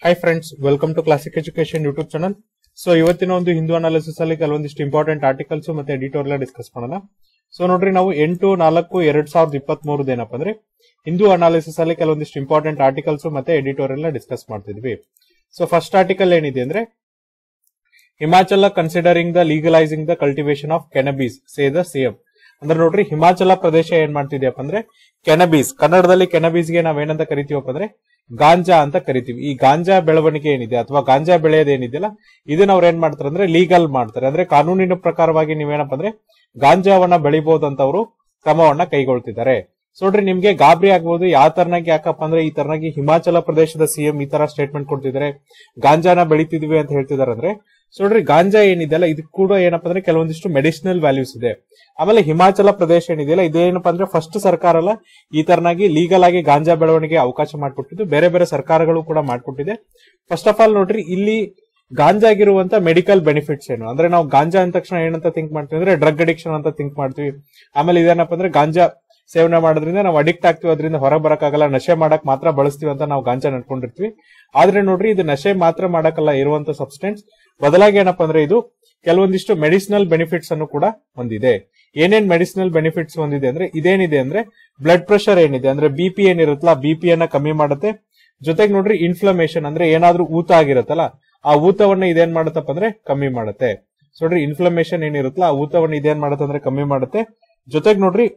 Hi friends welcome to classic education YouTube channel so ಇವತ್ತಿನ ಒಂದು Hindu analysis ಅಲ್ಲಿ ಕೆಲವೊಂದಿಷ್ಟು ಇಂಪಾರ್ಟೆಂಟ್ ಆರ್ಟಿಕಲ್ಸ್ ಮತ್ತೆ ಎಡಿಟೋರಿಯಲ್ ಡಿಸ್ಕಸ್ ಮಾಡೋಣ ಸೊ ನೋಡ್ರಿ ನಾವು ಎಂಟು ನಾಲ್ಕು ಎರಡ್ ಸಾವಿರದ ಇಪ್ಪತ್ತ್ ಮೂರದ ಏನಪ್ಪ ಅಂದ್ರೆ ಹಿಂದೂ ಅನಾಲಿಸಿಸ್ ಅಲ್ಲಿ ಕೆಲವೊಂದಿಷ್ಟು ಇಂಪಾರ್ಟೆಂಟ್ ಆರ್ಟಿಕಲ್ಸ್ ಮತ್ತೆ ಎಡಿಟೋರಿಯಲ್ ಡಿಸ್ಕಸ್ ಮಾಡ್ತಿದ್ವಿ ಸೊ ಫಸ್ಟ್ ಆರ್ಟಿಕಲ್ ಏನಿದೆ ಅಂದ್ರೆ Himachal considering the legalising the cultivation of cannabis say the CM ಅಂದ್ರೆ ನೋಡ್ರಿ ಹಿಮಾಚಲ ಪ್ರದೇಶ ಏನ್ ಮಾಡ್ತಿದ್ಯಪ್ಪ ಅಂದ್ರೆ ಕೆನಬೀಸ್ ಕನ್ನಡದಲ್ಲಿ ಕೆನಬೀಸ್ಗೆ ನಾವೇನಂತ ಕರಿತೀವಪ್ಪ ಅಂದ್ರೆ ಗಾಂಜಾ ಅಂತ ಕರಿತೀವಿ ಈ ಗಾಂಜಾ ಬೆಳವಣಿಗೆ ಏನಿದೆ ಅಥವಾ ಗಾಂಜಾ ಬೆಳೆಯೋದು ಏನಿದೆಯಲ್ಲ ಇದನ್ನ ಅವ್ರು ಏನ್ ಮಾಡ್ತಾರೆ ಅಂದ್ರೆ ಲೀಗಲ್ ಮಾಡ್ತಾರೆ ಅಂದ್ರೆ ಕಾನೂನಿನ ಪ್ರಕಾರವಾಗಿ ನೀವೇನಪ್ಪ ಅಂದ್ರೆ ಗಾಂಜಾವನ್ನ ಬೆಳಿಬಹುದು ಅಂತ ಅವರು ಕ್ರಮವನ್ನ ಕೈಗೊಳ್ತಿದ್ದಾರೆ ಸೊ ನೋಡ್ರಿ ನಿಮ್ಗೆ ಗಾಬರಿ ಆಗ್ಬೋದು ಯಾವ ತರನಾಗಿ ಯಾಕಪ್ಪ ಅಂದ್ರೆ ಈ ತರನಾಗಿ ಹಿಮಾಚಲ ಪ್ರದೇಶದ ಸಿಎಂ ಈ ತರ ಸ್ಟೇಟ್ಮೆಂಟ್ ಕೊಡ್ತಿದ್ದಾರೆ ಗಾಂಜಾನ ಬೆಳಿತಿದ್ವಿ ಅಂತ ಹೇಳ್ತಿದಾರೆ ಅಂದ್ರೆ ಸೊ ನೋಡ್ರಿ ಗಾಂಜಾ ಏನಿದೆಯಲ್ಲ ಇದು ಕೂಡ ಏನಪ್ಪಾ ಅಂದ್ರೆ ಕೆಲವೊಂದಿಷ್ಟು ಮೆಡಿಸಿನಲ್ ವ್ಯಾಲ್ಯೂಸ್ ಇದೆ ಆಮೇಲೆ ಹಿಮಾಚಲ ಪ್ರದೇಶ ಏನಿದೆಯಲ್ಲ ಇದೇನಪ್ಪಾ ಅಂದ್ರೆ ಫಸ್ಟ್ ಸರ್ಕಾರ ಅಲ್ಲ ಈ ತರನಾಗಿ ಲೀಗಲ್ ಆಗಿ ಗಾಂಜಾ ಬೆಳವಣಿಗೆ ಅವಕಾಶ ಮಾಡಿಕೊಟ್ಟಿದ್ದು ಬೇರೆ ಬೇರೆ ಸರ್ಕಾರಗಳು ಕೂಡ ಮಾಡ್ಕೊಟ್ಟಿದೆ ಫಸ್ಟ್ ಆಫ್ ಆಲ್ ನೋಡ್ರಿ ಇಲ್ಲಿ ಗಾಂಜಾಗಿರುವಂತ ಮೆಡಿಕಲ್ ಬೆನಿಫಿಟ್ಸ್ ಏನು ಅಂದ್ರೆ ನಾವು ಗಾಂಜಾ ಅಂದ ತಕ್ಷಣ ಏನಂತ ಥಿಂಕ್ ಮಾಡ್ತೀವಿ ಅಂದ್ರೆ ಡ್ರಗ್ ಅಡಿಕ್ಷನ್ ಅಂತ ಥಿಂಕ್ ಮಾಡ್ತೀವಿ ಆಮೇಲೆ ಇದೇನಪ್ಪ ಅಂದ್ರೆ ಗಾಂಜಾ ಸೇವನೆ ಮಾಡೋದ್ರಿಂದ ನಾವು ಅಡಿಕ್ಟ್ ಆಗ್ತೀವಿ ಅದರಿಂದ ಹೊರ ಬರಕ್ಕಾಗಲ್ಲ ನಶೆ ಮಾಡಕ್ ಮಾತ್ರ ಬಳಸ್ತೀವಿ ಅಂತ ನಾವು ಗಾಂಜಾ ನಡ್ಕೊಂಡಿರ್ತೀವಿ ಆದ್ರೆ ನೋಡ್ರಿ ಇದು ನಶೆ ಮಾತ್ರ ಮಾಡಕ್ಕಲ್ಲ ಇರುವಂತ ಸಬ್ಸ್ಟೆನ್ಸ್ ಬದಲಾಗಿ ಏನಪ್ಪಾ ಅಂದ್ರೆ ಇದು ಕೆಲವೊಂದಿಷ್ಟು ಮೆಡಿಸಿನಲ್ ಬೆನಿಫಿಟ್ಸ್ ಅನ್ನು ಕೂಡ ಹೊಂದಿದೆ ಏನೇನ್ ಮೆಡಿಸಿನಲ್ ಬೆನಿಫಿಟ್ಸ್ ಹೊಂದಿದೆ ಅಂದ್ರೆ ಇದೇನಿದೆ ಅಂದ್ರೆ ಬ್ಲಡ್ ಪ್ರೆಷರ್ ಏನಿದೆ ಅಂದ್ರೆ ಬಿ ಪಿ ಏನಿರುತ್ತಲ್ಲ ಬಿ ಪಿ ಅನ್ನ ಕಮ್ಮಿ ಮಾಡುತ್ತೆ ಜೊತೆಗೆ ನೋಡ್ರಿ ಇನ್ಫ್ಲಮೇಷನ್ ಅಂದ್ರೆ ಏನಾದ್ರೂ ಊತ ಆಗಿರುತ್ತಲ್ಲ ಆ ಊತವನ್ನ ಇದೇನ್ ಮಾಡುತ್ತಪ್ಪ ಅಂದ್ರೆ ಕಮ್ಮಿ ಮಾಡುತ್ತೆ ಸೊ ನೋಡ್ರಿ ಇನ್ಫ್ಲಮೇಷನ್ ಏನಿರುತ್ತಲ್ಲ ಆ ಊತವನ್ನ ಇದೇನ್ ಮಾಡುತ್ತೆ ಅಂದ್ರೆ ಕಮ್ಮಿ ಮಾಡುತ್ತೆ ಜೊತೆಗೆ ನೋಡ್ರಿ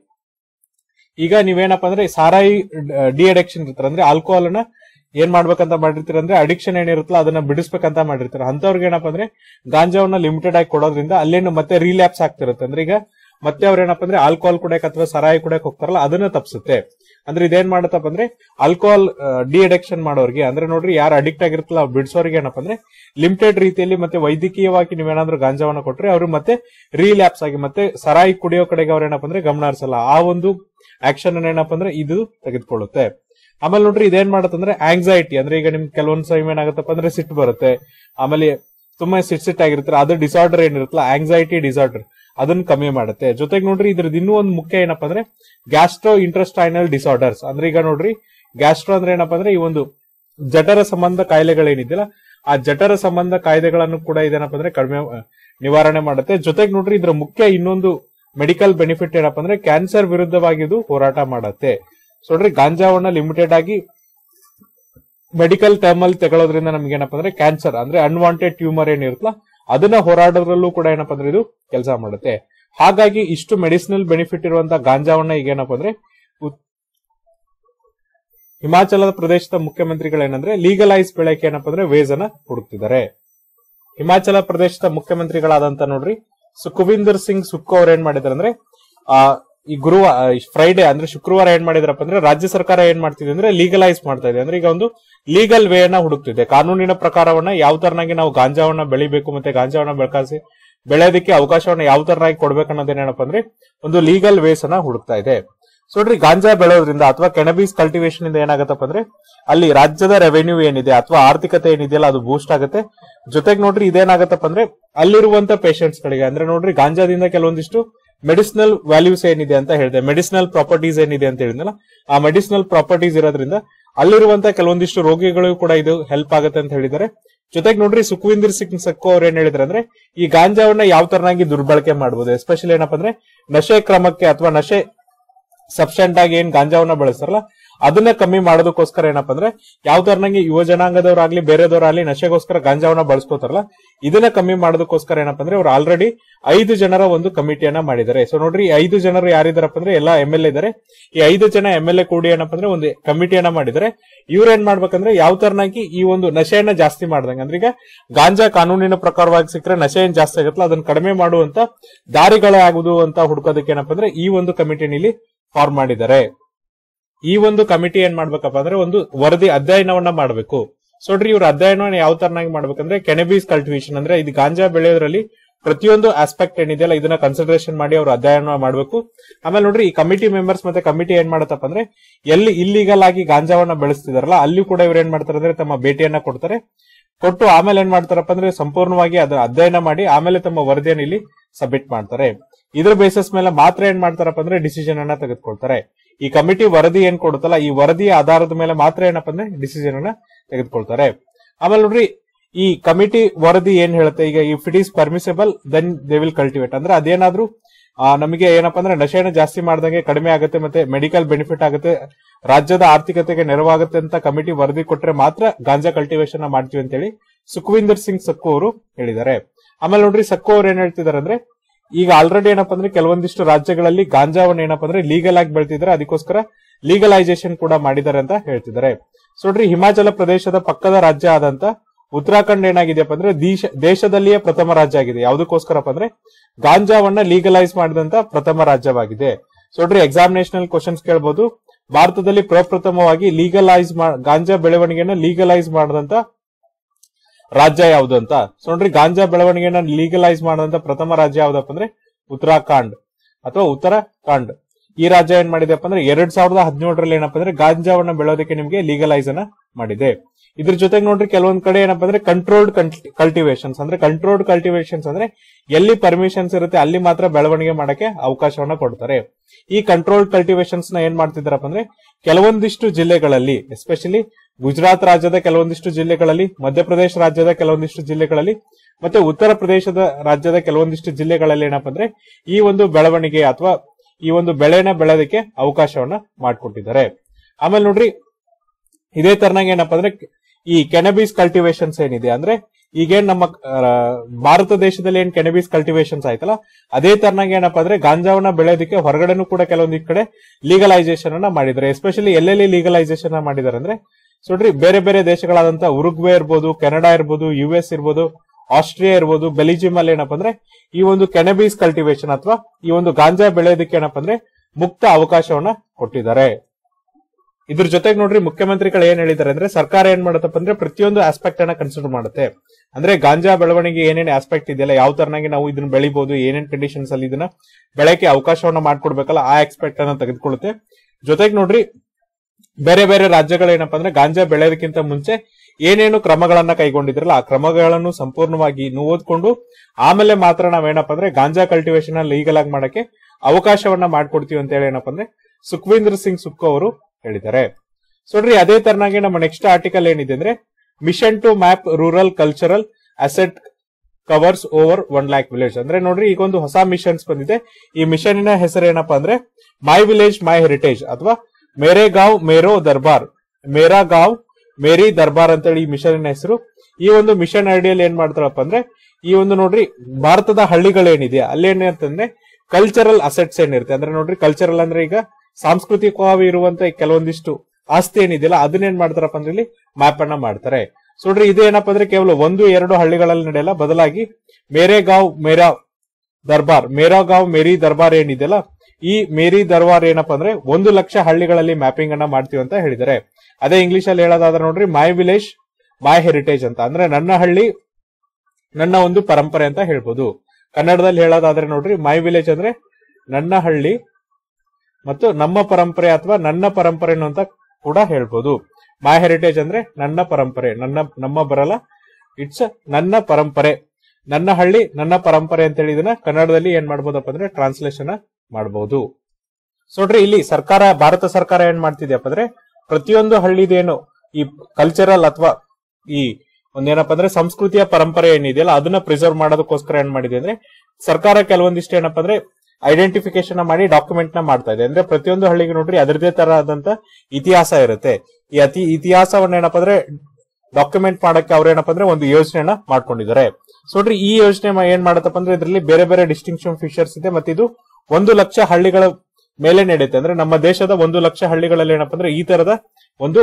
ಈಗ ನೀವೇನಪ್ಪ ಅಂದ್ರೆ ಸಾರಾಯಿ ಡಿ ಅಡಿಕ್ಷನ್ ಇರ್ತಾರೆ ಅಂದ್ರೆ ಆಲ್ಕೋಹಾಲ್ ಅನ್ನ ಏನ್ ಮಾಡ್ಬೇಕಂತ ಮಾಡಿರ್ತೀರ ಅಂದ್ರೆ ಅಡಿಕ್ಷನ್ ಏನಿರುತ್ತಲ್ಲ ಅದನ್ನ ಬಿಡಿಸ್ಬೇಕಂತ ಮಾಡಿರ್ತಾರೆ ಅಂತವ್ರಿಗೆ ಏನಪ್ಪ ಅಂದ್ರೆ ಗಾಂಜಾವನ್ನ ಲಿಮಿಟೆಡ್ ಆಗಿ ಕೊಡೋದ್ರಿಂದ ಅಲ್ಲೇನು ಮತ್ತೆ ರೀಲ್ಯಾಪ್ಸ್ ಆಗ್ತಿರುತ್ತೆ ಅಂದ್ರೆ ಈಗ ಮತ್ತೆ ಅವ್ರ ಏನಪ್ಪ ಅಂದ್ರೆ ಆಲ್ಕೋಹಾಲ್ ಕುಡಿಯಕ್ ಅಥವಾ ಸರಾಯಿ ಕುಡಿಯಕ್ ಹೋಗ್ತಾರಲ್ಲ ಅದನ್ನ ತಪ್ಸುತ್ತೆ ಅಂದ್ರೆ ಇದೇನ್ ಮಾಡತ್ತಪ್ಪ ಅಂದ್ರೆ ಆಲ್ಕೋಹಾಲ್ ಡಿ ಅಡಿಕ್ಷನ್ ಮಾಡೋರಿಗೆ ಅಂದ್ರೆ ನೋಡ್ರಿ ಯಾರು ಅಡಿಕ್ಟ್ ಆಗಿರುತ್ತಲ್ಲ ಅವ್ರು ಬಿಡಿಸೋರಿಗೆ ಏನಪ್ಪ ಅಂದ್ರೆ ಲಿಮಿಟೆಡ್ ರೀತಿಯಲ್ಲಿ ಮತ್ತೆ ವೈದ್ಯಕೀಯವಾಗಿ ನೀವೇನಾದ್ರೂ ಗಾಂಜಾವನ್ನ ಕೊಟ್ರೆ ಅವರು ಮತ್ತೆ ರೀಲ್ಯಾಪ್ಸ್ ಆಗಿ ಮತ್ತೆ ಸರಾಯಿ ಕುಡಿಯೋ ಕಡೆಗೆ ಅವ್ರ ಏನಪ್ಪ ಅಂದ್ರೆ ಗಮನ ಹರಿಸಲ್ಲ ಆ ಒಂದು ಆಕ್ಷನ್ ಏನಪ್ಪ ಅಂದ್ರೆ ಇದು ತೆಗೆದುಕೊಳ್ಳುತ್ತೆ ಆಮೇಲೆ ನೋಡ್ರಿ ಇದೇನ್ ಮಾಡತ್ತಂದ್ರೆ ಆಂಗ್ಸೈಟಿ ಅಂದ್ರೆ ಈಗ ನಿಮ್ಗೆ ಕೆಲವೊಂದ್ ಸಮಯ ಏನಾಗತ್ತಪ್ಪ ಅಂದ್ರೆ ಸಿಟ್ಟು ಬರುತ್ತೆ ಆಮೇಲೆ ತುಂಬಾ ಸಿಟ್ ಸಿಟ್ ಆಗಿರ್ತಾರೆ ಅದು ಡಿಸಾರ್ಡರ್ ಏನಿರುತ್ತಲ್ಲ ಆಂಗ್ಸೈಟಿ ಡಿಸಾರ್ಡರ್ ಅದನ್ನ ಕಮ್ಮಿ ಮಾಡುತ್ತೆ ಜೊತೆಗೆ ನೋಡ್ರಿ ಇದ್ರದ್ದು ಇನ್ನೂ ಒಂದು ಮುಖ್ಯ ಏನಪ್ಪಾ ಅಂದ್ರೆ ಗ್ಯಾಸ್ಟ್ರೋ ಇಂಟ್ರೆಸ್ಟೈನಲ್ ಡಿಸಾರ್ಡರ್ಸ್ ಅಂದ್ರೆ ಈಗ ನೋಡ್ರಿ ಗ್ಯಾಸ್ಟ್ರೋ ಅಂದ್ರೆ ಏನಪ್ಪಾ ಅಂದ್ರೆ ಈ ಒಂದು ಜಠರ ಸಂಬಂಧ ಕಾಯಿಲೆಗಳೇನಿದೆಯಲ್ಲ ಆ ಜಠರ ಸಂಬಂಧ ಕಾಯ್ದೆಗಳನ್ನು ಕೂಡ ಇದೇನಪ್ಪ ಅಂದ್ರೆ ಕಡಿಮೆ ಆ, ನಿವಾರಣೆ ಮಾಡುತ್ತೆ ಜೊತೆಗೆ ನೋಡ್ರಿ ಇದ್ರ ಮುಖ್ಯ ಇನ್ನೊಂದು ಮೆಡಿಕಲ್ ಬೆನಿಫಿಟ್ ಏನಪ್ಪಾ ಅಂದ್ರೆ ಕ್ಯಾನ್ಸರ್ ವಿರುದ್ಧವಾಗಿ ಇದು ಹೋರಾಟ ಮಾಡುತ್ತೆ ಸೊ ನೋಡ್ರಿ ಗಾಂಜಾವನ್ನ ಲಿಮಿಟೆಡ್ ಆಗಿ ಮೆಡಿಕಲ್ ಟರ್ಮ್ ಅಲ್ಲಿ ತಗೊಳ್ಳೋದ್ರಿಂದ ನಮ್ಗೆ ಏನಪ್ಪಾ ಅಂದ್ರೆ ಕ್ಯಾನ್ಸರ್ ಅಂದ್ರೆ ಅನ್ವಾಂಟೆಡ್ ಟ್ಯೂಮರ್ ಏನಿರುತ್ತಲ್ಲ ಅದನ್ನ ಹೋರಾಡೋದ್ರಲ್ಲೂ ಕೂಡ ಏನಪ್ಪಾ ಅಂದ್ರೆ ಇದು ಕೆಲಸ ಮಾಡುತ್ತೆ ಹಾಗಾಗಿ ಇಷ್ಟು ಮೆಡಿಸಿನಲ್ ಬೆನಿಫಿಟ್ ಇರುವಂತ ಗಾಂಜಾವನ್ನ ಈಗ ಏನಪ್ಪಾ ಅಂದ್ರೆ ಉತ್- ಹಿಮಾಚಲ ಪ್ರದೇಶದ ಮುಖ್ಯಮಂತ್ರಿಗಳು ಏನಂದ್ರೆ ಲೀಗಲೈಸ್ ಬೆಳೆಯಕ್ಕೆ ಏನಪ್ಪಾ ಅಂದ್ರೆ ವೇಸ್ ಅನ್ನ ಹುಡುಕ್ತಿದ್ದಾರೆ ಹಿಮಾಚಲ ಪ್ರದೇಶದ ಮುಖ್ಯಮಂತ್ರಿಗಳಾದಂತ ನೋಡ್ರಿ ಸುಖವಿಂದರ್ ಸಿಂಗ್ ಸುಕ್ಕು ಅವ್ರು ಏನ್ ಮಾಡಿದಾರೆ ಅಂದ್ರೆ ಆ ಈ ಗುರುವಾರ ಫ್ರೈಡೆ ಅಂದ್ರೆ ಶುಕ್ರವಾರ ಏನ್ ಮಾಡಿದ್ರಪ್ಪ ಅಂದ್ರೆ ರಾಜ್ಯ ಸರ್ಕಾರ ಏನ್ ಮಾಡ್ತಿದೆ ಅಂದ್ರೆ ಲೀಗಲೈಸ್ ಮಾಡ್ತಾ ಇದೆ ಅಂದ್ರೆ ಈಗ ಒಂದು ಲೀಗಲ್ ವೇ ಅನ್ನ ಹುಡುಕ್ತಿದೆ ಕಾನೂನಿನ ಪ್ರಕಾರವನ್ನ ಯಾವ ತರನಾಗಿ ನಾವು ಗಾಂಜಾವನ್ನ ಬೆಳಿಬೇಕು ಮತ್ತೆ ಗಾಂಜಾವನ್ನ ಬೆಳಕಾಸಿ ಬೆಳೆಯೋದಕ್ಕೆ ಅವಕಾಶವನ್ನ ಯಾವ ತರನಾಗಿ ಕೊಡ್ಬೇಕು ಅನ್ನೋದೇನಪ್ಪ ಅಂದ್ರೆ ಒಂದು ಲೀಗಲ್ ವೇಸ್ ಅನ್ನ ಹುಡುಕ್ತಾ ಇದೆ ಸೊ ನೋಡ್ರಿ ಗಾಂಜಾ ಬೆಳೆಯೋದ್ರಿಂದ ಅಥವಾ ಕೆನಬೀಸ್ ಕಲ್ಟಿವೇಶನ್ ಇಂದ ಏನಾಗತ್ತಪ್ಪ ಅಂದ್ರೆ ಅಲ್ಲಿ ರಾಜ್ಯದ ರೆವೆನ್ಯೂ ಏನಿದೆ ಅಥವಾ ಆರ್ಥಿಕತೆ ಏನಿದೆಯಲ್ಲ ಅದು ಬೂಸ್ಟ್ ಆಗುತ್ತೆ ಜೊತೆಗೆ ನೋಡ್ರಿ ಇದೇನಾಗತ್ತಪ್ಪ ಅಂದ್ರೆ ಅಲ್ಲಿರುವಂತ ಪೇಷಂಟ್ಸ್ ಗಳಿಗೆ ಅಂದ್ರೆ ನೋಡ್ರಿ ಗಾಂಜಾದಿಂದ ಕೆಲವೊಂದಿಷ್ಟು ಮೆಡಿಸಿನಲ್ ವ್ಯಾಲ್ಯೂಸ್ ಏನಿದೆ ಅಂತ ಹೇಳಿದೆ ಮೆಡಿಸಿನಲ್ ಪ್ರಾಪರ್ಟೀಸ್ ಏನಿದೆ ಅಂತ ಹೇಳಿದ್ನಲ್ಲ ಆ ಮೆಡಿಸಿನಲ್ ಪ್ರಾಪರ್ಟೀಸ್ ಇರೋದ್ರಿಂದ ಅಲ್ಲಿರುವಂತ ಕೆಲವೊಂದಿಷ್ಟು ರೋಗಿಗಳಿಗೂ ಕೂಡ ಇದು ಹೆಲ್ಪ್ ಆಗುತ್ತೆ ಅಂತ ಹೇಳಿದ್ದಾರೆ ಜೊತೆಗೆ ನೋಡ್ರಿ ಸುಖವಿಂದರ್ ಸಿಂಗ್ ಸಕ್ಕು ಅವ್ರು ಏನ್ ಹೇಳಿದ್ರೆ ಅಂದ್ರೆ ಈ ಗಾಂಜಾವನ್ನ ಯಾವ ತರನಾಗಿ ದುರ್ಬಳಕೆ ಮಾಡಬಹುದು ಎಸ್ಪೆಷಲಿ ಏನಪ್ಪಾ ಅಂದ್ರೆ ನಶೆ ಕ್ರಮಕ್ಕೆ ಅಥವಾ ನಶೆ ಸಬ್ಸ್ಟೆಂಟ್ ಆಗಿ ಏನ್ ಗಾಂಜಾವನ್ನ ಬಳಸ್ತಾರಲ್ಲ ಅದನ್ನ ಕಮ್ಮಿ ಮಾಡೋದಕ್ಕೋಸ್ಕರ ಏನಪ್ಪಾ ಅಂದ್ರೆ ಯಾವ ತರನಾಗಿ ಯುವ ಜನಾಂಗದವರಾಗ್ಲಿ ಬೇರೆದವರಾಗ್ಲಿ ನಶೆಗೋಸ್ಕರ ಗಾಂಜಾವನ್ನ ಬಳಸ್ಕೋತಾರಲ್ಲ ಇದನ್ನ ಕಮ್ಮಿ ಮಾಡೋದಕ್ಕೋಸ್ಕರ ಏನಪ್ಪಾ ಅಂದ್ರೆ ಅವ್ರು ಆಲ್ರೆಡಿ ಐದು ಜನರ ಒಂದು ಕಮಿಟಿಯನ್ನ ಮಾಡಿದ್ದಾರೆ ಸೊ ನೋಡ್ರಿ ಈ ಐದು ಜನರು ಯಾರಿದಾರಪ್ಪ ಅಂದ್ರೆ ಎಲ್ಲಾ ಎಂ ಎಲ್ ಇದಾರೆ ಈ ಐದು ಜನ ಎಂ ಎಲ್ ಎ ಕೂಡಿ ಏನಪ್ಪಾ ಅಂದ್ರೆ ಒಂದು ಕಮಿಟಿಯನ್ನ ಮಾಡಿದ್ದಾರೆ ಇವ್ರು ಏನ್ ಮಾಡ್ಬೇಕಂದ್ರೆ ಯಾವ ತರನಾಗಿ ಈ ಒಂದು ನಶೆಯನ್ನ ಜಾಸ್ತಿ ಮಾಡ್ದಂಗೆ ಅಂದ್ರೆ ಈಗ ಗಾಂಜಾ ಕಾನೂನಿನ ಪ್ರಕಾರವಾಗಿ ಸಿಕ್ಕರೆ ನಶೆ ಏನ್ ಜಾಸ್ತಿ ಆಗುತ್ತಲ್ಲ ಅದನ್ನ ಕಡಿಮೆ ಮಾಡುವಂತ ದಾರಿಗಳೇ ಆಗುದು ಅಂತ ಹುಡ್ಕೋದಕ್ಕೆ ಏನಪ್ಪಾ ಅಂದ್ರೆ ಈ ಒಂದು ಕಮಿಟಿನ ಇಲ್ಲಿ ಫಾರ್ಮ್ ಮಾಡಿದ್ದಾರೆ ಈ ಒಂದು ಕಮಿಟಿ ಏನ್ ಮಾಡ್ಬೇಕಪ್ಪ ಅಂದ್ರೆ ಒಂದು ವರದಿ ಅಧ್ಯಯನವನ್ನ ಮಾಡಬೇಕು ಸೊ ನೋಡ್ರಿ ಇವ್ರ ಅಧ್ಯಯನವನ್ನ ಯಾವ ತರನಾಗಿ ಮಾಡ್ಬೇಕಂದ್ರೆ ಕೆನಬೀಸ್ ಕಲ್ಟಿವೇಶನ್ ಅಂದ್ರೆ ಇದು ಗಾಂಜಾ ಬೆಳೆಯೋದ್ರಲ್ಲಿ ಪ್ರತಿಯೊಂದು ಆಸ್ಪೆಕ್ಟ್ ಏನಿದೆಯಲ್ಲ ಇದನ್ನ ಕನ್ಸಿಡರೇಷನ್ ಮಾಡಿ ಅವ್ರು ಅಧ್ಯಯನ ಮಾಡಬೇಕು ಆಮೇಲೆ ನೋಡ್ರಿ ಈ ಕಮಿಟಿ ಮೆಂಬರ್ಸ್ ಮತ್ತೆ ಕಮಿಟಿ ಏನ್ ಮಾಡತ್ತಪ್ಪ ಅಂದ್ರೆ ಎಲ್ಲಿ ಇಲ್ಲಿಗಲ್ ಆಗಿ ಗಾಂಜಾವನ್ನ ಬೆಳೆಸ್ತಿದಾರಲ್ಲ ಅಲ್ಲಿ ಕೂಡ ಇವ್ರು ಏನ್ ಮಾಡ್ತಾರೆ ಅಂದ್ರೆ ತಮ್ಮ ಭೇಟಿಯನ್ನ ಕೊಡ್ತಾರೆ ಕೊಟ್ಟು ಆಮೇಲೆ ಏನ್ ಮಾಡ್ತಾರಪ್ಪ ಅಂದ್ರೆ ಸಂಪೂರ್ಣವಾಗಿ ಅದರ ಅಧ್ಯಯನ ಮಾಡಿ ಆಮೇಲೆ ತಮ್ಮ ವರದಿಯನ್ನು ಇಲ್ಲಿ ಸಬ್ಮಿಟ್ ಮಾಡ್ತಾರೆ ಇದ್ರ ಬೇಸಿಸ್ ಮೇಲೆ ಮಾತ್ರ ಏನ್ ಮಾಡ್ತಾರಪ್ಪ ಅಂದ್ರೆ ಡಿಸಿಷನ್ ಅನ್ನ ತೆಗೆದುಕೊಳ್ತಾರೆ ಈ ಕಮಿಟಿ ವರದಿ ಏನ್ ಕೊಡುತ್ತಲ್ಲ ಈ ವರದಿಯ ಆಧಾರದ ಮೇಲೆ ಮಾತ್ರ ಏನಪ್ಪ ಅಂದ್ರೆ ಡಿಸಿಷನ್ ಅನ್ನ ತೆಗೆದುಕೊಳ್ತಾರೆ ಆಮೇಲೆ ನೋಡ್ರಿ ಈ ಕಮಿಟಿ ವರದಿ ಏನ್ ಹೇಳುತ್ತೆ ಈಗ if it is permissible then they will cultivate ಅಂದ್ರೆ ಅದೇನಾದ್ರೂ ಆ, ನಮಗೆ ಏನಪ್ಪಾ ಅಂದ್ರೆ ನಶೆಯನ್ನು ಜಾಸ್ತಿ ಮಾಡ್ದಂಗೆ ಕಡಿಮೆ ಆಗುತ್ತೆ ಮತ್ತೆ ಮೆಡಿಕಲ್ ಬೆನಿಫಿಟ್ ಆಗುತ್ತೆ ರಾಜ್ಯದ ಆರ್ಥಿಕತೆಗೆ ನೆರವಾಗುತ್ತೆ ಅಂತ ಕಮಿಟಿ ವರದಿ ಕೊಟ್ರೆ ಮಾತ್ರ ಗಾಂಜಾ ಕಲ್ಟಿವೇಶನ್ ಮಾಡ್ತೀವಿ ಅಂತ ಹೇಳಿ ಸುಖವಿಂದರ್ ಸಿಂಗ್ ಸಕ್ಕು ಅವರು ಹೇಳಿದ್ದಾರೆ ಆಮೇಲೆ ನೋಡ್ರಿ ಸಕ್ಕು ಅವ್ರು ಏನ್ ಹೇಳ್ತಿದಾರೆ ಅಂದ್ರೆ ಈಗ ಆಲ್ರೆಡಿ ಏನಪ್ಪಾ ಅಂದ್ರೆ ಕೆಲವೊಂದಿಷ್ಟು ರಾಜ್ಯಗಳಲ್ಲಿ ಗಾಂಜಾವನ್ನ ಏನಪ್ಪಾ ಅಂದ್ರೆ ಲೀಗಲ್ ಆಗಿ ಬೆಳ್ತಿದ್ದಾರೆ ಅದಕ್ಕೋಸ್ಕರ ಲೀಗಲೈಸೇಷನ್ ಕೂಡ ಮಾಡಿದ್ದಾರೆ ಅಂತ ಹೇಳ್ತಿದ್ದಾರೆ ಸೊ ನೋಡ್ರಿ ಹಿಮಾಚಲ ಪ್ರದೇಶದ ಪಕ್ಕದ ರಾಜ್ಯ ಆದಂತ ಉತ್ತರಾಖಂಡ್ ಏನಾಗಿದೆಯಪ್ಪ ಅಂದ್ರೆ ದೇಶ ದೇಶದಲ್ಲಿಯೇ ಪ್ರಥಮ ರಾಜ್ಯ ಆಗಿದೆ ಯಾವುದಕ್ಕೋಸ್ಕರಪ್ಪ ಅಂದ್ರೆ ಗಾಂಜಾವನ್ನ ಲೀಗಲೈಸ್ ಮಾಡಿದಂತ ಪ್ರಥಮ ರಾಜ್ಯವಾಗಿದೆ ಸೊ ನೋಡ್ರಿ ಎಕ್ಸಾಮಿನೇಷನಲ್ ಕ್ವಶನ್ಸ್ ಕೇಳಬಹುದು ಭಾರತದಲ್ಲಿ ಪ್ರಪ್ರಥಮವಾಗಿ ಲೀಗಲೈಸ್ ಗಾಂಜಾ ಬೆಳವಣಿಗೆನ ಲೀಗಲೈಸ್ ಮಾಡಿದಂತ ರಾಜ್ಯ ಯಾವುದು ಅಂತ ಸೊ ನೋಡ್ರಿ ಗಾಂಜಾ ಬೆಳವಣಿಗೆನ ಲೀಗಲೈಸ್ ಮಾಡಿದಂತ ಪ್ರಥಮ ರಾಜ್ಯ ಯಾವ್ದಪ್ಪ ಅಂದ್ರೆ ಉತ್ತರಾಖಂಡ್ ಅಥವಾ ಉತ್ತರಾಖಂಡ್ ಈ ರಾಜ್ಯ ಏನ್ ಮಾಡಿದೆಪ್ಪ ಅಂದ್ರೆ ಎರಡ್ ಸಾವಿರದ ಹದಿನೇಳರಲ್ಲಿ ಏನಪ್ಪ ಅಂದ್ರೆ ಗಾಂಜಾವನ್ನ ಬೆಳೋದಕ್ಕೆ ನಿಮಗೆ ಲೀಗಲೈಸ್ ಅನ್ನ ಮಾಡಿದೆ ಇದ್ರ ಜೊತೆಗೆ ನೋಡ್ರಿ ಕೆಲವೊಂದ್ ಕಡೆ ಏನಪ್ಪ ಅಂದ್ರೆ ಕಂಟ್ರೋಲ್ಡ್ ಕಲ್ಟಿವೇಶನ್ಸ್ ಅಂದ್ರೆ ಕಂಟ್ರೋಲ್ಡ್ ಕಲ್ಟಿವೇಶನ್ಸ್ ಅಂದ್ರೆ ಎಲ್ಲಿ ಪರ್ಮಿಷನ್ಸ್ ಇರುತ್ತೆ ಅಲ್ಲಿ ಮಾತ್ರ ಬೆಳವಣಿಗೆ ಮಾಡಕ್ಕೆ ಅವಕಾಶವನ್ನ ಕೊಡ್ತಾರೆ ಈ ಕಂಟ್ರೋಲ್ಡ್ ಕಲ್ಟಿವೇಶನ್ಸ್ ನ ಏನ್ ಮಾಡ್ತಿದ್ದಾರಪ್ಪ ಅಂದ್ರೆ ಕೆಲವೊಂದಿಷ್ಟು ಜಿಲ್ಲೆಗಳಲ್ಲಿ ಎಸ್ಪೆಷಲಿ ಗುಜರಾತ್ ರಾಜ್ಯದ ಕೆಲವೊಂದಿಷ್ಟು ಜಿಲ್ಲೆಗಳಲ್ಲಿ ಮಧ್ಯಪ್ರದೇಶ ರಾಜ್ಯದ ಕೆಲವೊಂದಿಷ್ಟು ಜಿಲ್ಲೆಗಳಲ್ಲಿ ಮತ್ತೆ ಉತ್ತರ ಪ್ರದೇಶದ ರಾಜ್ಯದ ಕೆಲವೊಂದಿಷ್ಟು ಜಿಲ್ಲೆಗಳಲ್ಲಿ ಏನಪ್ಪ ಅಂದ್ರೆ ಈ ಒಂದು ಬೆಳವಣಿಗೆ ಅಥವಾ ಈ ಒಂದು ಬೆಳೆನ ಬೆಳೆಯೋದಕ್ಕೆ ಅವಕಾಶವನ್ನ ಮಾಡಿಕೊಟ್ಟಿದ್ದಾರೆ ಆಮೇಲೆ ನೋಡ್ರಿ ಇದೇ ತರನಾಗಿ ಏನಪ್ಪ ಅಂದ್ರೆ ಈ ಕೆನಬೀಸ್ ಕಲ್ಟಿವೇಶನ್ಸ್ ಏನಿದೆ ಅಂದ್ರೆ ಈಗೇನ್ ನಮ್ಮ ಆ, ಭಾರತ ದೇಶದಲ್ಲಿ ಏನ್ ಕೆನಬೀಸ್ ಕಲ್ಟಿವೇಶನ್ಸ್ ಆಯ್ತಲ್ಲ ಅದೇ ತರನಾಗಿ ಏನಪ್ಪಾ ಅಂದ್ರೆ ಗಾಂಜಾವನ್ನ ಬೆಳೆಯೋದಕ್ಕೆ ಹೊರಗಡೆನೂ ಕೂಡ ಕೆಲವೊಂದು ಕಡೆ ಲೀಗಲೈಸೇಷನ್ ಅನ್ನ ಮಾಡಿದ್ದಾರೆ ಎಸ್ಪೆಷಲಿ ಎಲ್ಲೆಲ್ಲಿ ಲೀಗಲೈಸೇಷನ್ ಮಾಡಿದ್ದಾರೆ ಅಂದ್ರೆ ಸೊ ನೋಡ್ರಿ ಬೇರೆ ಬೇರೆ ದೇಶಗಳಾದಂತ ಉರುಗ್ವೆ ಇರ್ಬೋದು ಕೆನಡಾ ಇರ್ಬೋದು ಯು ಎಸ್ ಇರ್ಬೋದು ಆಸ್ಟ್ರಿಯಾ ಇರ್ಬೋದು ಬೆಲಿಜಿಯಂ ಅಲ್ಲಿ ಏನಪ್ಪಾ ಅಂದ್ರೆ ಈ ಒಂದು ಕೆನಬೀಸ್ ಕಲ್ಟಿವೇಶನ್ ಅಥವಾ ಈ ಒಂದು ಗಾಂಜಾ ಬೆಳೆಯೋದಕ್ಕೆ ಏನಪ್ಪಾ ಅಂದ್ರೆ ಮುಕ್ತ ಅವಕಾಶವನ್ನ ಕೊಟ್ಟಿದ್ದಾರೆ ಇದ್ರ ಜೊತೆಗೆ ನೋಡ್ರಿ ಮುಖ್ಯಮಂತ್ರಿಗಳು ಏನ್ ಹೇಳಿದ್ದಾರೆ ಅಂದ್ರೆ ಸರ್ಕಾರ ಏನ್ ಮಾಡುತ್ತಪ್ಪ ಅಂದ್ರೆ ಪ್ರತಿಯೊಂದು ಆಸ್ಪೆಕ್ಟ್ ಅನ್ನ ಕನ್ಸಿಡರ್ ಮಾಡುತ್ತೆ ಅಂದ್ರೆ ಗಾಂಜಾ ಬೆಳವಣಿಗೆ ಏನೇನ್ ಆಸ್ಪೆಕ್ಟ್ ಇದೆಯಲ್ಲ ಯಾವ ತರನಾಗಿ ನಾವು ಇದನ್ನ ಬೆಳಿಬಹುದು ಏನೇನ್ ಕಂಡೀಷನ್ಸ್ ಅಲ್ಲಿ ಇದನ್ನ ಬೆಳೆಯಕ್ಕೆ ಅವಕಾಶವನ್ನ ಮಾಡ್ಕೊಡ್ಬೇಕಲ್ಲ ಆ ಆಸ್ಪೆಕ್ಟ್ ಅನ್ನ ತೆಗೆದುಕೊಳ್ಳುತ್ತೆ ಜೊತೆಗೆ ನೋಡ್ರಿ ಬೇರೆ ಬೇರೆ ರಾಜ್ಯಗಳು ಏನಪ್ಪಾ ಅಂದ್ರೆ ಗಾಂಜಾ ಬೆಳೆಯೋದಕ್ಕಿಂತ ಮುಂಚೆ ಏನೇನು ಕ್ರಮಗಳನ್ನ ಕೈಗೊಂಡಿದ್ರಲ್ಲ ಆ ಕ್ರಮಗಳನ್ನು ಸಂಪೂರ್ಣವಾಗಿ ನೀವು ಓದ್ಕೊಂಡು ಆಮೇಲೆ ಮಾತ್ರ ನಾವೇನಪ್ಪ ಅಂದ್ರೆ ಗಾಂಜಾ ಕಲ್ಟಿವೇಶನ್ ಲೀಗಲ್ ಆಗಿ ಮಾಡಕ್ಕೆ ಅವಕಾಶವನ್ನ ಮಾಡ್ಕೊಡ್ತೀವಿ ಅಂತ ಹೇಳಿ ಏನಪ್ಪ ಅಂದ್ರೆ ಸುಖವೀಂದ್ರ ಸಿಂಗ್ ಸುಕ್ಕು ಅವರು ಹೇಳಿದ್ದಾರೆ ಸೊ ನೋಡ್ರಿ ಅದೇ ತರನಾಗಿ ನಮ್ಮ ನೆಕ್ಸ್ಟ್ ಆರ್ಟಿಕಲ್ ಏನಿದೆ ಅಂದ್ರೆ mission to map rural cultural asset covers over one lakh village ಅಂದ್ರೆ ನೋಡ್ರಿ ಈಗ ಒಂದು ಹೊಸ ಮಿಷನ್ಸ್ ಬಂದಿದೆ ಈ ಮಿಷನ್ ಹೆಸರು ಏನಪ್ಪಾ ಅಂದ್ರೆ ಮೈ ವಿಲೇಜ್ ಮೈ ಹೆರಿಟೇಜ್ ಅಥವಾ ಮೇರೆ ಗಾಂವ್ ಮೇರೋ ದರ್ಬಾರ್ ಮೇರಾ ಗಾಂವ್ ಮೇರಿ ದರ್ಬಾರ್ ಅಂತೇಳಿ ಈ ಮಿಷನ್ ಹೆಸರು ಈ ಒಂದು ಮಿಷನ್ ಅಡಿಯಲ್ಲಿ ಏನ್ ಮಾಡ್ತಾರಪ್ಪ ಅಂದ್ರೆ ಈ ಒಂದು ನೋಡ್ರಿ ಭಾರತದ ಹಳ್ಳಿಗಳೇನಿದೆ ಅಲ್ಲೇನಂತಂದ್ರೆ ಕಲ್ಚರಲ್ ಅಸೆಟ್ಸ್ ಏನಿರುತ್ತೆ ಅಂದ್ರೆ ನೋಡ್ರಿ ಕಲ್ಚರಲ್ ಅಂದ್ರೆ ಈಗ ಸಾಂಸ್ಕೃತಿಕವಾಗಿ ಇರುವಂತ ಕೆಲವೊಂದಿಷ್ಟು ಆಸ್ತಿ ಏನಿದೆಯಲ್ಲ ಅದನ್ನೇನ್ ಮಾಡ್ತಾರಪ್ಪ ಅಂದ್ರೆ ಇಲ್ಲಿ ಮ್ಯಾಪ್ ಅನ್ನ ಮಾಡ್ತಾರೆ ಸೊ ನೋಡ್ರಿ ಇದೇನಪ್ಪ ಅಂದ್ರೆ ಕೇವಲ ಒಂದು ಎರಡು ಹಳ್ಳಿಗಳಲ್ಲಿ ನಡೆಯಲ್ಲ ಬದಲಾಗಿ ಮೇರೆ ಗಾಂವ್ ಮೇರಾ ದರ್ಬಾರ್ ಮೇರಾ ಗಾಂವ್ ಮೇರಿ ದರ್ಬಾರ್ ಏನಿದೆಯಲ್ಲ ಈ ಮೇರಿ ದರ್ಬಾರ್ ಏನಪ್ಪಾ ಅಂದ್ರೆ ಒಂದು ಲಕ್ಷ ಹಳ್ಳಿಗಳಲ್ಲಿ ಮ್ಯಾಪಿಂಗ್ ಅನ್ನ ಮಾಡ್ತೀವಿ ಅಂತ ಹೇಳಿದ್ದಾರೆ ಅದೇ ಇಂಗ್ಲಿಷ್ ಅಲ್ಲಿ ಹೇಳೋದಾದ್ರೆ ನೋಡ್ರಿ ಮೈ ವಿಲೇಜ್ ಮೈ ಹೆರಿಟೇಜ್ ಅಂತ ಅಂದ್ರೆ ನನ್ನ ಹಳ್ಳಿ ನನ್ನ ಒಂದು ಪರಂಪರೆ ಅಂತ ಹೇಳ್ಬೋದು ಕನ್ನಡದಲ್ಲಿ ಹೇಳೋದಾದ್ರೆ ನೋಡ್ರಿ ಮೈ ವಿಲೇಜ್ ಅಂದ್ರೆ ನನ್ನ ಹಳ್ಳಿ ಮತ್ತು ನಮ್ಮ ಪರಂಪರೆ ಅಥವಾ ನನ್ನ ಪರಂಪರೆ ಅಂತ ಕೂಡ ಹೇಳ್ಬೋದು ಮೈ ಹೆರಿಟೇಜ್ ಅಂದ್ರೆ ನನ್ನ ಪರಂಪರೆ ನನ್ನ ನಮ್ಮ ಬರಲ್ಲ ಇಟ್ಸ್ ನನ್ನ ಪರಂಪರೆ ನನ್ನ ಹಳ್ಳಿ ನನ್ನ ಪರಂಪರೆ ಅಂತ ಹೇಳಿ ಇದನ್ನ ಕನ್ನಡದಲ್ಲಿ ಏನ್ ಮಾಡ್ಬೋದಪ್ಪ ಅಂದ್ರೆ ಟ್ರಾನ್ಸ್ಲೇಷನ್ ಮಾಡಬಹುದು ಸೊ ನೋಡ್ರಿ ಇಲ್ಲಿ ಸರ್ಕಾರ ಭಾರತ ಸರ್ಕಾರ ಏನ್ ಮಾಡ್ತಿದ್ಯಪ್ಪ ಅಂದ್ರೆ ಪ್ರತಿಯೊಂದು ಹಳ್ಳಿದೇನು ಈ ಕಲ್ಚರಲ್ ಅಥವಾ ಈ ಒಂದೇನಪ್ಪ ಅಂದ್ರೆ ಸಂಸ್ಕೃತಿಯ ಪರಂಪರೆ ಏನಿದೆಯಲ್ಲ ಅದನ್ನ ಪ್ರಿಸರ್ವ್ ಮಾಡೋದಕ್ಕೋಸ್ಕರ ಏನ್ ಮಾಡಿದೆ ಅಂದ್ರೆ ಸರ್ಕಾರ ಕೆಲವೊಂದಿಷ್ಟು ಏನಪ್ಪ ಅಂದ್ರೆ ಐಡೆಂಟಿಫಿಕೇಶನ್ ಮಾಡಿ ಡಾಕ್ಯುಮೆಂಟ್ ನ ಮಾಡ್ತಾ ಇದೆ ಅಂದ್ರೆ ಪ್ರತಿಯೊಂದು ಹಳ್ಳಿಗೆ ನೋಡ್ರಿ ಅದರದೇ ತರಹದಂತ ಇತಿಹಾಸ ಇರುತ್ತೆ ಈ ಅತಿ ಇತಿಹಾಸವನ್ನ ಏನಪ್ಪ ಅಂದ್ರೆ ಡಾಕ್ಯುಮೆಂಟ್ ಮಾಡಕ್ಕೆ ಅವ್ರು ಏನಪ್ಪ ಅಂದ್ರೆ ಒಂದು ಯೋಜನೆಯನ್ನ ಮಾಡ್ಕೊಂಡಿದ್ದಾರೆ ಸೊ ನೋಡ್ರಿ ಈ ಯೋಜನೆ ಮ- ಏನ್ ಮಾಡತ್ತಪ್ಪ ಅಂದ್ರೆ ಇದರಲ್ಲಿ ಬೇರೆ ಬೇರೆ ಡಿಸ್ಟಿಂಕ್ಷನ್ ಫಿಶರ್ಸ್ ಇದೆ ಮತ್ತೆ ಇದು ಒಂದು ಲಕ್ಷ ಹಳ್ಳಿಗಳ ಮೇಲೆ ನಡೆಯುತ್ತೆ ಅಂದ್ರೆ ನಮ್ಮ ದೇಶದ ಒಂದು ಲಕ್ಷ ಹಳ್ಳಿಗಳಲ್ಲಿ ಏನಪ್ಪ ಅಂದ್ರೆ ಈ ತರದ ಒಂದು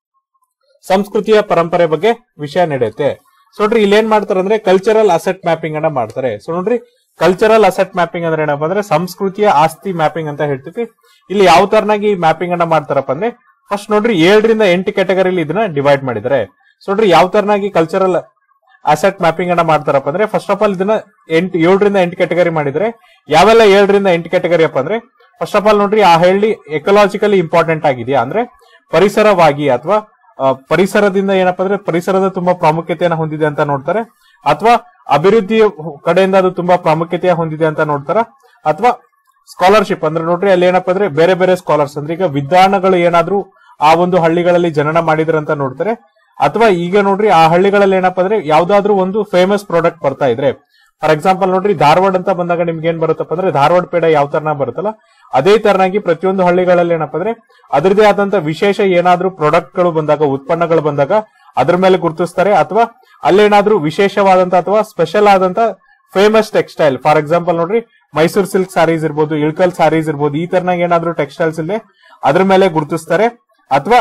ಸಂಸ್ಕೃತಿಯ ಪರಂಪರೆ ಬಗ್ಗೆ ವಿಷಯ ನಡೆಯುತ್ತೆ ಸೊ ನೋಡ್ರಿ ಇಲ್ಲಿ ಏನ್ ಮಾಡ್ತಾರೆ ಅಂದ್ರೆ ಕಲ್ಚರಲ್ ಅಸೆಟ್ ಮ್ಯಾಪಿಂಗ್ ಅನ್ನ ಮಾಡ್ತಾರೆ ಸೊ ನೋಡ್ರಿ ಕಲ್ಚರಲ್ ಅಸೆಟ್ ಮ್ಯಾಪಿಂಗ್ ಅಂದ್ರೆ ಏನಪ್ಪ ಅಂದ್ರೆ ಸಂಸ್ಕೃತಿಯ ಆಸ್ತಿ ಮ್ಯಾಪಿಂಗ್ ಅಂತ ಹೇಳ್ತೀವಿ ಇಲ್ಲಿ ಯಾವ ತರನಾಗಿ ಮ್ಯಾಪಿಂಗ್ ಅನ್ನ ಮಾಡ್ತಾರಪ್ಪ ಅಂದ್ರೆ ಫಸ್ಟ್ ನೋಡ್ರಿ ಏಳರಿಂದ ಎಂಟು ಕ್ಯಾಟಗರಿಲಿ ಇದನ್ನ ಡಿವೈಡ್ ಮಾಡಿದ್ದಾರೆ ಸೊ ನೋಡ್ರಿ ಯಾವ ತರನಾಗಿ ಕಲ್ಚರಲ್ ಅಸೆಟ್ ಮ್ಯಾಪಿಂಗ್ ಅನ್ನ ಮಾಡ್ತಾರಪ್ಪ ಅಂದ್ರೆ ಫಸ್ಟ್ ಆಫ್ ಆಲ್ ಇದನ್ನ ಎಂಟು ಏಳರಿಂದ ಎಂಟು ಕ್ಯಾಟಗರಿ ಮಾಡಿದ್ರೆ ಯಾವೆಲ್ಲ ಏಳರಿಂದ ಎಂಟು ಕ್ಯಾಟಗರಿ ಅಪ್ಪ ಅಂದ್ರೆ ಫಸ್ಟ್ ಆಫ್ ಆಲ್ ನೋಡ್ರಿ ಆ ಹಳ್ಳಿ ಎಕಲಾಜಿಕಲಿ ಇಂಪಾರ್ಟೆಂಟ್ ಆಗಿದೆಯಾ ಅಂದ್ರೆ ಪರಿಸರವಾಗಿ ಅಥವಾ ಆ, ಪರಿಸರದಿಂದ ಏನಪ್ಪಾ ಅಂದ್ರೆ ಪರಿಸರದ ತುಂಬಾ ಪ್ರಾಮುಖ್ಯತೆಯನ್ನು ಹೊಂದಿದೆ ಅಂತ ನೋಡ್ತಾರೆ ಅಥವಾ ಅಭಿವೃದ್ಧಿಯ ಕಡೆಯಿಂದ ಅದು ತುಂಬಾ ಪ್ರಾಮುಖ್ಯತೆಯ ಹೊಂದಿದೆ ಅಂತ ನೋಡ್ತಾರ ಅಥವಾ ಸ್ಕಾಲರ್ಶಿಪ್ ಅಂದ್ರೆ ನೋಡ್ರಿ ಅಲ್ಲಿ ಏನಪ್ಪಾ ಅಂದ್ರೆ ಬೇರೆ ಬೇರೆ ಸ್ಕಾಲರ್ಸ್ ಅಂದ್ರೆ ಈಗ ವಿದ್ವಾನಗಳು ಏನಾದ್ರೂ ಆ ಒಂದು ಹಳ್ಳಿಗಳಲ್ಲಿ ಜನನ ಮಾಡಿದ್ರ ಅಂತ ನೋಡ್ತಾರೆ ಅಥವಾ ಈಗ ನೋಡ್ರಿ ಆ ಹಳ್ಳಿಗಳಲ್ಲಿ ಏನಪ್ಪಾ ಅಂದ್ರೆ ಯಾವ್ದಾದ್ರು ಒಂದು ಫೇಮಸ್ ಪ್ರಾಡಕ್ಟ್ ಬರ್ತಾ ಇದ್ರೆ ಫಾರ್ ಎಕ್ಸಾಂಪಲ್ ನೋಡ್ರಿ ಧಾರವಾಡ ಅಂತ ಬಂದಾಗ ನಿಮ್ಗೆ ಏನ್ ಬರುತ್ತಪ್ಪ ಅಂದ್ರೆ ಧಾರವಾಡ ಪೇಡ ಯಾವ ತರನ ಬರುತ್ತಲ್ಲ ಅದೇ ತರನಾಗಿ ಪ್ರತಿಯೊಂದು ಹಳ್ಳಿಗಳಲ್ಲಿ ಏನಪ್ಪಾ ಅಂದ್ರೆ ಅದರದೇ ಆದಂತ ವಿಶೇಷ ಏನಾದ್ರೂ ಪ್ರಾಡಕ್ಟ್ ಗಳು ಬಂದಾಗ ಉತ್ಪನ್ನಗಳು ಬಂದಾಗ ಅದ್ರ ಮೇಲೆ ಗುರುತಿಸ್ತಾರೆ ಅಥವಾ ಅಲ್ಲೇನಾದ್ರೂ ವಿಶೇಷವಾದಂತ ಅಥವಾ ಸ್ಪೆಷಲ್ ಆದಂತ ಫೇಮಸ್ ಟೆಕ್ಸ್ಟೈಲ್ ಫಾರ್ ಎಕ್ಸಾಂಪಲ್ ನೋಡ್ರಿ ಮೈಸೂರು ಸಿಲ್ಕ್ ಸಾರೀಸ್ ಇರ್ಬೋದು ಇಳ್ಕಲ್ ಸಾರೀಸ್ ಇರ್ಬೋದು ಈ ತರನಾಗ ಏನಾದ್ರೂ ಟೆಕ್ಸ್ಟೈಲ್ಸ್ ಇಲ್ಲೇ ಅದ್ರ ಮೇಲೆ ಗುರುತಿಸ್ತಾರೆ ಅಥವಾ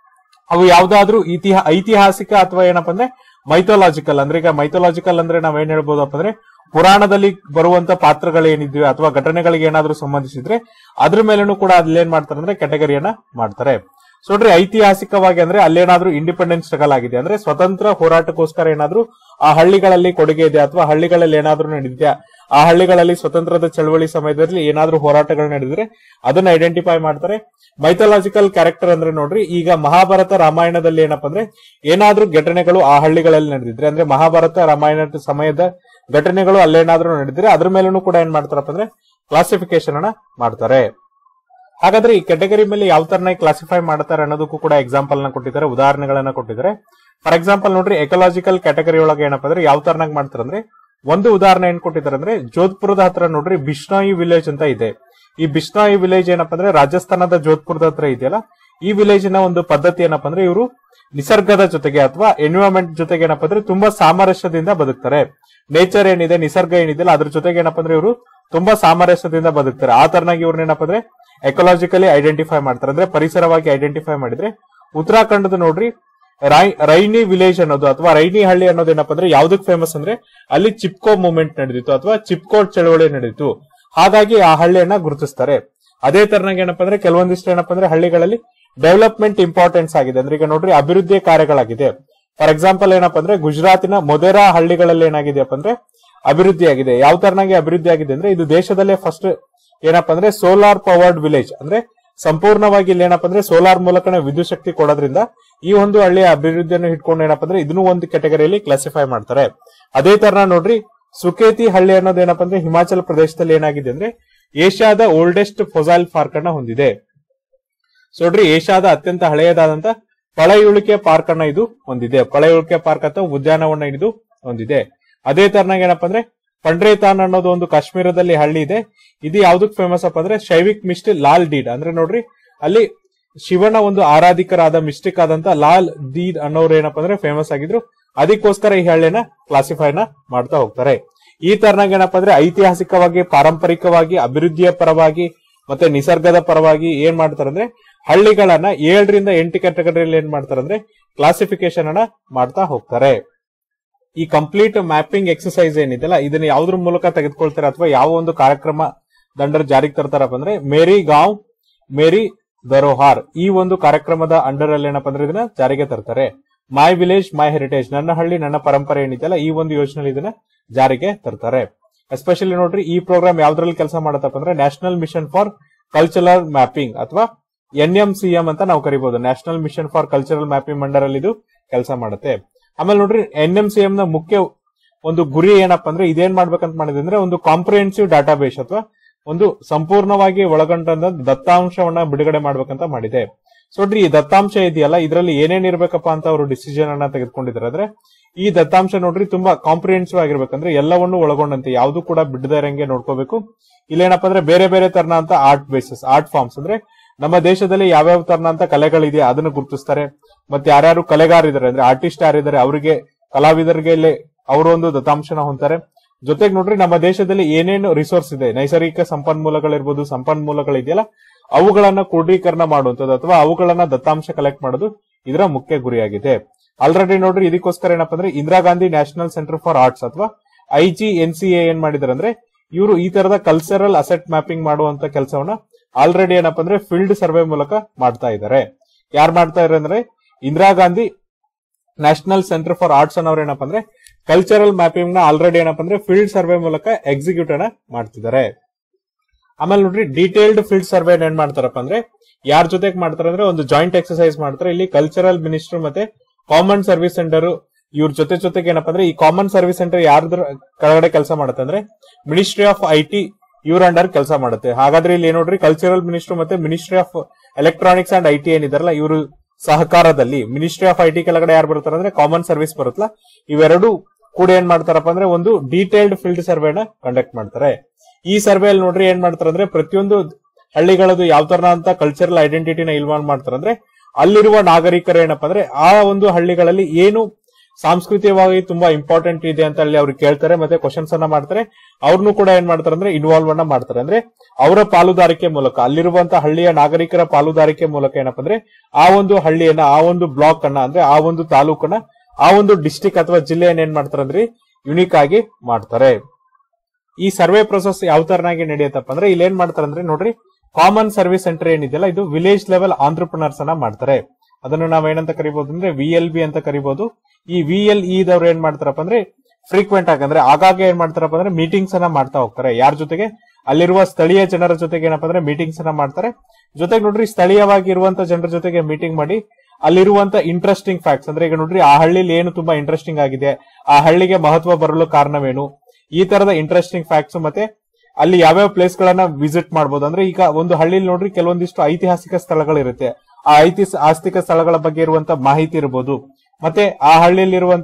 ಅವು ಯಾವ್ದಾದ್ರು ಇತಿಹಾ ಐತಿಹಾಸಿಕ ಅಥವಾ ಏನಪ್ಪಾ ಅಂದ್ರೆ ಮೈಥೋಲಾಜಿಕಲ್ ಅಂದ್ರೆ ಈಗ ಮೈಥೋಲಾಜಿಕಲ್ ಅಂದ್ರೆ ನಾವ್ ಏನ್ ಹೇಳ್ಬೋದಪ್ಪ ಅಂದ್ರೆ ಪುರಾಣದಲ್ಲಿ ಬರುವಂತ ಪಾತ್ರಗಳೇನಿದ್ವಿ ಅಥವಾ ಘಟನೆಗಳಿಗೆ ಏನಾದ್ರೂ ಸಂಬಂಧಿಸಿದ್ರೆ ಅದ್ರ ಮೇಲೂ ಕೂಡ ಅಲ್ಲೇನ್ ಮಾಡ್ತಾರೆ ಅಂದ್ರೆ ಕೆಟಗರಿಯನ್ನ ಮಾಡ್ತಾರೆ ಸೊ ನೋಡ್ರಿ ಐತಿಹಾಸಿಕವಾಗಿ ಅಂದ್ರೆ ಅಲ್ಲೇನಾದ್ರೂ ಇಂಡಿಪೆಂಡೆನ್ಸ್ ಸ್ಟ್ರಗಲ್ ಆಗಿದೆ ಅಂದ್ರೆ ಸ್ವತಂತ್ರ ಹೋರಾಟಕ್ಕೋಸ್ಕರ ಏನಾದ್ರೂ ಆ ಹಳ್ಳಿಗಳಲ್ಲಿ ಕೊಡುಗೆ ಇದೆ ಅಥವಾ ಹಳ್ಳಿಗಳಲ್ಲಿ ಏನಾದ್ರೂ ನಡೆದಿದ್ಯಾ ಆ ಹಳ್ಳಿಗಳಲ್ಲಿ ಸ್ವತಂತ್ರದ ಚಳವಳಿ ಸಮಯದಲ್ಲಿ ಏನಾದ್ರೂ ಹೋರಾಟಗಳು ನಡೆದಿದ್ರೆ ಅದನ್ನ ಐಡೆಂಟಿಫೈ ಮಾಡ್ತಾರೆ ಮೈಥಾಲಜಿಕಲ್ ಕ್ಯಾರೆಕ್ಟರ್ ಅಂದ್ರೆ ನೋಡ್ರಿ ಈಗ ಮಹಾಭಾರತ ರಾಮಾಯಣದಲ್ಲಿ ಏನಪ್ಪಾ ಅಂದ್ರೆ ಏನಾದ್ರೂ ಘಟನೆಗಳು ಆ ಹಳ್ಳಿಗಳಲ್ಲಿ ನಡೆದಿದ್ರೆ ಅಂದ್ರೆ ಮಹಾಭಾರತ ರಾಮಾಯಣದ ಸಮಯದ ಘಟನೆಗಳು ಅಲ್ಲೇನಾದ್ರೂ ನಡೆದಿದ್ರೆ ಅದ್ರ ಮೇಲೂ ಕೂಡ ಏನ್ ಮಾಡ್ತಾರಪ್ಪ ಅಂದ್ರೆ ಕ್ಲಾಸಿಫಿಕೇಶನ್ ಅನ್ನ ಮಾಡ್ತಾರೆ ಹಾಗಾದ್ರೆ ಈ ಕೆಟಗರಿ ಮೇಲೆ ಯಾವ ತರನಾಗಿ ಕ್ಲಾಸಿಫೈ ಮಾಡ್ತಾರೆ ಅನ್ನೋದಕ್ಕೂ ಕೂಡ ಎಕ್ಸಾಂಪಲ್ ನ ಕೊಟ್ಟಿದ್ದಾರೆ ಉದಾಹರಣೆಗಳನ್ನ ಕೊಟ್ಟಿದ್ದಾರೆ ಫಾರ್ ಎಕ್ಸಾಂಪಲ್ ನೋಡ್ರಿ ಎಕಲಾಜಿಕಲ್ ಕ್ಯಾಟಗರಿ ಒಳಗೆ ಏನಪ್ಪಾ ಅಂದ್ರೆ ಯಾವ ತರನಾಗಿ ಮಾಡ್ತಾರೆ ಅಂದ್ರೆ ಒಂದು ಉದಾಹರಣೆ ಏನ್ ಕೊಟ್ಟಿದ್ದಾರೆ ಅಂದ್ರೆ ಜೋಧ್ಪುರದ ಹತ್ರ ನೋಡ್ರಿ ಬಿಷ್ಣಾಯಿ ವಿಲೇಜ್ ಅಂತ ಇದೆ ಈ ಬಿಷ್ಣಾಯಿ ವಿಲೇಜ್ ಏನಪ್ಪಾ ಅಂದ್ರೆ ರಾಜಸ್ಥಾನದ ಜೋಧ್ಪುರದ ಹತ್ರ ಇದೆಯಲ್ಲ ಈ ವಿಲೇಜ್ ನ ಒಂದು ಪದ್ಧತಿ ಏನಪ್ಪಾ ಅಂದ್ರೆ ಇವರು ನಿಸರ್ಗದ ಜೊತೆಗೆ ಅಥವಾ ಎನ್ವಿರಾನ್ಮೆಂಟ್ ಜೊತೆಗೆ ಏನಪ್ಪಾ ಅಂದ್ರೆ ತುಂಬಾ ಸಾಮರಸ್ಯದಿಂದ ಬದುಕ್ತಾರೆ ನೇಚರ್ ಏನಿದೆ ನಿಸರ್ಗ ಏನಿದೆಯಲ್ಲ ಅದ್ರ ಜೊತೆಗೆ ಏನಪ್ಪಾ ಅಂದ್ರೆ ಇವರು ತುಂಬಾ ಸಾಮರಸ್ಯದಿಂದ ಬದುಕ್ತಾರೆ ಆ ತರನಾಗಿ ಇವ್ರನ್ನ ಏನಪ್ಪಾ ಅಂದ್ರೆ ಎಕಲಾಜಿಕಲಿ ಐಡೆಂಟಿಫೈ ಮಾಡ್ತಾರೆ ಅಂದ್ರೆ ಪರಿಸರವಾಗಿ ಐಡೆಂಟಿಫೈ ಮಾಡಿದ್ರೆ ಉತ್ತರಾಖಂಡದ ನೋಡ್ರಿ ರೈ- ರೈನಿ ವಿಲೇಜ್ ಅನ್ನೋದು ಅಥವಾ ರೈನಿ ಹಳ್ಳಿ ಅನ್ನೋದು ಏನಪ್ಪಾ ಅಂದ್ರೆ ಯಾವ್ದಕ್ ಫೇಮಸ್ ಅಂದ್ರೆ ಅಲ್ಲಿ ಚಿಪ್ಕೋ ಮೂವ್ಮೆಂಟ್ ನಡೆದಿತ್ತು ಅಥವಾ ಚಿಪ್ಕೋ ಚಳವಳಿ ನಡೆದಿತ್ತು ಹಾಗಾಗಿ ಆ ಹಳ್ಳಿಯನ್ನ ಗುರುತಿಸ್ತಾರೆ ಅದೇ ತರನಾಗಿ ಏನಪ್ಪಾ ಅಂದ್ರೆ ಕೆಲವೊಂದಿಷ್ಟು ಏನಪ್ಪಾ ಅಂದ್ರೆ ಹಳ್ಳಿಗಳಲ್ಲಿ ಡೆವಲಪ್ಮೆಂಟ್ ಇಂಪಾರ್ಟೆನ್ಸ್ ಆಗಿದೆ ಅಂದ್ರೆ ಈಗ ನೋಡ್ರಿ ಅಭಿವೃದ್ಧಿ ಕಾರ್ಯಗಳಾಗಿದೆ ಫಾರ್ ಎಕ್ಸಾಂಪಲ್ ಏನಪ್ಪಾ ಅಂದ್ರೆ ಗುಜರಾತಿನ ಮೊದೆರಾ ಹಳ್ಳಿಗಳಲ್ಲಿ ಏನಾಗಿದೆಯಪ್ಪ ಅಂದ್ರೆ ಅಭಿವೃದ್ಧಿ ಆಗಿದೆ ಯಾವ ತರನಾಗಿ ಅಭಿವೃದ್ಧಿ ಆಗಿದೆ ಅಂದ್ರೆ ಇದು ದೇಶದಲ್ಲೇ ಫಸ್ಟ್ ಏನಪ್ಪಾ ಅಂದ್ರೆ ಸೋಲಾರ್ ಪವರ್ಡ್ ವಿಲೇಜ್ ಅಂದ್ರೆ ಸಂಪೂರ್ಣವಾಗಿ ಇಲ್ಲಿ ಏನಪ್ಪಾ ಅಂದ್ರೆ ಸೋಲಾರ್ ಮೂಲಕನೇ ವಿದ್ಯುತ್ ಶಕ್ತಿ ಕೊಡೋದ್ರಿಂದ ಈ ಒಂದು ಹಳ್ಳಿಯ ಅಭಿವೃದ್ಧಿಯನ್ನು ಇಟ್ಕೊಂಡು ಏನಪ್ಪಾ ಅಂದ್ರೆ ಇದನ್ನು ಒಂದು ಕೆಟಗರಿಯಲ್ಲಿ ಕ್ಲಾಸಿಫೈ ಮಾಡ್ತಾರೆ ಅದೇ ತರ ನೋಡ್ರಿ ಸುಕೇತಿ ಹಳ್ಳಿ ಅನ್ನೋದು ಏನಪ್ಪಾ ಅಂದ್ರೆ ಹಿಮಾಚಲ ಪ್ರದೇಶದಲ್ಲಿ ಏನಾಗಿದೆ ಅಂದ್ರೆ ಏಷ್ಯಾದ ಓಲ್ಡೆಸ್ಟ್ ಫೊಸೈಲ್ ಪಾರ್ಕ್ ಅನ್ನ ಹೊಂದಿದೆ ಸೊ ನೋಡ್ರಿ ಏಷ್ಯಾದ ಅತ್ಯಂತ ಹಳೆಯದಾದಂತ ಪಳೆಯುಳಿಕೆ ಪಾರ್ಕ್ ಅನ್ನ ಇದು ಹೊಂದಿದೆ ಪಳೆಯುಳಿಕೆ ಪಾರ್ಕ್ ಅಥವಾ ಉದ್ಯಾನವನ ಇದು ಹೊಂದಿದೆ ಅದೇ ತರನಾಗಿ ಏನಪ್ಪಾ ಅಂದ್ರೆ ಪಂಡ್ರೇತಾನ್ ಅನ್ನೋದು ಒಂದು ಕಾಶ್ಮೀರದಲ್ಲಿ ಹಳ್ಳಿ ಇದೆ ಇದು ಯಾವ್ದಕ್ ಫೇಮಸ್ ಅಪ್ಪ ಅಂದ್ರೆ ಶೈವಿಕ್ ಮಿಸ್ಟ್ ಲಾಲ್ ಡೀಡ್ ಅಂದ್ರೆ ನೋಡ್ರಿ ಅಲ್ಲಿ ಶಿವನ ಒಂದು ಆರಾಧಿಕರಾದ ಮಿಸ್ಟಿಕ್ ಆದಂತ ಲಾಲ್ ದೀದ್ ಅನ್ನೋರು ಏನಪ್ಪಾ ಅಂದ್ರೆ ಫೇಮಸ್ ಆಗಿದ್ರು ಅದಕ್ಕೋಸ್ಕರ ಈ ಹಳ್ಳಿನ ಕ್ಲಾಸಿಫೈನ ಮಾಡ್ತಾ ಹೋಗ್ತಾರೆ ಈ ತರನಾಗಿ ಏನಪ್ಪಾ ಅಂದ್ರೆ ಐತಿಹಾಸಿಕವಾಗಿ ಪಾರಂಪರಿಕವಾಗಿ ಅಭಿವೃದ್ಧಿಯ ಪರವಾಗಿ ಮತ್ತೆ ನಿಸರ್ಗದ ಪರವಾಗಿ ಏನ್ ಮಾಡ್ತಾರೆ ಅಂದ್ರೆ ಹಳ್ಳಿಗಳನ್ನ ಏಳರಿಂದ ಎಂಟು ಕ್ಯಾಟಗರಿಯಲ್ಲಿ ಏನ್ ಮಾಡ್ತಾರೆ ಅಂದ್ರೆ ಕ್ಲಾಸಿಫಿಕೇಶನ್ ಅನ್ನ ಮಾಡ್ತಾ ಹೋಗ್ತಾರೆ ಈ ಕಂಪ್ಲೀಟ್ ಮ್ಯಾಪಿಂಗ್ ಎಕ್ಸಸೈಸ್ ಏನಿದೆಯಲ್ಲ ಇದನ್ನ ಯಾವ್ದ್ರ ಮೂಲಕ ತೆಗೆದುಕೊಳ್ತಾರೆ ಅಥವಾ ಯಾವ ಒಂದು ಕಾರ್ಯಕ್ರಮ ದಂಡರ್ ಜಾರಿಗೆ ತರ್ತಾರಪ್ಪ ಅಂದ್ರೆ ಮೇರಿ ಗಾಂವ್ ಮೇರಿ ದರೋಹಾರ್ ಈ ಒಂದು ಕಾರ್ಯಕ್ರಮದ ಅಂಡರ್ ಅಲ್ಲಿ ಏನಪ್ಪ ಅಂದ್ರೆ ಇದನ್ನ ಜಾರಿಗೆ ತರ್ತಾರೆ ಮೈ ವಿಲೇಜ್ ಮೈ ಹೆರಿಟೇಜ್ ನನ್ನ ಹಳ್ಳಿ ನನ್ನ ಪರಂಪರೆ ಏನಿದೆಯಲ್ಲ ಈ ಒಂದು ಯೋಜನೆಯಲ್ಲಿ ಇದನ್ನ ಜಾರಿಗೆ ತರ್ತಾರೆ ಎಸ್ಪೆಷಲಿ ನೋಡ್ರಿ ಈ ಪ್ರೋಗ್ರಾಮ್ ಯಾವ್ದ್ರಲ್ಲಿ ಕೆಲಸ ಮಾಡತ್ತಪ್ಪ ಅಂದ್ರೆ national mission for cultural mapping ಅಥವಾ ಎನ್ ಎಂ ಸಿ ಎಂ ಅಂತ ನಾವು ಕರಿಬಹುದು national mission for cultural mapping ಮಂಡರ್ ಅಲ್ಲಿ ಇದು ಕೆಲಸ ಮಾಡುತ್ತೆ ಆಮೇಲೆ ನೋಡ್ರಿ ಎನ್ ಎಂ ಸಿ ಎಂ ನ ಮುಖ್ಯ ಒಂದು ಗುರಿ ಏನಪ್ಪಾ ಅಂದ್ರೆ ಇದೇನ್ ಮಾಡ್ಬೇಕಂತ ಮಾಡಿದೆ ಅಂದ್ರೆ ಒಂದು ಕಾಂಪ್ರಿಹೆನ್ಸಿವ್ ಡಾಟಾಬೇಸ್ ಅಥವಾ ಒಂದು ಸಂಪೂರ್ಣವಾಗಿ ಒಳಗೊಂಡ ದತ್ತಾಂಶವನ್ನ ಬಿಡುಗಡೆ ಮಾಡ್ಬೇಕಂತ ಮಾಡಿದೆ ಸೊ ನೋಡ್ರಿ ಈ ದತ್ತಾಂಶ ಇದೆಯಲ್ಲ ಇದರಲ್ಲಿ ಏನೇನ್ ಇರ್ಬೇಕಪ್ಪ ಅಂತ ಅವರು ಡಿಸಿಷನ್ ಅನ್ನ ತೆಗೆದುಕೊಂಡಿದ್ದಾರೆ ಅಂದ್ರೆ ಈ ದತ್ತಾಂಶ ನೋಡ್ರಿ ತುಂಬಾ ಕಾಂಪ್ರಿಹೆನ್ಸಿವ್ ಆಗಿರ್ಬೇಕಂದ್ರೆ ಎಲ್ಲವನ್ನು ಒಳಗೊಂಡಂತೆ ಯಾವ್ದು ಕೂಡ ಬಿಡದೇ ಇರಂಗೆ ನೋಡ್ಕೋಬೇಕು ಇಲ್ಲೇನಪ್ಪ ಅಂದ್ರೆ ಬೇರೆ ಬೇರೆ ತರನ ಅಂತ ಆರ್ಟ್ ಬೇಸಸ್ ಆರ್ಟ್ ಫಾರ್ಮ್ಸ್ ಅಂದ್ರೆ ನಮ್ಮ ದೇಶದಲ್ಲಿ ಯಾವ್ಯಾವ ತರನ ಅಂತ ಕಲೆಗಳಿದೆ ಅದನ್ನ ಗುರುತಿಸ್ತಾರೆ ಮತ್ತೆ ಯಾರ್ಯಾರು ಕಲೆಗಾರಿದ್ದಾರೆ ಅಂದ್ರೆ ಆರ್ಟಿಸ್ಟ್ ಯಾರಿದ್ದಾರೆ ಅವರಿಗೆ ಕಲಾವಿದರಿಗೆ ಇಲ್ಲಿ ಅವರು ಒಂದು ದತ್ತಾಂಶನ ಹೊಂತಾರೆ ಜೊತೆಗೆ ನೋಡ್ರಿ ನಮ್ಮ ದೇಶದಲ್ಲಿ ಏನೇನು ರಿಸೋರ್ಸ್ ಇದೆ ನೈಸರ್ಗಿಕ ಸಂಪನ್ಮೂಲಗಳಿರ್ಬೋದು ಸಂಪನ್ಮೂಲಗಳಿದೆಯಲ್ಲ ಅವುಗಳನ್ನ ಕ್ರೋಢೀಕರಣ ಮಾಡುವಂತದ್ದು ಅಥವಾ ಅವುಗಳನ್ನ ದತ್ತಾಂಶ ಕಲೆಕ್ಟ್ ಮಾಡೋದು ಇದರ ಮುಖ್ಯ ಗುರಿಯಾಗಿದೆ ಆಲ್ರೆಡಿ ನೋಡ್ರಿ ಇದಕ್ಕೋಸ್ಕರ ಏನಪ್ಪಾ ಅಂದ್ರೆ Indira Gandhi national centre for arts ಅಥವಾ I G N C A ಏನ್ ಮಾಡಿದಾರೆ ಅಂದ್ರೆ ಇವರು ಈ ತರದ ಕಲ್ಚರಲ್ ಅಸೆಟ್ ಮ್ಯಾಪಿಂಗ್ ಮಾಡುವಂತ ಕೆಲಸವನ್ನ ಆಲ್ರೆಡಿ ಏನಪ್ಪಾ ಅಂದ್ರೆ ಫೀಲ್ಡ್ ಸರ್ವೆ ಮೂಲಕ ಮಾಡ್ತಾ ಇದ್ದಾರೆ ಯಾರು ಮಾಡ್ತಾ ಇದ್ದಾರೆ ಅಂದ್ರೆ Indira Gandhi national centre for arts ಅನ್ನೋರು ಏನಪ್ಪಾ ಅಂದ್ರೆ ಕಲ್ಚರಲ್ ಮ್ಯಾಪಿಂಗ್ ನ ಆಲ್ರೆಡಿ ಏನಪ್ಪಾ ಅಂದ್ರೆ ಫೀಲ್ಡ್ ಸರ್ವೆ ಮೂಲಕ ಎಕ್ಸಿಕ್ಯೂಟ್ ಅನ್ನ ಮಾಡ್ತಿದ್ದಾರೆ ಆಮೇಲೆ ನೋಡ್ರಿ ಡೀಟೇಲ್ಡ್ ಫೀಲ್ಡ್ ಸರ್ವೆ ಏನ್ ಮಾಡ್ತಾರಪ್ಪ ಅಂದ್ರೆ ಯಾರ ಜೊತೆಗೆ ಮಾಡ್ತಾರೆ ಅಂದ್ರೆ ಒಂದು ಜಾಯಿಂಟ್ ಎಕ್ಸರ್ಸೈಸ್ ಮಾಡ್ತಾರೆ ಇಲ್ಲಿ ಕಲ್ಚರಲ್ ಮಿನಿಸ್ಟರ್ ಮತ್ತೆ ಕಾಮನ್ ಸರ್ವಿಸ್ ಸೆಂಟರ್ ಇವ್ರ ಜೊತೆ ಜೊತೆಗೆ ಏನಪ್ಪಾ ಅಂದ್ರೆ ಈ ಕಾಮನ್ ಸರ್ವಿಸ್ ಸೆಂಟರ್ ಯಾರ್ದ್ರ ಕೆಳಗಡೆ ಕೆಲಸ ಮಾಡುತ್ತೆ ಅಂದ್ರೆ ಮಿನಿಸ್ಟ್ರಿ ಆಫ್ ಐ ಟಿ ಇವ್ರ ಅಂಡರ್ ಕೆಲಸ ಮಾಡುತ್ತೆ ಹಾಗಾದ್ರೆ ಇಲ್ಲಿ ಏನ್ ನೋಡ್ರಿ ಕಲ್ಚರಲ್ ಮಿನಿಸ್ಟರ್ ಮತ್ತೆ ministry of electronics and I T ಏನಿದಾರಲ್ಲ ಇವರು ಸಹಕಾರದಲ್ಲಿ ಮಿನಿಸ್ಟ್ರಿ ಆಫ್ ಐಟಿ ಕೆಳಗಡೆ ಯಾರು ಬರ್ತಾರೆ ಅಂದ್ರೆ ಕಾಮನ್ ಸರ್ವಿಸ್ ಬರುತ್ತಲ್ಲ ಇವೆರಡು ಕೂಡ ಏನ್ ಮಾಡ್ತಾರಪ್ಪ ಅಂದ್ರೆ ಒಂದು ಡೀಟೇಲ್ಡ್ ಫೀಲ್ಡ್ ಸರ್ವೆನ ಕಂಡಕ್ಟ್ ಮಾಡ್ತಾರೆ ಈ ಸರ್ವೆ ಅಲ್ಲಿ ನೋಡ್ರಿ ಏನ್ ಮಾಡ್ತಾರೆ ಅಂದ್ರೆ ಪ್ರತಿಯೊಂದು ಹಳ್ಳಿಗಳದ್ದು ಯಾವ ತರ ಅಂತ ಕಲ್ಚರಲ್ ಐಡೆಂಟಿಟಿನ ಇನ್ವಾಲ್ವ್ ಮಾಡ್ತಾರೆ ಅಂದ್ರೆ ಅಲ್ಲಿರುವ ನಾಗರಿಕರು ಏನಪ್ಪಾ ಅಂದ್ರೆ ಆ ಒಂದು ಹಳ್ಳಿಗಳಲ್ಲಿ ಏನು ಸಾಂಸ್ಕೃತಿಕವಾಗಿ ತುಂಬಾ ಇಂಪಾರ್ಟೆಂಟ್ ಇದೆ ಅಂತ ಅಲ್ಲಿ ಅವ್ರಿಗೆ ಕೇಳ್ತಾರೆ ಮತ್ತೆ ಕ್ವಶನ್ಸ್ ಅನ್ನ ಮಾಡ್ತಾರೆ ಅವ್ರನ್ನು ಕೂಡ ಏನ್ ಮಾಡ್ತಾರೆ ಅಂದ್ರೆ ಇನ್ವಾಲ್ವ್ ಅನ್ನ ಮಾಡ್ತಾರೆ ಅಂದ್ರೆ ಅವರ ಪಾಲುದಾರಿಕೆ ಮೂಲಕ ಅಲ್ಲಿರುವಂತಹ ಹಳ್ಳಿಯ ನಾಗರಿಕರ ಪಾಲುದಾರಿಕೆ ಮೂಲಕ ಏನಪ್ಪಾ ಅಂದ್ರೆ ಆ ಒಂದು ಹಳ್ಳಿಯನ್ನ ಆ ಒಂದು ಬ್ಲಾಕ್ ಅನ್ನ ಅಂದ್ರೆ ಆ ಒಂದು ತಾಲೂಕನ್ನ ಆ ಒಂದು ಡಿಸ್ಟಿಕ್ ಅಥವಾ ಜಿಲ್ಲೆಯನ್ನ ಏನ್ ಮಾಡ್ತಾರೆ ಅಂದ್ರೆ ಯುನಿಕ್ ಆಗಿ ಮಾಡ್ತಾರೆ ಈ ಸರ್ವೆ ಪ್ರೊಸೆಸ್ ಯಾವ ತರನಾಗಿ ನಡೆಯುತ್ತಪ್ಪ ಅಂದ್ರೆ ಇಲ್ಲಿ ಏನ್ ಮಾಡ್ತಾರೆ ಅಂದ್ರೆ ನೋಡ್ರಿ ಕಾಮನ್ ಸರ್ವಿಸ್ ಸೆಂಟರ್ ಏನಿದೆಯಲ್ಲ ಇದು ವಿಲೇಜ್ ಲೆವೆಲ್ ಆಂಟ್ರಪ್ರಿನರ್ಸ್ ಅನ್ನ ಮಾಡ್ತಾರೆ ಅದನ್ನು ನಾವ್ ಏನಂತ ಕರಿಬಹುದು ಅಂದ್ರೆ ವಿ ಎಲ್ ಬಿ ಅಂತ ಕರಿಬಹುದು ಈ ವಿ ಎಲ್ ಇ ದವ್ರು ಏನ್ ಮಾಡ್ತಾರಪ್ಪ ಅಂದ್ರೆ ಫ್ರೀಕ್ವೆಂಟ್ ಆಗಿ ಅಂದ್ರೆ ಆಗಾಗ ಏನ್ ಮಾಡ್ತಾರಪ್ಪ ಅಂದ್ರೆ ಮೀಟಿಂಗ್ಸ್ ಅನ್ನ ಮಾಡ್ತಾ ಹೋಗ್ತಾರೆ ಯಾರ ಜೊತೆಗೆ ಅಲ್ಲಿರುವ ಸ್ಥಳೀಯ ಜನರ ಜೊತೆಗೆ ಏನಪ್ಪಾ ಅಂದ್ರೆ ಮೀಟಿಂಗ್ಸ್ ಅನ್ನ ಮಾಡ್ತಾರೆ ಜೊತೆಗೆ ನೋಡ್ರಿ ಸ್ಥಳೀಯವಾಗಿ ಇರುವಂತ ಜನರ ಜೊತೆಗೆ ಮೀಟಿಂಗ್ ಮಾಡಿ ಅಲ್ಲಿರುವಂತ ಇಂಟ್ರೆಸ್ಟಿಂಗ್ ಫ್ಯಾಕ್ಟ್ಸ್ ಅಂದ್ರೆ ಈಗ ನೋಡ್ರಿ ಆ ಹಳ್ಳಿಲಿ ಏನು ತುಂಬಾ ಇಂಟ್ರೆಸ್ಟಿಂಗ್ ಆಗಿದೆ ಆ ಹಳ್ಳಿಗೆ ಮಹತ್ವ ಬರಲು ಕಾರಣವೇನು ಈ ತರದ ಇಂಟ್ರೆಸ್ಟಿಂಗ್ ಫ್ಯಾಕ್ಟ್ಸ್ ಮತ್ತೆ ಅಲ್ಲಿ ಯಾವ್ಯಾವ ಪ್ಲೇಸ್ ಗಳನ್ನ ವಿಸಿಟ್ ಮಾಡಬಹುದು ಅಂದ್ರೆ ಈಗ ಒಂದು ಹಳ್ಳಿಲಿ ನೋಡ್ರಿ ಕೆಲವೊಂದಿಷ್ಟು ಐತಿಹಾಸಿಕ ಸ್ಥಳಗಳಿರುತ್ತೆ ಆ ಐತಿಹಾಸಿಕ ಸ್ಥಳಗಳ ಬಗ್ಗೆ ಇರುವಂತ ಮಾಹಿತಿ ಇರಬಹುದು ಮತ್ತೆ ಆ ಹಳ್ಳಿಯಲ್ಲಿರುವಂತ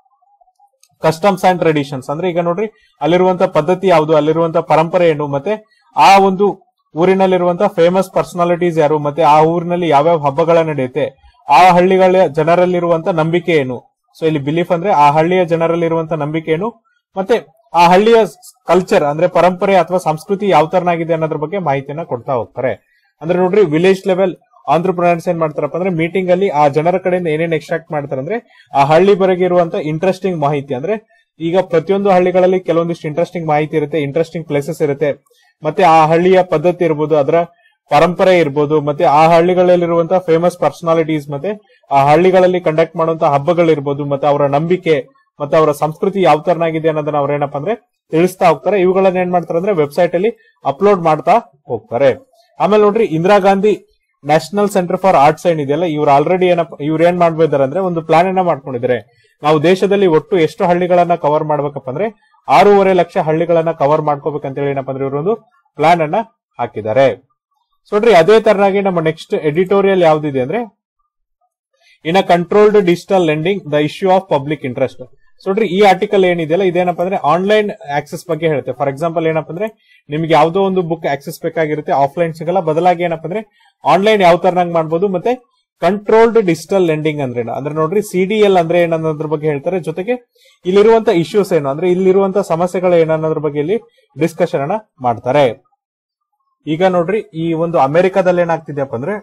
ಕಸ್ಟಮ್ಸ್ ಅಂಡ್ ಟ್ರೆಡಿಷನ್ಸ್ ಅಂದ್ರೆ ಈಗ ನೋಡ್ರಿ ಅಲ್ಲಿರುವಂತ ಪದ್ಧತಿ ಯಾವುದು ಅಲ್ಲಿರುವಂತ ಪರಂಪರೆ ಏನು ಮತ್ತೆ ಆ ಒಂದು ಊರಿನಲ್ಲಿರುವಂತ ಫೇಮಸ್ ಪರ್ಸನಾಲಿಟೀಸ್ ಯಾರು ಮತ್ತೆ ಆ ಊರಿನಲ್ಲಿ ಯಾವ್ಯಾವ ಹಬ್ಬಗಳ ನಡೆಯುತ್ತೆ ಆ ಹಳ್ಳಿಗಳ ಜನರಲ್ಲಿರುವಂತ ನಂಬಿಕೆ ಏನು ಸೊ ಇಲ್ಲಿ ಬಿಲೀಫ್ ಅಂದ್ರೆ ಆ ಹಳ್ಳಿಯ ಜನರಲ್ಲಿರುವಂತ ನಂಬಿಕೆ ಏನು ಮತ್ತೆ ಆ ಹಳ್ಳಿಯ ಕಲ್ಚರ್ ಅಂದ್ರೆ ಪರಂಪರೆ ಅಥವಾ ಸಂಸ್ಕೃತಿ ಯಾವ ತರನಾಗಿದೆ ಅನ್ನೋದ್ರ ಬಗ್ಗೆ ಮಾಹಿತಿಯನ್ನ ಕೊಡ್ತಾ ಹೋಗ್ತಾರೆ ಅಂದ್ರೆ ನೋಡ್ರಿ ವಿಲೇಜ್ ಲೆವೆಲ್ ಆಂಧ್ರಪ್ರನರ್ಸ್ ಏನ್ ಮಾಡ್ತಾರಪ್ಪ ಅಂದ್ರೆ ಮೀಟಿಂಗ್ ಅಲ್ಲಿ ಆ ಜನರ ಕಡೆಯಿಂದ ಏನೇನ್ ಎಕ್ಸ್ಟ್ರಾಕ್ಟ್ ಮಾಡ್ತಾರೆ ಅಂದ್ರೆ ಆ ಹಳ್ಳಿ ಬರೆಗೆ ಇರುವಂತ ಇಂಟ್ರೆಸ್ಟಿಂಗ್ ಮಾಹಿತಿ ಅಂದ್ರೆ ಈಗ ಪ್ರತಿಯೊಂದು ಹಳ್ಳಿಗಳಲ್ಲಿ ಕೆಲವೊಂದಿಷ್ಟು ಇಂಟ್ರೆಸ್ಟಿಂಗ್ ಮಾಹಿತಿ ಇರುತ್ತೆ ಇಂಟ್ರೆಸ್ಟಿಂಗ್ ಪ್ಲೇಸಸ್ ಇರುತ್ತೆ ಮತ್ತೆ ಆ ಹಳ್ಳಿಯ ಪದ್ಧತಿ ಇರ್ಬೋದು ಅದರ ಪರಂಪರೆ ಇರ್ಬೋದು ಮತ್ತೆ ಆ ಹಳ್ಳಿಗಳಲ್ಲಿರುವಂತಹ ಫೇಮಸ್ ಪರ್ಸನಾಲಿಟೀಸ್ ಮತ್ತೆ ಆ ಹಳ್ಳಿಗಳಲ್ಲಿ ಕಂಡಕ್ಟ್ ಮಾಡುವಂತಹ ಹಬ್ಬಗಳಿರ್ಬೋದು ಮತ್ತೆ ಅವರ ನಂಬಿಕೆ ಮತ್ತೆ ಅವರ ಸಂಸ್ಕೃತಿ ಯಾವ ತರನಾಗಿದೆ ಅನ್ನೋದನ್ನ ಅವ್ರೇನಪ್ಪ ಅಂದ್ರೆ ತಿಳಿಸ್ತಾ ಹೋಗ್ತಾರೆ ಇವುಗಳನ್ನ ಏನ್ ಮಾಡ್ತಾರೆ ಅಂದ್ರೆ ವೆಬ್ಸೈಟ್ ಅಲ್ಲಿ ಅಪ್ಲೋಡ್ ಮಾಡ್ತಾ ಹೋಗ್ತಾರೆ ಆಮೇಲೆ ನೋಡ್ರಿ Indira Gandhi national centre for arts ಏನಿದೆಯಲ್ಲ ಇವ್ರು ಆಲ್ರೆಡಿ ಏನಪ್ಪ ಇವ್ರು ಏನ್ ಮಾಡ್ಬಿದ್ದಾರೆ ಅಂದ್ರೆ ಒಂದು ಪ್ಲಾನ್ ಅನ್ನ ಮಾಡ್ಕೊಂಡಿದ್ದಾರೆ ನಾವು ದೇಶದಲ್ಲಿ ಒಟ್ಟು ಎಷ್ಟು ಹಳ್ಳಿಗಳನ್ನ ಕವರ್ ಮಾಡ್ಬೇಕಪ್ಪ ಅಂದ್ರೆ ಆರೂವರೆ ಲಕ್ಷ ಹಳ್ಳಿಗಳನ್ನ ಕವರ್ ಮಾಡ್ಕೋಬೇಕಂತೇಳಿ ಏನಪ್ಪ ಅಂದ್ರೆ ಇವರು ಒಂದು ಪ್ಲಾನ್ ಅನ್ನ ಹಾಕಿದ್ದಾರೆ ಸೊ ನೋಡ್ರಿ ಅದೇ ತರನಾಗಿ ನಮ್ಮ ನೆಕ್ಸ್ಟ್ ಎಡಿಟೋರಿಯಲ್ ಯಾವ್ದಿದೆ ಅಂದ್ರೆ in a controlled digital lending the issue of public interest so ನೋಡ್ರಿ ಈ ಆರ್ಟಿಕಲ್ ಏನಿದೆಯಲ್ಲ ಇದೇನಪ್ಪ ಅಂದ್ರೆ ಆನ್ಲೈನ್ ಆಕ್ಸೆಸ್ ಬಗ್ಗೆ ಹೇಳುತ್ತೆ ಫಾರ್ ಎಕ್ಸಾಂಪಲ್ ಏನಪ್ಪ ಅಂದ್ರೆ ನಿಮ್ಗೆ ಯಾವ್ದೋ ಒಂದು ಬುಕ್ ಆಕ್ಸೆಸ್ ಬೇಕಾಗಿರುತ್ತೆ ಆಫ್ಲೈನ್ ಸಿಗಲ್ಲ ಬದಲಾಗಿ ಏನಪ್ಪ ಅಂದ್ರೆ ಆನ್ಲೈನ್ ಯಾವ ತರನಾಗಿ ಮಾಡ್ಬೋದು ಮತ್ತೆ ಕಂಟ್ರೋಲ್ಡ್ ಡಿಜಿಟಲ್ ಲೆಂಡಿಂಗ್ ಅಂದ್ರೆ ಏನು? ಅಂದ್ರೆ ನೋಡ್ರಿ ಸಿಡಿಎಲ್ ಅಂದ್ರೆ ಏನನ್ನೋದ್ರ ಬಗ್ಗೆ ಹೇಳ್ತಾರೆ ಜೊತೆಗೆ ಇಲ್ಲಿರುವಂತ ಇಶ್ಯೂಸ್ ಏನು ಅಂದ್ರೆ ಇಲ್ಲಿರುವಂತ ಸಮಸ್ಯೆಗಳು ಏನನ್ನೋದ್ರ ಬಗ್ಗೆ ಇಲ್ಲಿ ಡಿಸ್ಕಷನ್ ಅನ್ನ ಮಾಡ್ತಾರೆ ಈಗ ನೋಡ್ರಿ ಈ ಒಂದು ಅಮೆರಿಕಾದಲ್ಲಿ ಏನಾಗ್ತಿದ್ಯಪ್ಪ ಅಂದ್ರೆ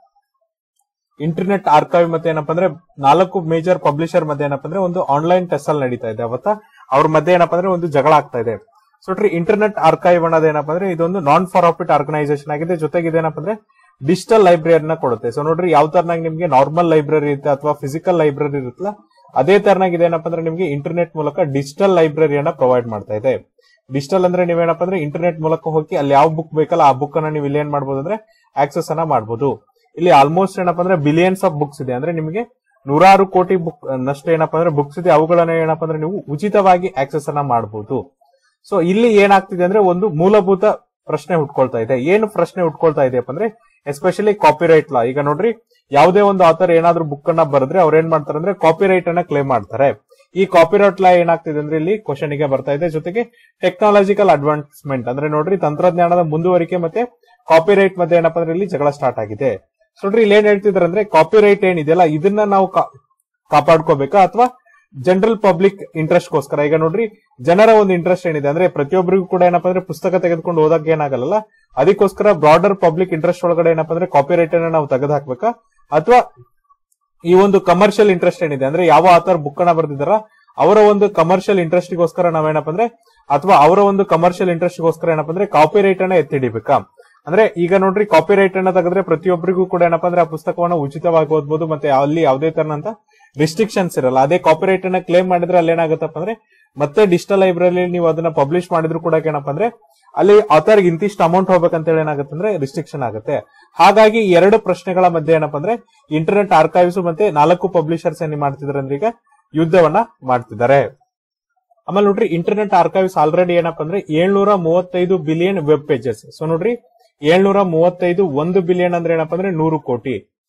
ಇಂಟರ್ನೆಟ್ ಆರ್ಕೈವ್ ಮತ್ತೆ ಏನಪ್ಪಾ ಅಂದ್ರೆ ನಾಲ್ಕು ಮೇಜರ್ ಪಬ್ಲಿಷರ್ ಮಧ್ಯೆ ಏನಪ್ಪಾ ಅಂದ್ರೆ ಒಂದು ಆನ್ಲೈನ್ ಟೆಸ್ಟ್ ಅಲ್ಲಿ ನಡೀತಾ ಇದೆ ಅವತ್ತ ಅವ್ರ ಮಧ್ಯೆ ಏನಪ್ಪಾ ಅಂದ್ರೆ ಒಂದು ಜಗಳ ಆಗ್ತಾ ಇದೆ ಸೊ ನೋಡ್ರಿ ಇಂಟರ್ನೆಟ್ ಆರ್ಕೈವ್ ಅನ್ನೋದು ಏನಪ್ಪಾ ಅಂದ್ರೆ ಇದೊಂದು ನಾನ್ ಫಾರ್ ಪ್ರಾಫಿಟ್ ಆರ್ಗನೈಸೇಷನ್ ಆಗಿದೆ ಜೊತೆಗೆ ಇದೇನಪ್ಪ ಅಂದ್ರೆ ಡಿಜಿಟಲ್ ಲೈಬ್ರರಿನ ಕೊಡುತ್ತೆ ಸೊ ನೋಡ್ರಿ ಯಾವ ತರನಾಗಿ ನಿಮ್ಗೆ ನಾರ್ಮಲ್ ಲೈಬ್ರರಿ ಇರುತ್ತೆ ಅಥವಾ ಫಿಸಿಕಲ್ ಲೈಬ್ರರಿ ಇರುತ್ತಲ್ಲ ಅದೇ ತರನಾಗಿ ಇದೇನಪ್ಪ ಅಂದ್ರೆ ನಿಮ್ಗೆ ಇಂಟರ್ನೆಟ್ ಮೂಲಕ ಡಿಜಿಟಲ್ ಲೈಬ್ರರಿಯನ್ನ ಪ್ರೊವೈಡ್ ಮಾಡ್ತಾ ಇದೆ ಡಿಜಿಟಲ್ ಅಂದ್ರೆ ನೀವೇನಪ್ಪ ಅಂದ್ರೆ ಇಂಟರ್ನೆಟ್ ಮೂಲಕ ಹೋಗಿ ಅಲ್ಲಿ ಯಾವ ಬುಕ್ ಬೇಕಲ್ಲ ಆ ಬುಕ್ ಅನ್ನ ನೀವು ಇಲ್ಲಿ ಏನ್ ಮಾಡಬಹುದು ಅಂದ್ರೆ ಆಕ್ಸೆಸ್ ಅನ್ನ ಮಾಡಬಹುದು ಇಲ್ಲಿ ಆಲ್ಮೋಸ್ಟ್ ಏನಪ್ಪ ಅಂದ್ರೆ ಬಿಲಿಯನ್ಸ್ ಆಫ್ ಬುಕ್ಸ್ ಇದೆ ಅಂದ್ರೆ ನಿಮಗೆ ನೂರಾರು ಕೋಟಿ ಬುಕ್ ನಷ್ಟು ಏನಪ್ಪ ಅಂದ್ರೆ ಬುಕ್ಸ್ ಇದೆ ಅವುಗಳನ್ನ ಏನಪ್ಪ ಅಂದ್ರೆ ನೀವು ಉಚಿತವಾಗಿ ಆಕ್ಸೆಸ್ ಅನ್ನ ಮಾಡಬಹುದು ಸೊ ಇಲ್ಲಿ ಏನಾಗ್ತಿದೆ ಅಂದ್ರೆ ಒಂದು ಮೂಲಭೂತ ಪ್ರಶ್ನೆ ಹುಟ್ಕೊಳ್ತಾ ಇದೆ ಏನು ಪ್ರಶ್ನೆ ಹುಟ್ಕೊಳ್ತಾ ಇದೆಯಪ್ಪ ಅಂದ್ರೆ ಎಸ್ಪೆಷಲಿ ಕಾಪಿರೈಟ್ ಲಾ ಈಗ ನೋಡ್ರಿ ಯಾವುದೇ ಒಂದು ಆಥರ್ ಏನಾದ್ರೂ ಬುಕ್ ಅನ್ನ ಬರೆದ್ರೆ ಅವ್ರು ಏನ್ ಮಾಡ್ತಾರೆ ಅಂದ್ರೆ ಕಾಪಿರೈಟ್ ಅನ್ನ ಕ್ಲೇಮ್ ಮಾಡ್ತಾರೆ ಈ ಕಾಪಿರೈಟ್ ಲಾ ಏನಾಗ್ತಿದೆ ಅಂದ್ರೆ ಇಲ್ಲಿ ಕ್ವಶನ್ ಗೆ ಬರ್ತಾ ಇದೆ ಜೊತೆಗೆ ಟೆಕ್ನಾಲಜಿಕಲ್ ಅಡ್ವಾನ್ಸ್ಮೆಂಟ್ ಅಂದ್ರೆ ನೋಡ್ರಿ ತಂತ್ರಜ್ಞಾನದ ಮುಂದುವರಿಕೆ ಮತ್ತೆ ಕಾಪಿರೈಟ್ ಮತ್ತೆ ಏನಪ್ಪ ಅಂದ್ರೆ ಇಲ್ಲಿ ಜಗಳ ಸ್ಟಾರ್ಟ್ ಆಗಿದೆ ಸೊ ನೋಡ್ರಿ ಇಲ್ಲಿ ಏನ್ ಹೇಳ್ತಿದ್ರೆ ಅಂದ್ರೆ ಕಾಪಿರೈಟ್ ಏನಿದೆಯಲ್ಲ ಇದನ್ನ ನಾವು ಕಾ- ಕಾಪಾಡ್ಕೋಬೇಕಾ ಅಥವಾ ಜನರಲ್ ಪಬ್ಲಿಕ್ ಇಂಟ್ರೆಸ್ಟ್ ಗೋಸ್ಕರ ಈಗ ನೋಡ್ರಿ ಜನರ ಒಂದು ಇಂಟ್ರೆಸ್ಟ್ ಏನಿದೆ ಅಂದ್ರೆ ಪ್ರತಿಯೊಬ್ಬರಿಗೂ ಕೂಡ ಏನಪ್ಪಾ ಅಂದ್ರೆ ಪುಸ್ತಕ ತೆಗೆದುಕೊಂಡು ಓದಕ್ಕೆ ಏನಾಗಲ್ಲ ಅದಕ್ಕೋಸ್ಕರ ಬ್ರಾಡರ್ ಪಬ್ಲಿಕ್ ಇಂಟ್ರೆಸ್ಟ್ ಒಳಗಡೆ ಏನಪ್ಪಾ ಅಂದ್ರೆ ಕಾಪಿರೈಟ್ ಅನ್ನ ನಾವು ತೆಗೆದು ಹಾಕ್ಬೇಕಾ ಅಥವಾ ಈ ಒಂದು ಕಮರ್ಷಿಯಲ್ ಇಂಟ್ರೆಸ್ಟ್ ಏನಿದೆ ಅಂದ್ರೆ ಯಾವ ಆತರ ಬುಕ್ ಅನ್ನ ಬರ್ದಿದಾರ ಅವರ ಒಂದು ಕಮರ್ಷಿಯಲ್ ಇಂಟ್ರೆಸ್ಟ್ ಗೋಸ್ಕರ ನಾವೇನಪ್ಪ ಅಂದ್ರೆ ಅಥವಾ ಅವರ ಒಂದು ಕಮರ್ಷಿಯಲ್ ಇಂಟ್ರೆಸ್ಟ್ ಗೋಸ್ಕರ ಏನಪ್ಪ ಅಂದ್ರೆ ಕಾಪಿರೈಟ್ ಅನ್ನ ಎತ್ತಿಡಿಬೇಕಾ ಅಂದ್ರೆ ಈಗ ನೋಡ್ರಿ ಕಾಪಿರೈಟ್ ಅನ್ನ ತೆಗೆದ್ರೆ ಪ್ರತಿಯೊಬ್ಬರಿಗೂ ಕೂಡ ಏನಪ್ಪಾ ಅಂದ್ರೆ ಆ ಪುಸ್ತಕವನ್ನ ಉಚಿತವಾಗಿ ಓದ್ಬೋದು ಮತ್ತೆ ಅಲ್ಲಿ ಯಾವುದೇ ತರನಂತ ರಿಸ್ಟ್ರಿಕ್ಷನ್ಸ್ ಇರಲ್ಲ ಅದೇ ಕಾಪಿರೈಟ್ ಅನ್ನ ಕ್ಲೇಮ್ ಮಾಡಿದ್ರೆ ಅಲ್ಲಿ ಏನಾಗುತ್ತಪ್ಪ ಅಂದ್ರೆ ಮತ್ತೆ ಡಿಜಿಟಲ್ ಲೈಬ್ರರಿ ನೀವು ಅದನ್ನ ಪಬ್ಲಿಷ್ ಮಾಡಿದ್ರು ಕೂಡ ಏನಪ್ಪಾ ಅಂದ್ರೆ ಅಲ್ಲಿ ಆಥರ್ ಇಂತಿಷ್ಟು ಅಮೌಂಟ್ ಹೋಗ್ಬೇಕಂತ ಹೇಳಿ ಏನಾಗುತ್ತೆ ಅಂದ್ರೆ ರಿಸ್ಟ್ರಿಕ್ಷನ್ ಆಗುತ್ತೆ ಹಾಗಾಗಿ ಈ ಎರಡು ಪ್ರಶ್ನೆಗಳ ಮಧ್ಯೆ ಏನಪ್ಪಾ ಅಂದ್ರೆ ಇಂಟರ್ನೆಟ್ ಆರ್ಕೈವ್ಸ್ ಮತ್ತೆ ನಾಲ್ಕು ಪಬ್ಲಿಷರ್ಸ್ ಏನ್ ಮಾಡ್ತಿದಾರೆ ಅಂದ್ರೆ ಈಗ ಯುದ್ಧವನ್ನ ಮಾಡ್ತಿದ್ದಾರೆ ಆಮೇಲೆ ನೋಡ್ರಿ ಇಂಟರ್ನೆಟ್ ಆರ್ಕೈವ್ಸ್ ಆಲ್ರೆಡಿ ಏನಪ್ಪಾ ಅಂದ್ರೆ ಏಳ್ನೂರ ಮೂವತ್ತೈದು ಬಿಲಿಯನ್ ವೆಬ್ ಪೇಜಸ್ ಸೊ ನೋಡ್ರಿ ಏಳ್ನೂರ ಮೂವತ್ತೈದು ಒಂದು ಬಿಲಿಯನ್ ಅಂದ್ರೆ ಏನಪ್ಪಾ ಅಂದ್ರೆ ನೂರು ಕೋಟಿ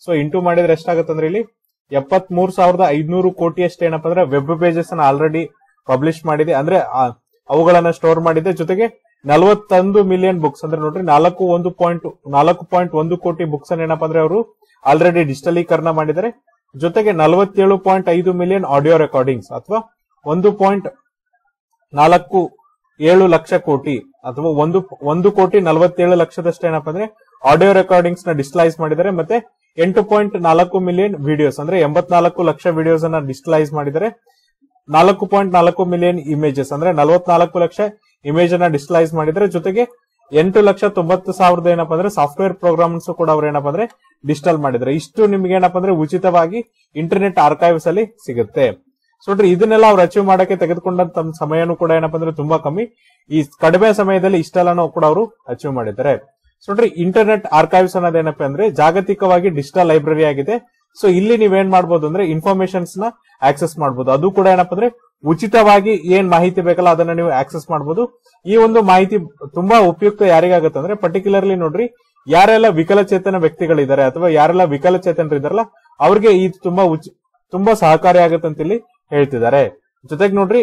ಸೊ ಇಂಟು ಮಾಡಿದ್ರೆ ಎಷ್ಟಾಗುತ್ತೆ ಇಲ್ಲಿ ಎಪ್ಪತ್ ಮೂರ್ ಸಾವಿರದ ಐದ್ನೂರು ಕೋಟಿ ಅಷ್ಟು ಏನಪ್ಪಾ ಅಂದ್ರೆ ವೆಬ್ ಪೇಜಸ್ ಅನ್ನ ಆಲ್ರೆಡಿ ಪಬ್ಲಿಷ್ ಮಾಡಿದೆ ಅಂದ್ರೆ ಆ, ಅವುಗಳನ್ನ ಸ್ಟೋರ್ ಮಾಡಿದೆ ಜೊತೆಗೆ ನಲವತ್ತೊಂದು ಮಿಲಿಯನ್ ಬುಕ್ಸ್ ಅಂದ್ರೆ ನೋಡ್ರಿ ನಾಲ್ಕು ಒಂದು ಪಾಯಿಂಟ್ ನಾಲ್ಕು ಪಾಯಿಂಟ್ ಒಂದು ಕೋಟಿ ಬುಕ್ಸ್ ಅನ್ನ ಏನಪ್ಪಾ ಅಂದ್ರೆ ಅವರು ಆಲ್ರೆಡಿ ಡಿಜಿಟಲೀಕರಣ ಮಾಡಿದ್ದಾರೆ ಜೊತೆಗೆ ನಲವತ್ತೇಳು ಪಾಯಿಂಟ್ ಐದು ಮಿಲಿಯನ್ ಆಡಿಯೋ ರೆಕಾರ್ಡಿಂಗ್ಸ್ ಅಥವಾ ಒಂದು ಪಾಯಿಂಟ್ ನಾಲ್ಕು ಏಳು ಲಕ್ಷ ಕೋಟಿ ಅಥವಾ ಒಂದು ಒಂದು ಕೋಟಿ ನಲವತ್ತೇಳು ಲಕ್ಷದಷ್ಟು ಏನಪ್ಪಾ ಅಂದ್ರೆ ಆಡಿಯೋ ರೆಕಾರ್ಡಿಂಗ್ಸ್ ನ ಡಿಜಿಟಲೈಸ್ ಮಾಡಿದ್ದಾರೆ ಮತ್ತೆ ಎಂಟು ಪಾಯಿಂಟ್ ನಾಲ್ಕು ಮಿಲಿಯನ್ ವಿಡಿಯೋಸ್ ಅಂದ್ರೆ ಎಂಬತ್ನಾಲ್ಕು ಲಕ್ಷ ವಿಡಿಯೋಸ್ ಅನ್ನ ಡಿಜಿಟಲೈಸ್ ಮಾಡಿದ್ದಾರೆ ನಾಲ್ಕು ಪಾಯಿಂಟ್ ನಾಲ್ಕು ಮಿಲಿಯನ್ ಇಮೇಜಸ್ ಅಂದ್ರೆ ನಲವತ್ನಾಲ್ಕು ಲಕ್ಷ ಇಮೇಜ್ ಅನ್ನ ಡಿಜಿಟಲೈಸ್ ಮಾಡಿದ್ರೆ ಜೊತೆಗೆ ಎಂಟು ಲಕ್ಷ ತೊಂಬತ್ತು ಸಾವಿರದ ಏನಪ್ಪಾ ಅಂದ್ರೆ ಸಾಫ್ಟ್ವೇರ್ ಪ್ರೋಗ್ರಾಮ್ಸ್ ಕೂಡ ಅವ್ರು ಏನಪ್ಪಾ ಅಂದ್ರೆ ಡಿಜಿಟಲ್ ಮಾಡಿದ್ರೆ ಇಷ್ಟು ನಿಮ್ಗೆ ಏನಪ್ಪಾ ಅಂದ್ರೆ ಉಚಿತವಾಗಿ ಇಂಟರ್ನೆಟ್ ಆರ್ಕೈವ್ಸ್ ಅಲ್ಲಿ ಸಿಗುತ್ತೆ ಸೊ ನೋಡ್ರಿ ಇದನ್ನೆಲ್ಲ ಅವ್ರು ಅಚೀವ್ ಮಾಡಕ್ಕೆ ತೆಗೆದುಕೊಂಡಂತ ತಮ್ಮ ಸಮಯನೂ ಕೂಡ ಏನಪ್ಪಾ ಅಂದ್ರೆ ತುಂಬಾ ಕಮ್ಮಿ ಈ ಕಡಿಮೆ ಸಮಯದಲ್ಲಿ ಇಷ್ಟೆಲ್ಲನೂ ಕೂಡ ಅವರು ಅಚೀವ್ ಮಾಡಿದ್ದಾರೆ ಸೊ ನೋಡ್ರಿ ಇಂಟರ್ನೆಟ್ ಆರ್ಕೈವ್ಸ್ ಅನ್ನೋದು ಏನಪ್ಪಾ ಅಂದ್ರೆ ಜಾಗತಿಕವಾಗಿ ಡಿಜಿಟಲ್ ಲೈಬ್ರರಿ ಆಗಿದೆ ಸೊ ಇಲ್ಲಿ ನೀವೇನ್ ಮಾಡ್ಬೋದು ಅಂದ್ರೆ ಇನ್ಫಾರ್ಮೇಶನ್ಸ್ ನ ಆಕ್ಸೆಸ್ ಮಾಡಬಹುದು ಅದು ಕೂಡ ಏನಪ್ಪಾ ಅಂದ್ರೆ ಉಚಿತವಾಗಿ ಏನ್ ಮಾಹಿತಿ ಬೇಕಲ್ಲ ಅದನ್ನ ನೀವು ಆಕ್ಸೆಸ್ ಮಾಡಬಹುದು ಈ ಒಂದು ಮಾಹಿತಿ ತುಂಬಾ ಉಪಯುಕ್ತ ಯಾರಿಗಾಗತ್ತೆ ಅಂದ್ರೆ ಪರ್ಟಿಕ್ಯುಲರ್ಲಿ ನೋಡ್ರಿ ಯಾರೆಲ್ಲ ವಿಕಲಚೇತನ ವ್ಯಕ್ತಿಗಳಿದ್ದಾರೆ ಅಥವಾ ಯಾರೆಲ್ಲ ವಿಕಲಚೇತನರು ಇದಾರಲ್ಲ ಅವ್ರಿಗೆ ಇದು ತುಂಬಾ ಉಚಿ ತುಂಬಾ ಸಹಕಾರಿ ಆಗತ್ತೆ ಅಂತ ಇಲ್ಲಿ ಹೇಳ್ತಿದ್ದಾರೆ ಜೊತೆಗೆ ನೋಡ್ರಿ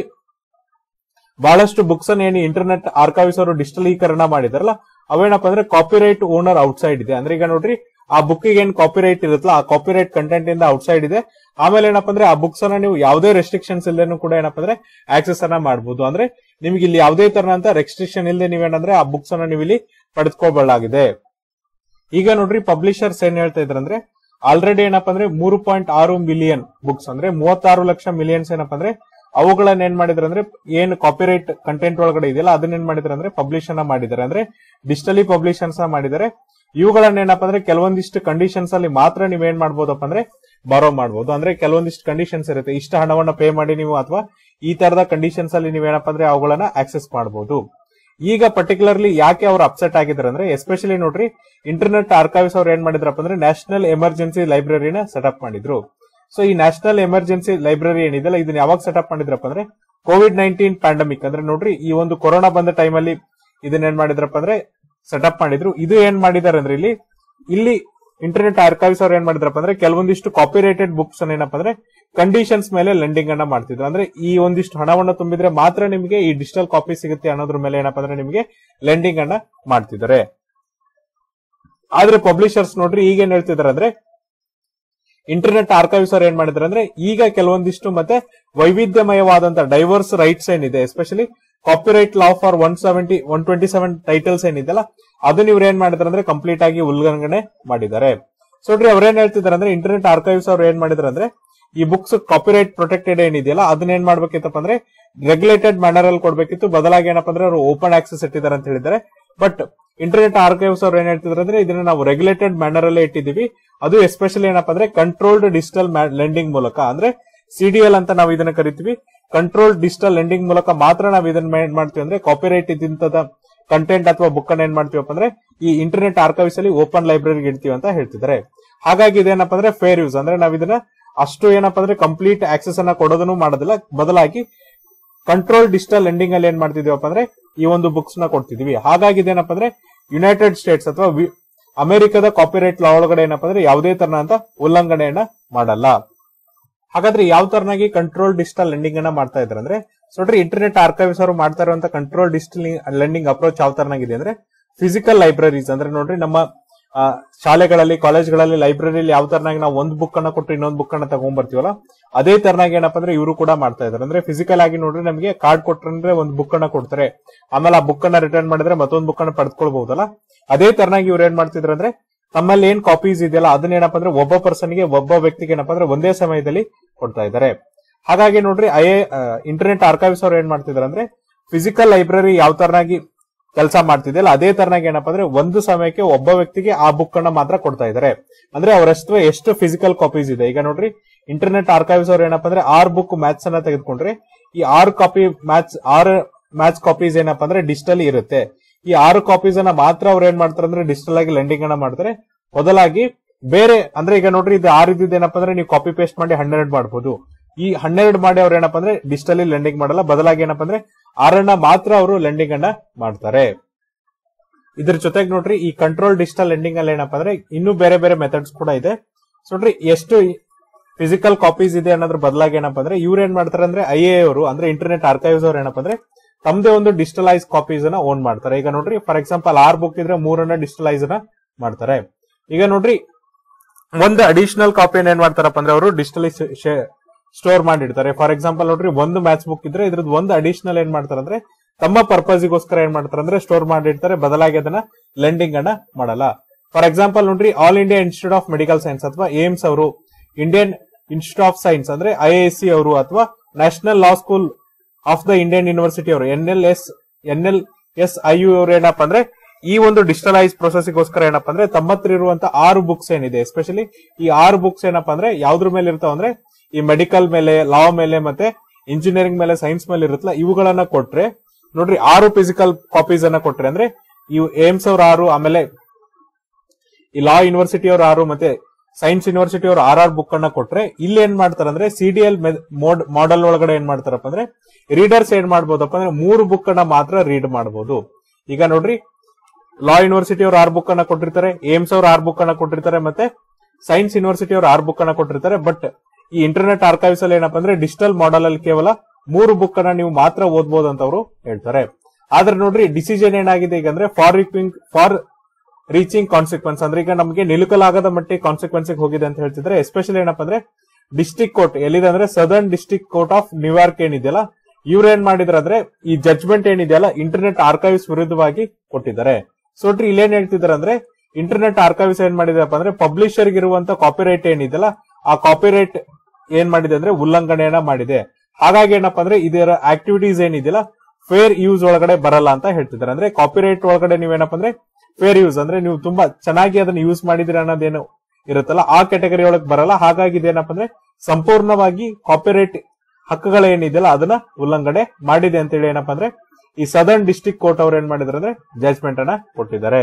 ಬಹಳಷ್ಟು ಬುಕ್ಸ್ ಅನ್ನ ಏನು ಇಂಟರ್ನೆಟ್ ಆರ್ಕೈವ್ಸ್ ಅವರು ಡಿಜಿಟಲೀಕರಣ ಮಾಡಿದಾರಲ್ಲ ಅವೇನಪ್ಪ ಅಂದ್ರೆ ಕಾಪಿರೈಟ್ ಓನರ್ ಔಟ್ಸೈಡ್ ಇದೆ ಅಂದ್ರೆ ಈಗ ನೋಡ್ರಿ ಆ ಬುಕ್ ಏನ್ ಕಾಪಿರೈಟ್ ಇರುತ್ತಲ್ಲ ಆ ಕಾಪಿರೈಟ್ ಕಂಟೆಂಟ್ ಇಂದ ಔಟ್ಸೈಡ್ ಇದೆ ಆಮೇಲೆ ಏನಪ್ಪ ಅಂದ್ರೆ ಆ ಬುಕ್ಸ್ ಅನ್ನ ನೀವು ಯಾವುದೇ ರೆಸ್ಟ್ರಿಕ್ಷನ್ಸ್ ಇಲ್ಲದೇನು ಕೂಡ ಏನಪ್ಪ ಅಂದ್ರೆ ಆಕ್ಸೆಸ್ ಅನ್ನ ಮಾಡಬಹುದು ಅಂದ್ರೆ ನಿಮ್ಗೆ ಇಲ್ಲಿ ಯಾವುದೇ ತರನಂತ ರೆಸ್ಟ್ರಿಕ್ಷನ್ ಇಲ್ಲದೆ ನೀವೇನಂದ್ರೆ ಆ ಬುಕ್ಸ್ ಅನ್ನ ನೀವು ಇಲ್ಲಿ ಪಡೆದುಕೋಬಹುದಾಗಿದೆ ಈಗ ನೋಡ್ರಿ ಪಬ್ಲಿಷರ್ಸ್ ಏನ್ ಹೇಳ್ತಾ ಇದ್ರಂದ್ರೆ ಆಲ್ರೆಡಿ ಏನಪ್ಪಾ ಅಂದ್ರೆ ಮೂರು ಪಾಯಿಂಟ್ ಆರು ಮಿಲಿಯನ್ ಬುಕ್ಸ್ ಅಂದ್ರೆ ಮೂವತ್ತಾರು ಲಕ್ಷ ಮಿಲಿಯನ್ಸ್ ಏನಪ್ಪಾ ಅಂದ್ರೆ ಅವುಗಳನ್ನ ಏನ್ ಮಾಡಿದ್ರೆ ಅಂದ್ರೆ ಏನ್ ಕಾಪಿರೈಟ್ ಕಂಟೆಂಟ್ ಒಳಗಡೆ ಇದೆಯಲ್ಲ ಅದನ್ನ ಏನ್ ಮಾಡಿದ್ರೆ ಅಂದ್ರೆ ಪಬ್ಲಿಷ್ ಅನ್ನ ಮಾಡಿದ್ದಾರೆ ಅಂದ್ರೆ ಡಿಜಿಟಲಿ ಪಬ್ಲಿಷನ್ಸ್ ಮಾಡಿದ್ದಾರೆ ಇವುಗಳನ್ನ ಏನಪ್ಪಾ ಅಂದ್ರೆ ಕೆಲವೊಂದಿಷ್ಟು ಕಂಡೀಷನ್ಸ್ ಅಲ್ಲಿ ಮಾತ್ರ ನೀವ್ ಏನ್ ಮಾಡ್ಬೋದಪ್ಪ ಅಂದ್ರೆ ಬರೋ ಮಾಡಬಹುದು ಅಂದ್ರೆ ಕೆಲವೊಂದಿಷ್ಟು ಕಂಡೀಷನ್ಸ್ ಇರುತ್ತೆ ಇಷ್ಟ ಹಣವನ್ನ ಪೇ ಮಾಡಿ ನೀವು ಅಥವಾ ಈ ತರದ ಕಂಡೀಷನ್ಸ್ ಅಲ್ಲಿ ನೀವೇನಪ್ಪ ಅಂದ್ರೆ ಅವುಗಳನ್ನ ಆಕ್ಸೆಸ್ ಮಾಡಬಹುದು ಈಗ ಪರ್ಟಿಕ್ಯುಲರ್ಲಿ ಯಾಕೆ ಅವ್ರು ಅಪ್ಸೆಟ್ ಆಗಿದ್ದಾರೆ ಅಂದ್ರೆ ಎಸ್ಪೆಷಲಿ ನೋಡ್ರಿ ಇಂಟರ್ನೆಟ್ ಆರ್ಕೈವ್ಸ್ ಅವ್ರು ಏನ್ ಮಾಡಿದ್ರಪ್ಪ ಅಂದ್ರೆ ನ್ಯಾಷನಲ್ ಎಮರ್ಜೆನ್ಸಿ ಲೈಬ್ರರಿನ ಸೆಟಪ್ ಮಾಡಿದ್ರು ಸೊ ಈ ನ್ಯಾಷನಲ್ ಎಮರ್ಜೆನ್ಸಿ ಲೈಬ್ರರಿ ಏನಿದೆಲ್ಲ ಇದನ್ನ ಯಾವಾಗ ಸೆಟಪ್ ಮಾಡಿದ್ರಪ್ಪ ಅಂದ್ರೆ ಕೋವಿಡ್ ನೈನ್ಟೀನ್ ಪ್ಯಾಂಡಮಿಕ್ ಅಂದ್ರೆ ನೋಡ್ರಿ ಈ ಒಂದು ಕೊರೋನಾ ಬಂದ ಟೈಮಲ್ಲಿ ಇದನ್ನ ಏನ್ ಮಾಡಿದ್ರಪ್ಪ ಅಂದ್ರೆ ಸೆಟಪ್ ಮಾಡಿದ್ರು ಇದು ಏನ್ ಮಾಡಿದಾರೆ ಅಂದ್ರೆ ಇಲ್ಲಿ ಇಲ್ಲಿ ಇಂಟರ್ನೆಟ್ ಆರ್ಕೈವ್ಸ್ ಅವ್ರು ಏನ್ ಮಾಡಿದ್ರಪ್ಪ ಅಂದ್ರೆ ಕೆಲವೊಂದಿಷ್ಟು ಕಾಪಿರೈಟೆಡ್ ಬುಕ್ಸ್ ಅನ್ನ ಏನಪ್ಪ ಅಂದ್ರೆ ಕಂಡೀಷನ್ಸ್ ಮೇಲೆ ಲೆಂಡಿಂಗ್ ಅನ್ನ ಮಾಡ್ತಿದ್ರು ಅಂದ್ರೆ ಈ ಒಂದಿಷ್ಟು ಹಣವನ್ನ ತುಂಬಿದ್ರೆ ಮಾತ್ರ ನಿಮಗೆ ಈ ಡಿಜಿಟಲ್ ಕಾಪಿ ಸಿಗುತ್ತೆ ಅನ್ನೋದ್ರ ಮೇಲೆ ಏನಪ್ಪ ಅಂದ್ರೆ ನಿಮಗೆ ಲೆಂಡಿಂಗ್ ಅನ್ನ ಮಾಡ್ತಿದ್ದಾರೆ ಆದ್ರೆ ಪಬ್ಲಿಷರ್ಸ್ ನೋಡ್ರಿ ಈಗ ಏನ್ ಹೇಳ್ತಿದಾರೆ ಅಂದ್ರೆ ಇಂಟರ್ನೆಟ್ ಆರ್ಕೈವ್ಸ್ ಅವ್ರು ಏನ್ ಮಾಡಿದಾರೆ ಅಂದ್ರೆ ಈಗ ಕೆಲವೊಂದಿಷ್ಟು ಮತ್ತೆ ವೈವಿಧ್ಯಮಯವಾದಂತ ಡೈವರ್ಸ್ ರೈಟ್ಸ್ ಏನಿದೆ especially copyright law for one seventy one twenty seven titles ಏನಿದೆಲ್ಲ ಅದನ್ನ ಇವ್ರು ಏನ್ ಮಾಡಿದಾರೆ ಅಂದ್ರೆ ಕಂಪ್ಲೀಟ್ ಆಗಿ ಉಲ್ಲಂಘನೆ ಮಾಡಿದ್ದಾರೆ ಸೊ ನೋಡ್ರಿ ಅವ್ರೇನ್ ಹೇಳ್ತಿದಾರೆ ಅಂದ್ರೆ ಇಂಟರ್ನೆಟ್ ಆರ್ಕೈವ್ಸ್ ಅವ್ರು ಏನ್ ಮಾಡಿದಾರೆ ಅಂದ್ರೆ ಈ ಬುಕ್ಸ್ ಕಾಪಿರೈಟ್ ಪ್ರೊಟೆಕ್ಟೆಡ್ ಏನಿದೆಯಲ್ಲ ಅದನ್ನ ಏನ್ ಮಾಡ್ಬೇಕಿತ್ತಪ್ಪ ಅಂದ್ರೆ ರೆಗ್ಯುಲೇಟೆಡ್ ಮ್ಯಾನರ್ ಅಲ್ಲಿ ಕೊಡ್ಬೇಕಿತ್ತು ಬದಲಾಗಿ ಏನಪ್ಪ ಅಂದ್ರೆ ಅವರು ಓಪನ್ ಆಕ್ಸೆಸ್ ಇಟ್ಟಿದ್ದಾರೆ ಅಂತ ಹೇಳಿದ್ದಾರೆ ಬಟ್ ಇಂಟರ್ನೆಟ್ ಆರ್ಕೈವ್ಸ್ ಅವ್ರು ಏನ್ ಹೇಳ್ತಿದ್ರು ಅಂದ್ರೆ ಇದನ್ನ ನಾವು ರೆಗ್ಯುಲೇಟೆಡ್ ಮ್ಯಾನರ್ ಅಲ್ಲೇ ಇಟ್ಟಿದೀವಿ ಅದು ಎಸ್ಪೆಷಲಿ ಏನಪ್ಪ ಅಂದ್ರೆ ಕಂಟ್ರೋಲ್ಡ್ ಡಿಜಿಟಲ್ ಲೆಂಡಿಂಗ್ ಮೂಲಕ ಅಂದ್ರೆ ಸಿಡಿಎಲ್ ಅಂತ ನಾವು ಇದನ್ನ ಕರಿತೀವಿ ಕಂಟ್ರೋಲ್ ಡಿಜಿಟಲ್ ಲೆಂಡಿಂಗ್ ಮೂಲಕ ಮಾತ್ರ ನಾವು ಇದನ್ನ ಏನ್ ಮಾಡ್ತೀವಿ ಅಂದ್ರೆ ಕಾಪಿರೈಟ್ ಇದ್ದಂತದ ಕಂಟೆಂಟ್ ಅಥವಾ ಬುಕ್ ಅನ್ನ ಏನ್ ಮಾಡ್ತೀವಪ್ಪ ಅಂದ್ರೆ ಈ ಇಂಟರ್ನೆಟ್ ಆರ್ಕೈವ್ಸ್ ಅಲ್ಲಿ ಓಪನ್ ಲೈಬ್ರರಿಗೆ ಇಡ್ತೀವಿ ಅಂತ ಹೇಳ್ತಿದ್ದಾರೆ ಹಾಗಾಗಿ ಇದೇನಪ್ಪ ಅಂದ್ರೆ ಫೇರ್ ಯೂಸ್ ಅಂದ್ರೆ ನಾವ್ ಇದನ್ನ ಅಷ್ಟು ಏನಪ್ಪ ಅಂದ್ರೆ ಕಂಪ್ಲೀಟ್ ಆಕ್ಸೆಸ್ ಅನ್ನ ಕೊಡೋದನ್ನು ಮಾಡೋದಿಲ್ಲ ಬದಲಾಗಿ ಕಂಟ್ರೋಲ್ ಡಿಜಿಟಲ್ ಲೆಂಡಿಂಗ್ ಅಲ್ಲಿ ಏನ್ ಮಾಡ್ತಿದೀವಪ್ಪ ಅಂದ್ರೆ ಈ ಒಂದು ಬುಕ್ಸ್ ನ ಕೊಡ್ತಿದೀವಿ ಹಾಗಾಗಿ ಇದೇನಪ್ಪ ಅಂದ್ರೆ ಯುನೈಟೆಡ್ ಸ್ಟೇಟ್ಸ್ ಅಥವಾ ವಿ- ಅಮೆರಿಕದ ಕಾಪಿರೈಟ್ ಲಾ ಒಳಗಡೆ ಏನಪ್ಪ ಅಂದ್ರೆ ಯಾವುದೇ ತರನಾದ ಉಲ್ಲಂಘನೆಯನ್ನ ಮಾಡಲ್ಲ ಹಾಗಾದ್ರೆ ಯಾವ ತರನಾಗಿ ಕಂಟ್ರೋಲ್ ಡಿಜಿಟಲ್ ಲೆಂಡಿಂಗ್ ಅನ್ನ ಮಾಡ್ತಾ ಇದ್ದಾರೆ ಅಂದ್ರೆ ಸೊ ನೋಡ್ರಿ ಇಂಟರ್ನೆಟ್ ಆರ್ಕೈವ್ಸ್ ಅವರು ಮಾಡ್ತಾ ಇರುವಂತ ಕಂಟ್ರೋಲ್ ಡಿಜಿಟಲ್ ಲೆಂಡಿಂಗ್ ಅಪ್ರೋಚ್ ಯಾವ ತರನಾಗಿದೆ ಅಂದ್ರೆ ಫಿಸಿಕಲ್ ಲೈಬ್ರರೀಸ್ ಅಂದ್ರೆ ನೋಡ್ರಿ ನಮ್ಮ ಆ, ಶಾಲೆಗಳಲ್ಲಿ ಕಾಲೇಜ್ಗಳಲ್ಲಿ ಲೈಬ್ರರಿಲಿ ಯಾವ ತರನಾಗಿ ನಾವು ಒಂದು ಬುಕ್ ಅನ್ನ ಕೊಟ್ಟು ಇನ್ನೊಂದು ಬುಕ್ ಅನ್ನ ತಗೊಂಡ್ಬರ್ತೀವಲ್ಲ ಅದೇ ತರನಾಗಿ ಏನಪ್ಪ ಅಂದ್ರೆ ಇವರು ಕೂಡ ಮಾಡ್ತಾ ಇದ್ದಾರೆ ಅಂದ್ರೆ ಫಿಸಿಕಲ್ ಆಗಿ ನೋಡ್ರಿ ನಮಗೆ ಕಾರ್ಡ್ ಕೊಟ್ರಂದ್ರೆ ಒಂದು ಬುಕ್ ಅನ್ನ ಕೊಡ್ತಾರೆ ಆಮೇಲೆ ಆ ಬುಕ್ ಅನ್ನ ರಿಟರ್ನ್ ಮಾಡಿದ್ರೆ ಮತ್ತೊಂದು ಬುಕ್ ಅನ್ನ ಪಡೆದುಕೊಳ್ಬಹುದಲ್ಲ ಅದೇ ತರನಾಗಿ ಇವ್ರು ಏನ್ ಮಾಡ್ತಿದ್ರು ಅಂದ್ರೆ ನಮ್ಮಲ್ಲಿ ಏನ್ ಕಾಪೀಸ್ ಇದೆಯಲ್ಲ ಅದನ್ನ ಏನಪ್ಪ ಅಂದ್ರೆ ಒಬ್ಬ ಪರ್ಸನ್ಗೆ ಒಬ್ಬ ವ್ಯಕ್ತಿಗೆ ಏನಪ್ಪ ಅಂದ್ರೆ ಒಂದೇ ಸಮಯದಲ್ಲಿ ಕೊಡ್ತಾ ಇದ್ದಾರೆ ಹಾಗಾಗಿ ನೋಡ್ರಿ ಐ ಇಂಟರ್ನೆಟ್ ಆರ್ಕೈವ್ಸ್ ಅವ್ರು ಏನ್ ಮಾಡ್ತಿದಾರೆ ಅಂದ್ರೆ ಫಿಸಿಕಲ್ ಲೈಬ್ರರಿ ಯಾವ ತರನಾಗಿ ಕೆಲಸ ಮಾಡ್ತಿದೆಯಲ್ಲ ಅದೇ ತರನಾಗಿ ಏನಪ್ಪ ಅಂದ್ರೆ ಒಂದು ಸಮಯಕ್ಕೆ ಒಬ್ಬ ವ್ಯಕ್ತಿಗೆ ಆ ಬುಕ್ ಅನ್ನ ಮಾತ್ರ ಕೊಡ್ತಾ ಇದ್ದಾರೆ ಅಂದ್ರೆ ಅವರಷ್ಟು ಎಷ್ಟು ಫಿಸಿಕಲ್ ಕಾಪೀಸ್ ಇದೆ ಈಗ ನೋಡ್ರಿ ಇಂಟರ್ನೆಟ್ ಆರ್ಕೈವ್ಸ್ ಅವ್ರು ಏನಪ್ಪ ಅಂದ್ರೆ ಆರ್ ಬುಕ್ ಮ್ಯಾಥ್ಸ್ ಅನ್ನ ತೆಗೆದುಕೊಂಡ್ರೆ ಈ ಆರು ಕಾಪಿ ಮ್ಯಾಥ್ಸ್ ಆರು ಮ್ಯಾಥ್ಸ್ ಕಾಪೀಸ್ ಏನಪ್ಪ ಅಂದ್ರೆ ಡಿಜಿಟಲ್ ಇರುತ್ತೆ ಈ ಆರು ಕಾಪೀಸ್ ಅನ್ನ ಮಾತ್ರ ಅವ್ರು ಏನ್ ಮಾಡ್ತಾರೆ ಅಂದ್ರೆ ಡಿಜಿಟಲ್ ಆಗಿ ಲೆಂಡಿಂಗ್ ಅನ್ನ ಮಾಡ್ತಾರೆ ಬದಲಾಗಿ ಬೇರೆ ಅಂದ್ರೆ ಈಗ ನೋಡ್ರಿ ಇದು ಆರು ಇದ್ದಿದ್ದು ಏನಪ್ಪ ಅಂದ್ರೆ ನೀವು ಕಾಪಿ ಪೇಸ್ಟ್ ಮಾಡಿ ಹನ್ನೆರಡು ಮಾಡಬಹುದು ಈ ಹನ್ನೆರಡು ಮಾಡಿ ಅವ್ರು ಏನಪ್ಪ ಅಂದ್ರೆ ಡಿಜಿಟಲಿ ಲೆಂಡಿಂಗ್ ಮಾಡಲ್ಲ ಬದಲಾಗಿ ಏನಪ್ಪ ಅಂದ್ರೆ ಆರನ್ನ ಮಾತ್ರ ಅವರು ಲೆಂಡಿಂಗ್ ಅನ್ನ ಮಾಡ್ತಾರೆ ಇದ್ರ ಜೊತೆಗೆ ನೋಡ್ರಿ ಈ ಕಂಟ್ರೋಲ್ ಡಿಜಿಟಲ್ ಲೆಂಡಿಂಗ್ ಅಲ್ಲಿ ಏನಪ್ಪ ಅಂದ್ರೆ ಇನ್ನೂ ಬೇರೆ ಬೇರೆ ಮೆಥಡ್ಸ್ ಕೂಡ ಇದೆ ಸೊ ನೋಡ್ರಿ ಎಷ್ಟು ಫಿಸಿಕಲ್ ಕಾಪೀಸ್ ಇದೆ ಅನ್ನೋದ್ರ ಬದಲಾಗಿ ಏನಪ್ಪಾ ಅಂದ್ರೆ ಇವ್ರು ಏನ್ ಮಾಡ್ತಾರೆ ಅಂದ್ರೆ ಐ ಎ ಅವರು ಅಂದ್ರೆ ಇಂಟರ್ನೆಟ್ ಆರ್ಕೈವ್ಸ್ ಅವ್ರು ಏನಪ್ಪಾ ಅಂದ್ರೆ ತಮ್ಮದೇ ಒಂದು ಡಿಜಿಟಲೈಸ್ ಕಾಪೀಸ್ ಅನ್ನ ಓನ್ ಮಾಡ್ತಾರೆ ಈಗ ನೋಡ್ರಿ ಫಾರ್ ಎಕ್ಸಾಂಪಲ್ ಆರ್ ಬುಕ್ ಇದ್ರೆ ಮೂರನ್ನ ಡಿಜಿಟಲೈಸ್ ಅನ್ನ ಮಾಡ್ತಾರೆ ಈಗ ನೋಡ್ರಿ ಒಂದು ಅಡಿಷನಲ್ ಕಾಪಿನ ಏನ್ ಮಾಡ್ತಾರಪ್ಪ ಅಂದ್ರೆ ಅವರು ಡಿಜಿಟಲಿ ಸ್ಟೋರ್ ಮಾಡಿರ್ತಾರೆ ಫಾರ್ ಎಕ್ಸಾಂಪಲ್ ನೋಡ್ರಿ ಒಂದು ಮ್ಯಾಚ್ ಬುಕ್ ಇದ್ರೆ ಇದ್ರದ್ದು ಒಂದು ಅಡಿಷನಲ್ ಏನ್ ಮಾಡ್ತಾರೆ ಅಂದ್ರೆ ತಮ್ಮ ಪರ್ಪಸ್ಗೋಸ್ಕರ ಏನ್ ಮಾಡ್ತಾರೆ ಅಂದ್ರೆ ಸ್ಟೋರ್ ಮಾಡಿರ್ತಾರೆ ಬದಲಾಗಿ ಅದನ್ನ ಲೆಂಡಿಂಗ್ ಅನ್ನ ಮಾಡಲ್ಲ ಫಾರ್ ಎಕ್ಸಾಂಪಲ್ ನೋಡ್ರಿ all India institute of medical science ಅಥವಾ ಏಮ್ಸ್ ಅವರು ಇಂಡಿಯನ್ ಇನ್ಸ್ಟಿಟ್ಯೂಟ್ ಆಫ್ ಸೈನ್ಸ್ ಅಂದ್ರೆ ಐ ಎಸ್ ಸಿ ಅವರು ಅಥವಾ national law school of the Indian university ಅವರು N L S N L S I U ಅವರು ಏನಪ್ಪಾ ಅಂದ್ರೆ ಈ ಒಂದು ಡಿಜಿಟಲೈಸ್ ಪ್ರೊಸೆಸ್ಗೋಸ್ಕರ ಏನಪ್ಪಾ ಅಂದ್ರೆ ತಮ್ಮ ಹತ್ರ ಇರುವಂತ ಆರು ಬುಕ್ಸ್ ಏನಿದೆ ಎಸ್ಪೆಷಲಿ ಈ ಆರು ಬುಕ್ಸ್ ಏನಪ್ಪಾ ಅಂದ್ರೆ ಯಾವ್ದ್ರ ಮೇಲೆ ಇರ್ತಾವ ಅಂದ್ರೆ ಈ ಮೆಡಿಕಲ್ ಮೇಲೆ ಲಾ ಮೇಲೆ ಮತ್ತೆ ಇಂಜಿನಿಯರಿಂಗ್ ಮೇಲೆ ಸೈನ್ಸ್ ಮೇಲೆ ಇರುತ್ತಲ್ಲ ಇವುಗಳನ್ನ ಕೊಟ್ರೆ ನೋಡ್ರಿ ಆರು ಫಿಸಿಕಲ್ ಕಾಪೀಸ್ ಅನ್ನ ಕೊಟ್ರೆ ಅಂದ್ರೆ ಇವು ಏಮ್ಸ್ ಅವ್ರ ಆರು ಆಮೇಲೆ ಈ ಲಾ ಯೂನಿವರ್ಸಿಟಿ ಅವ್ರ ಆರು ಮತ್ತೆ ಸೈನ್ಸ್ ಯೂನಿವರ್ಸಿಟಿ ಅವ್ರ ಆರ್ ಆರ್ ಬುಕ್ ಅನ್ನ ಕೊಟ್ರೆ ಇಲ್ಲಿ ಏನ್ ಮಾಡ್ತಾರೆ ಅಂದ್ರೆ ಸಿಡಿಎಲ್ ಮಾಡೆಲ್ ಒಳಗಡೆ ಏನ್ ಮಾಡ್ತಾರಪ್ಪ ಅಂದ್ರೆ ರೀಡರ್ಸ್ ಏನ್ ಮಾಡ್ಬೋದಪ್ಪ ಅಂದ್ರೆ ಮೂರು ಬುಕ್ ಅನ್ನ ಮಾತ್ರ ರೀಡ್ ಮಾಡಬಹುದು ಈಗ ನೋಡ್ರಿ ಲಾ ಯೂನಿವರ್ಸಿಟಿ ಅವ್ರ ಆರ್ ಬುಕ್ ಅನ್ನ ಕೊಟ್ಟಿರ್ತಾರೆ ಏಮ್ಸ್ ಅವ್ರ ಆರ್ ಬುಕ್ ಅನ್ನ ಕೊಟ್ಟಿರ್ತಾರೆ ಮತ್ತೆ ಸೈನ್ಸ್ ಯೂನಿವರ್ಸಿಟಿ ಅವ್ರ ಆರ್ ಬುಕ್ ಅನ್ನ ಕೊಟ್ಟಿರ್ತಾರೆ ಬಟ್ ಈ ಇಂಟರ್ನೆಟ್ ಆರ್ಕೈವ್ಸ್ ಅಲ್ಲಿ ಏನಪ್ಪಾ ಅಂದ್ರೆ ಡಿಜಿಟಲ್ ಮಾಡೆಲ್ ಅಲ್ಲಿ ಕೇವಲ ಮೂರು ಬುಕ್ ಅನ್ನ ನೀವು ಮಾತ್ರ ಓದ್ಬೋದು ಅಂತ ಅವರು ಹೇಳ್ತಾರೆ ಆದ್ರೆ ನೋಡ್ರಿ ಡಿಸಿಷನ್ ಏನಾಗಿದೆ ಈಗ ಅಂದ್ರೆ far reaching far reaching consequence ಅಂದ್ರೆ ಈಗ ನಮಗೆ ನಿಲುಕಲಾಗದ ಮಟ್ಟಿಗೆ ಕಾನ್ಸಿಕ್ವೆನ್ಸ್ ಹೋಗಿದೆ ಅಂತ ಹೇಳ್ತಿದ್ರೆ ಎಸ್ಪೆಷಲಿ ಏನಪ್ಪಾ ಅಂದ್ರೆ ಡಿಸ್ಟಿಕ್ ಕೋರ್ಟ್ ಎಲ್ಲಿದೆ ಅಂದ್ರೆ southern district court of New York ಏನಿದೆಯಲ್ಲ ಇವ್ರು ಏನ್ ಮಾಡಿದ್ರ ಅಂದ್ರೆ ಈ ಜಡ್ಜ್ಮೆಂಟ್ ಏನಿದೆಯಲ್ಲ ಇಂಟರ್ನೆಟ್ ಆರ್ಕೈವ್ಸ್ ವಿರುದ್ಧವಾಗಿ ಕೊಟ್ಟಿದ್ದಾರೆ ಸೊ ನೋಡ್ರಿ ಇಲ್ಲೇನ್ ಹೇಳ್ತಿದಾರೆ ಅಂದ್ರೆ ಇಂಟರ್ನೆಟ್ ಆರ್ಕೈವ್ಸ್ ಏನ್ ಮಾಡಿದೆಪ್ಪ ಅಂದ್ರೆ ಪಬ್ಲಿಷರ್ ಇರುವಂತ ಕಾಪಿರೈಟ್ ಏನಿದೆಯಲ್ಲ ಆ ಕಾಪಿರೈಟ್ ಏನ್ ಮಾಡಿದೆ ಅಂದ್ರೆ ಉಲ್ಲಂಘನೆಯನ್ನ ಮಾಡಿದೆ ಹಾಗಾಗಿ ಏನಪ್ಪಾ ಅಂದ್ರೆ ಇದರ ಆಕ್ಟಿವಿಟೀಸ್ ಏನಿದೆಯಲ್ಲ ಫೇರ್ ಯೂಸ್ ಒಳಗಡೆ ಬರಲ್ಲ ಅಂತ ಹೇಳ್ತಿದ್ದಾರೆ ಅಂದ್ರೆ ಕಾಪಿರೈಟ್ ಒಳಗಡೆ ನೀವೇನಪ್ಪ ಅಂದ್ರೆ ಫೇರ್ ಯೂಸ್ ಅಂದ್ರೆ ನೀವು ತುಂಬಾ ಚೆನ್ನಾಗಿ ಅದನ್ನ ಯೂಸ್ ಮಾಡಿದಿರ ಅನ್ನೋದೇನು ಇರುತ್ತಲ್ಲ ಆ ಕ್ಯಾಟಗರಿ ಒಳಗೆ ಬರಲ್ಲ ಹಾಗಾಗಿ ಇದೇನಪ್ಪ ಅಂದ್ರೆ ಸಂಪೂರ್ಣವಾಗಿ ಕಾಪಿರೈಟ್ ಹಕ್ಕುಗಳೇನಿದೆಯಲ್ಲ ಅದನ್ನ ಉಲ್ಲಂಘನೆ ಮಾಡಿದೆ ಅಂತೇಳಿ ಏನಪ್ಪಾ ಅಂದ್ರೆ ಈ ಸದರ್ನ್ ಡಿಸ್ಟ್ರಿಕ್ಟ್ ಕೋರ್ಟ್ ಅವ್ರು ಏನ್ ಮಾಡಿದಾರೆ ಅಂದ್ರೆ ಜಜ್ಮೆಂಟ್ ಅನ್ನ ಕೊಟ್ಟಿದ್ದಾರೆ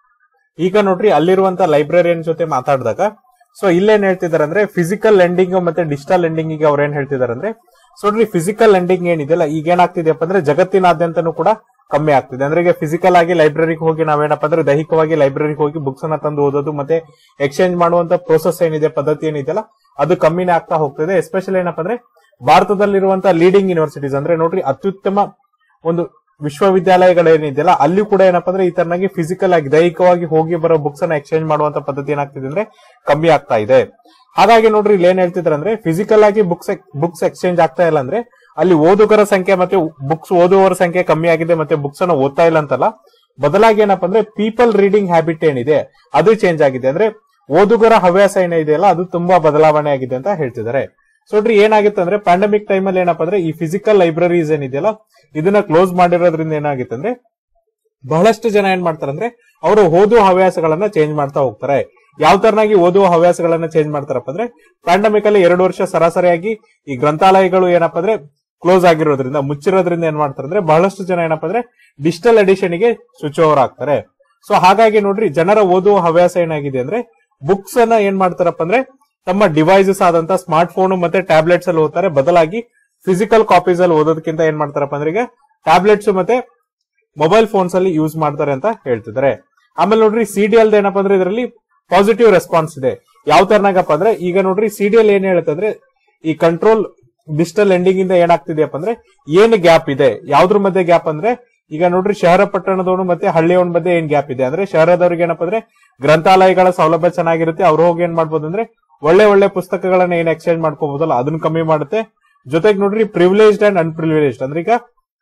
ಈಗ ನೋಡ್ರಿ ಅಲ್ಲಿರುವಂತ ಲೈಬ್ರರಿಯನ್ ಜೊತೆ ಮಾತಾಡಿದಾಗ ಸೊ ಇಲ್ಲೇನ್ ಹೇಳ್ತಿದಾರೆ ಅಂದ್ರೆ ಫಿಸಿಕಲ್ ಲೆಂಡಿಂಗ್ ಮತ್ತೆ ಡಿಜಿಟಲ್ ಲೆಂಡಿಂಗ್ ಗೆ ಅವ್ರು ಏನ್ ಹೇಳ್ತಿದಾರೆ ಅಂದ್ರೆ ಸೊ ನೋಡ್ರಿ ಫಿಸಿಕಲ್ ಲೆಂಡಿಂಗ್ ಏನಿದೆಯಲ್ಲ ಈಗ ಏನಾಗ್ತಿದೆಯಪ್ಪ ಅಂದ್ರೆ ಜಗತ್ತಿನಾದ್ಯಂತನೂ ಕೂಡ ಕಮ್ಮಿ ಆಗ್ತಿದೆ ಅಂದ್ರೆ ಈಗ ಫಿಸಿಕಲ್ ಆಗಿ ಲೈಬ್ರರಿಗೆ ಹೋಗಿ ನಾವೇನಪ್ಪ ಅಂದ್ರೆ ದೈಹಿಕವಾಗಿ ಲೈಬ್ರರಿಗೆ ಹೋಗಿ ಬುಕ್ಸ್ ಅನ್ನ ತಂದು ಓದೋದು ಮತ್ತೆ ಎಕ್ಸ್ಚೇಂಜ್ ಮಾಡುವಂತ ಪ್ರೋಸೆಸ್ ಏನಿದೆ ಪದ್ಧತಿ ಏನಿದೆಯಲ್ಲ ಅದು ಕಮ್ಮಿನೇ ಆಗ್ತಾ ಹೋಗ್ತಿದೆ ಎಸ್ಪೆಷಲಿ ಏನಪ್ಪ ಅಂದ್ರೆ ಭಾರತದಲ್ಲಿರುವಂತ ಲೀಡಿಂಗ್ ಯೂನಿವರ್ಸಿಟೀಸ್ ಅಂದ್ರೆ ನೋಡ್ರಿ ಅತ್ಯುತ್ತಮ ಒಂದು ವಿಶ್ವವಿದ್ಯಾಲಯಗಳೇನಿದೆಯಲ್ಲ ಅಲ್ಲಿ ಕೂಡ ಏನಪ್ಪಾ ಅಂದ್ರೆ ಈ ತರನಾಗಿ ಫಿಸಿಕಲ್ ಆಗಿ ದೈಹಿಕವಾಗಿ ಹೋಗಿ ಬರೋ ಬುಕ್ಸ್ ಅನ್ನ ಎಕ್ಸ್ಚೇಂಜ್ ಮಾಡುವಂತ ಪದ್ಧತಿ ಏನಾಗ್ತಿದೆ ಅಂದ್ರೆ ಕಮ್ಮಿ ಆಗ್ತಾ ಇದೆ ಹಾಗಾಗಿ ನೋಡ್ರಿ ಇಲ್ಲಿ ಏನ್ ಹೇಳ್ತಿದ್ರೆ ಅಂದ್ರೆ ಫಿಸಿಕಲ್ ಆಗಿ ಬುಕ್ಸ್ ಬುಕ್ಸ್ ಎಕ್ಸ್ಚೇಂಜ್ ಆಗ್ತಾ ಇಲ್ಲ ಅಂದ್ರೆ ಅಲ್ಲಿ ಓದುಗರ ಸಂಖ್ಯೆ ಮತ್ತೆ ಬುಕ್ಸ್ ಓದುವವರ ಸಂಖ್ಯೆ ಕಮ್ಮಿ ಆಗಿದೆ ಮತ್ತೆ ಬುಕ್ಸ್ ಅನ್ನ ಓದ್ತಾ ಇಲ್ಲ ಅಂತಲ್ಲ ಬದಲಾಗಿ ಏನಪ್ಪಾ ಅಂದ್ರೆ ಪೀಪಲ್ ರೀಡಿಂಗ್ ಹ್ಯಾಬಿಟ್ ಏನಿದೆ ಅದು ಚೇಂಜ್ ಆಗಿದೆ ಅಂದ್ರೆ ಓದುಗರ ಹವ್ಯಾಸ ಏನಿದೆಯಲ್ಲ ಅದು ತುಂಬಾ ಬದಲಾವಣೆ ಆಗಿದೆ ಅಂತ ಹೇಳ್ತಿದ್ದಾರೆ ಸೊ ನೋಡ್ರಿ ಏನಾಗಿತ್ತು ಅಂದ್ರೆ ಪ್ಯಾಂಡಮಿಕ್ ಟೈಮ್ ಅಲ್ಲಿ ಏನಪ್ಪಾ ಅಂದ್ರೆ ಈ ಫಿಸಿಕಲ್ ಲೈಬ್ರರೀಸ್ ಏನಿದೆಯಲ್ಲ ಇದನ್ನ ಕ್ಲೋಸ್ ಮಾಡಿರೋದ್ರಿಂದ ಏನಾಗಿತ್ತು ಅಂದ್ರೆ ಬಹಳಷ್ಟು ಜನ ಏನ್ ಮಾಡ್ತಾರೆ ಅಂದ್ರೆ ಅವರು ಓದುವ ಹವ್ಯಾಸಗಳನ್ನ ಚೇಂಜ್ ಮಾಡ್ತಾ ಹೋಗ್ತಾರೆ ಯಾವ ತರನಾಗಿ ಓದುವ ಹವ್ಯಾಸಗಳನ್ನ ಚೇಂಜ್ ಮಾಡ್ತಾರಪ್ಪ ಅಂದ್ರೆ ಪ್ಯಾಂಡಮಿಕ್ ಅಲ್ಲಿ ಎರಡು ವರ್ಷ ಸರಾಸರಿಯಾಗಿ ಈ ಗ್ರಂಥಾಲಯಗಳು ಏನಪ್ಪಾ ಅಂದ್ರೆ ಕ್ಲೋಸ್ ಆಗಿರೋದ್ರಿಂದ ಮುಚ್ಚಿರೋದ್ರಿಂದ ಏನ್ ಮಾಡ್ತಾರೆ ಅಂದ್ರೆ ಬಹಳಷ್ಟು ಜನ ಏನಪ್ಪಾ ಅಂದ್ರೆ ಡಿಜಿಟಲ್ ಎಡಿಷನ್ ಗೆ ಸ್ವಿಚ್ ಓವರ್ ಆಗ್ತಾರೆ ಸೊ ಹಾಗಾಗಿ ನೋಡ್ರಿ ಜನರ ಓದುವ ಹವ್ಯಾಸ ಏನಾಗಿದೆ ಅಂದ್ರೆ ಬುಕ್ಸ್ ಅನ್ನ ಏನ್ ಮಾಡ್ತಾರಪ್ಪ ಅಂದ್ರೆ ತಮ್ಮ ಡಿವೈಸಸ್ ಆದಂತ ಸ್ಮಾರ್ಟ್ ಫೋನ್ ಮತ್ತೆ ಟ್ಯಾಬ್ಲೆಟ್ಸ್ ಅಲ್ಲಿ ಓದ್ತಾರೆ ಬದಲಾಗಿ ಫಿಸಿಕಲ್ ಕಾಪೀಸ್ ಅಲ್ಲಿ ಓದೋದಕ್ಕಿಂತ ಏನ್ ಮಾಡ್ತಾರಪ್ಪ ಅಂದ್ರೆ ಈಗ ಟ್ಯಾಬ್ಲೆಟ್ಸ್ ಮತ್ತೆ ಮೊಬೈಲ್ ಫೋನ್ಸ್ ಅಲ್ಲಿ ಯೂಸ್ ಮಾಡ್ತಾರೆ ಅಂತ ಹೇಳ್ತಿದ್ದಾರೆ ಆಮೇಲೆ ನೋಡ್ರಿ ಸಿಡಿಎಲ್ ಏನಪ್ಪಾ ಅಂದ್ರೆ ಇದರಲ್ಲಿ ಪಾಸಿಟಿವ್ ರೆಸ್ಪಾನ್ಸ್ ಇದೆ ಯಾವ ತರನಾಗಪ್ಪ ಅಂದ್ರೆ ಈಗ ನೋಡ್ರಿ ಸಿಡಿಎಲ್ ಏನ್ ಹೇಳುತ್ತೆ ಅಂದ್ರೆ ಈ ಕಂಟ್ರೋಲ್ ಡಿಜಿಟಲ್ ಎಂಡಿಂಗ್ ಇಂದ ಏನಾಗ್ತಿದೆಯಪ್ಪ ಅಂದ್ರೆ ಏನ್ ಗ್ಯಾಪ್ ಇದೆ ಯಾವ್ದ್ರ ಮಧ್ಯೆ ಗ್ಯಾಪ್ ಅಂದ್ರೆ ಈಗ ನೋಡ್ರಿ ಶಹರ ಪಟ್ಟಣದವನು ಮತ್ತೆ ಹಳ್ಳಿಯವನ ಮಧ್ಯೆ ಏನ್ ಗ್ಯಾಪ್ ಇದೆ ಅಂದ್ರೆ ಶಹರದವ್ರಿಗೆ ಏನಪ್ಪಾ ಅಂದ್ರೆ ಗ್ರಂಥಾಲಯಗಳ ಸೌಲಭ್ಯ ಚೆನ್ನಾಗಿರುತ್ತೆ ಅವ್ರು ಹೋಗಿ ಏನ್ ಮಾಡ್ಬೋದು ಅಂದ್ರೆ ಒಳ್ಳೆ ಒಳ್ಳೆ ಪುಸ್ತಕಗಳನ್ನ ಏನ್ ಎಕ್ಸ್ಚೇಂಜ್ ಮಾಡ್ಕೋಬಹುದಲ್ಲ ಅದನ್ನ ಕಮ್ಮಿ ಮಾಡುತ್ತೆ ಜೊತೆಗೆ ನೋಡ್ರಿ ಪ್ರಿವಿಲೇಜ್ಡ್ ಅಂಡ್ ಅನ್ಪ್ರಿವಿಲೇಜ್ಡ್ ಅಂದ್ರೆ ಈಗ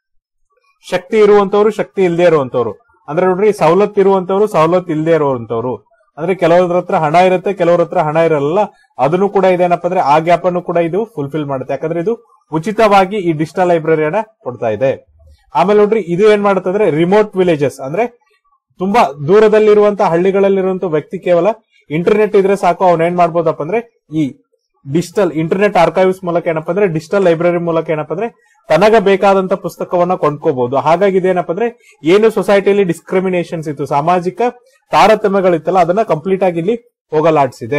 ಶಕ್ತಿ ಇರುವಂತವ್ರು ಶಕ್ತಿ ಇಲ್ಲದೆ ಇರುವಂತವ್ರು ಅಂದ್ರೆ ನೋಡ್ರಿ ಸವಲತ್ತು ಇರುವಂತವ್ರು ಸವಲತ್ತು ಇಲ್ಲದೆ ಇರುವಂತವ್ರು ಅಂದ್ರೆ ಕೆಲವ್ರ ಹತ್ರ ಹಣ ಇರುತ್ತೆ ಕೆಲವ್ರ ಹತ್ರ ಹಣ ಇರಲ್ಲ ಅದನ್ನು ಕೂಡ ಇದೇನಪ್ಪ ಅಂದ್ರೆ ಆ ಗ್ಯಾಪ್ ಅನ್ನು ಕೂಡ ಇದು ಫುಲ್ಫಿಲ್ ಮಾಡುತ್ತೆ ಯಾಕಂದ್ರೆ ಇದು ಉಚಿತವಾಗಿ ಈ ಡಿಜಿಟಲ್ ಲೈಬ್ರರಿಯನ್ನ ಕೊಡ್ತಾ ಇದೆ ಆಮೇಲೆ ನೋಡ್ರಿ ಇದು ಏನ್ ಮಾಡುತ್ತೆ ಅಂದ್ರೆ ರಿಮೋಟ್ ವಿಲೇಜಸ್ ಅಂದ್ರೆ ತುಂಬಾ ದೂರದಲ್ಲಿರುವಂತ ಹಳ್ಳಿಗಳಲ್ಲಿರುವಂತ ವ್ಯಕ್ತಿ ಕೇವಲ ಇಂಟರ್ನೆಟ್ ಇದ್ರೆ ಸಾಕು ಅವ್ನ ಏನ್ ಮಾಡ್ಬೋದಪ್ಪ ಅಂದ್ರೆ ಈ ಡಿಜಿಟಲ್ ಇಂಟರ್ನೆಟ್ ಆರ್ಕೈವ್ಸ್ ಮೂಲಕ ಏನಪ್ಪಾ ಅಂದ್ರೆ ಡಿಜಿಟಲ್ ಲೈಬ್ರರಿ ಮೂಲಕ ಏನಪ್ಪಾ ಅಂದ್ರೆ ತನಗ ಬೇಕಾದಂತ ಪುಸ್ತಕವನ್ನ ಕೊಂಡ್ಕೋಬಹುದು ಹಾಗಾಗಿ ಇದೇನಪ್ಪ ಅಂದ್ರೆ ಏನು ಸೊಸೈಟಿಯಲ್ಲಿ ಡಿಸ್ಕ್ರಿಮಿನೇಷನ್ಸ್ ಇತ್ತು ಸಾಮಾಜಿಕ ತಾರತಮ್ಯಗಳಿತ್ತಲ್ಲ ಅದನ್ನ ಕಂಪ್ಲೀಟ್ ಆಗಿ ಇಲ್ಲಿ ಹೋಗಲಾಡಿಸಿದೆ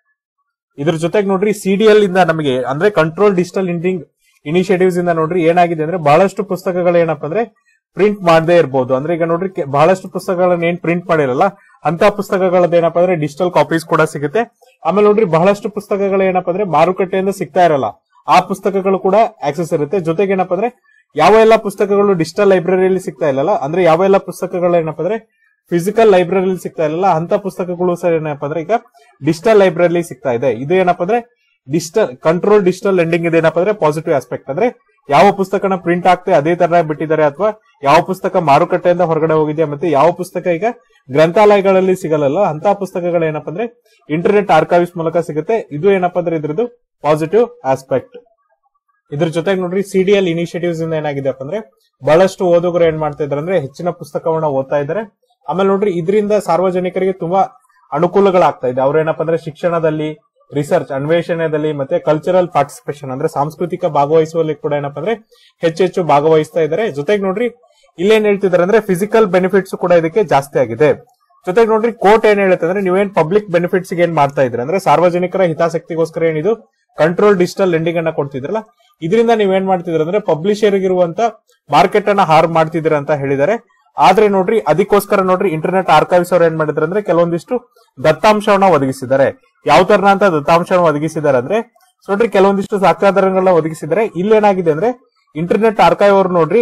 ಇದ್ರ ಜೊತೆಗೆ ನೋಡ್ರಿ ಸಿಡಿಎಲ್ ಇಂದ ನಮಗೆ ಅಂದ್ರೆ ಕಂಟ್ರೋಲ್ ಡಿಜಿಟಲ್ ಇಂಡಿಂಗ್ ಇನಿಷಿಯೇಟಿವ್ಸ್ ಇಂದ ನೋಡ್ರಿ ಏನಾಗಿದೆ ಅಂದ್ರೆ ಬಹಳಷ್ಟು ಪುಸ್ತಕಗಳು ಏನಪ್ಪಾ ಅಂದ್ರೆ ಪ್ರಿಂಟ್ ಮಾಡದೇ ಇರಬಹುದು ಅಂದ್ರೆ ಈಗ ನೋಡ್ರಿ ಕೆ- ಬಹಳಷ್ಟು ಪುಸ್ತಕಗಳನ್ನ ಏನ್ ಪ್ರಿಂಟ್ ಮಾಡಿರಲ್ಲ ಅಂತ ಪುಸ್ತಕಗಳದ್ದು ಏನಪ್ಪಾ ಅಂದ್ರೆ ಡಿಜಿಟಲ್ ಕಾಪೀಸ್ ಕೂಡ ಸಿಗುತ್ತೆ ಆಮೇಲೆ ನೋಡ್ರಿ ಬಹಳಷ್ಟು ಪುಸ್ತಕಗಳು ಏನಪ್ಪಾ ಅಂದ್ರೆ ಮಾರುಕಟ್ಟೆಯಿಂದ ಸಿಗ್ತಾ ಇರಲ್ಲ ಆ ಪುಸ್ತಕಗಳು ಕೂಡ ಆಕ್ಸೆಸ್ ಇರುತ್ತೆ ಜೊತೆಗೆ ಏನಪ್ಪಾ ಅಂದ್ರೆ ಯಾವ ಎಲ್ಲ ಪುಸ್ತಕಗಳು ಡಿಜಿಟಲ್ ಲೈಬ್ರರಿಯಲ್ಲಿ ಸಿಗ್ತಾ ಇಲ್ಲಲ್ಲ ಅಂದ್ರೆ ಯಾವ ಎಲ್ಲ ಪುಸ್ತಕಗಳು ಏನಪ್ಪಾ ಅಂದ್ರೆ ಫಿಸಿಕಲ್ ಲೈಬ್ರರಿಲಿ ಸಿಗ್ತಾ ಇರಲ್ಲ ಅಂತ ಪುಸ್ತಕಗಳು ಸಹ ಏನಪ್ಪಾ ಅಂದ್ರೆ ಈಗ ಡಿಜಿಟಲ್ ಲೈಬ್ರರಿ ಸಿಗ್ತಾ ಇದೆ ಇದು ಏನಪ್ಪಾ ಅಂದ್ರೆ ಡಿಜಿಟಲ್ ಕಂಟ್ರೋಲ್ ಡಿಜಿಟಲ್ ಲೆಂಡಿಂಗ್ ಇದೆ ಏನಪ್ಪಾ ಅಂದ್ರೆ ಪಾಸಿಟಿವ್ ಆಸ್ಪೆಕ್ಟ್ ಅಂದ್ರೆ ಯಾವ ಪುಸ್ತಕನ ಪ್ರಿಂಟ್ ಆಗ್ತದೆ ಅದೇ ತರ ಬಿಟ್ಟಿದ್ದಾರೆ ಅಥವಾ ಯಾವ ಪುಸ್ತಕ ಮಾರುಕಟ್ಟೆಯಿಂದ ಹೊರಗಡೆ ಹೋಗಿದೆ ಮತ್ತೆ ಯಾವ ಪುಸ್ತಕ ಈಗ ಗ್ರಂಥಾಲಯಗಳಲ್ಲಿ ಸಿಗಲ್ಲ ಅಂತ ಪುಸ್ತಕಗಳು ಏನಪ್ಪಾ ಅಂದ್ರೆ ಇಂಟರ್ನೆಟ್ ಆರ್ಕೈವ್ಸ್ ಮೂಲಕ ಸಿಗುತ್ತೆ ಇದು ಏನಪ್ಪಾ ಅಂದ್ರೆ ಇದ್ರದ್ದು ಪಾಸಿಟಿವ್ ಆಸ್ಪೆಕ್ಟ್ ಇದ್ರ ಜೊತೆಗೆ ನೋಡ್ರಿ ಸಿಡಿಎಲ್ ಇನಿಷಿಯೇಟಿವ್ಸ್ ಇಂದ ಏನಾಗಿದೆ ಅಂದ್ರೆ ಬಹಳಷ್ಟು ಓದುಗರು ಏನ್ ಮಾಡ್ತಾ ಇದಾರೆ ಅಂದ್ರೆ ಹೆಚ್ಚಿನ ಪುಸ್ತಕವನ್ನ ಓದ್ತಾ ಇದ್ದಾರೆ ಆಮೇಲೆ ನೋಡ್ರಿ ಇದರಿಂದ ಸಾರ್ವಜನಿಕರಿಗೆ ತುಂಬಾ ಅನುಕೂಲಗಳಾಗ್ತಾ ಇದೆ ಅವ್ರೇನಪ್ಪ ಅಂದ್ರೆ ಶಿಕ್ಷಣದಲ್ಲಿ ರಿಸರ್ಚ್ ಅನ್ವೇಷಣೆಯಲ್ಲಿ ಮತ್ತೆ ಕಲ್ಚರಲ್ ಪಾರ್ಟಿಸಿಪೇಷನ್ ಅಂದ್ರೆ ಸಾಂಸ್ಕೃತಿಕ ಭಾಗವಹಿಸುವಲ್ಲಿ ಕೂಡ ಏನಪ್ಪಾ ಅಂದ್ರೆ ಹೆಚ್ಚು ಹೆಚ್ಚು ಭಾಗವಹಿಸ್ತಾ ಇದ್ದಾರೆ ಜೊತೆಗೆ ನೋಡ್ರಿ ಇಲ್ಲೇನ್ ಹೇಳ್ತಿದಾರೆ ಅಂದ್ರೆ ಫಿಸಿಕಲ್ ಬೆನಿಫಿಟ್ಸ್ ಕೂಡ ಇದಕ್ಕೆ ಜಾಸ್ತಿ ಆಗಿದೆ ಜೊತೆಗೆ ನೋಡ್ರಿ ಕೋರ್ಟ್ ಏನ್ ಹೇಳುತ್ತೆ ಅಂದ್ರೆ ನೀವೇನ್ ಪಬ್ಲಿಕ್ ಬೆನಿಫಿಟ್ಸ್ ಏನ್ ಮಾಡ್ತಾ ಇದ್ರೆ ಅಂದ್ರೆ ಸಾರ್ವಜನಿಕರ ಹಿತಾಸಕ್ತಿಗೋಸ್ಕರ ಏನಿದು ಕಂಟ್ರೋಲ್ ಡಿಜಿಟಲ್ ಲೆಂಡಿಂಗ್ ಅನ್ನ ಕೊಡ್ತಿದ್ರಲ್ಲ ಇದರಿಂದ ನೀವೇನ್ ಮಾಡ್ತಿದ್ರ ಅಂದ್ರೆ ಪಬ್ಲಿಷರ್ ಇರುವಂತ ಮಾರ್ಕೆಟ್ ಅನ್ನ ಹಾರ್ಮ್ ಮಾಡ್ತಿದ್ದೀರ ಅಂತ ಹೇಳಿದ್ದಾರೆ ಆದ್ರೆ ನೋಡ್ರಿ ಅದಕ್ಕೋಸ್ಕರ ನೋಡ್ರಿ ಇಂಟರ್ನೆಟ್ ಆರ್ಕೈವ್ಸ್ ಅವ್ರು ಏನ್ ಮಾಡಿದ್ರೆ ಅಂದ್ರೆ ಕೆಲವೊಂದಿಷ್ಟು ದತ್ತಾಂಶವನ್ನ ಒದಗಿಸಿದ್ದಾರೆ ಯಾವ ತರನ ಅಂತ ದತ್ತಾಂಶವನ್ನು ಒದಗಿಸಿದ್ದಾರೆ ಅಂದ್ರೆ ಸೊ ನೋಡ್ರಿ ಕೆಲವೊಂದಿಷ್ಟು ಸಾಕ್ಷ್ಯಾಧಾರಗಳನ್ನ ಒದಗಿಸಿದ್ದಾರೆ ಇಲ್ಲೇನಾಗಿದೆ ಅಂದ್ರೆ ಇಂಟರ್ನೆಟ್ ಆರ್ಕೈವ್ ಅವರು ನೋಡ್ರಿ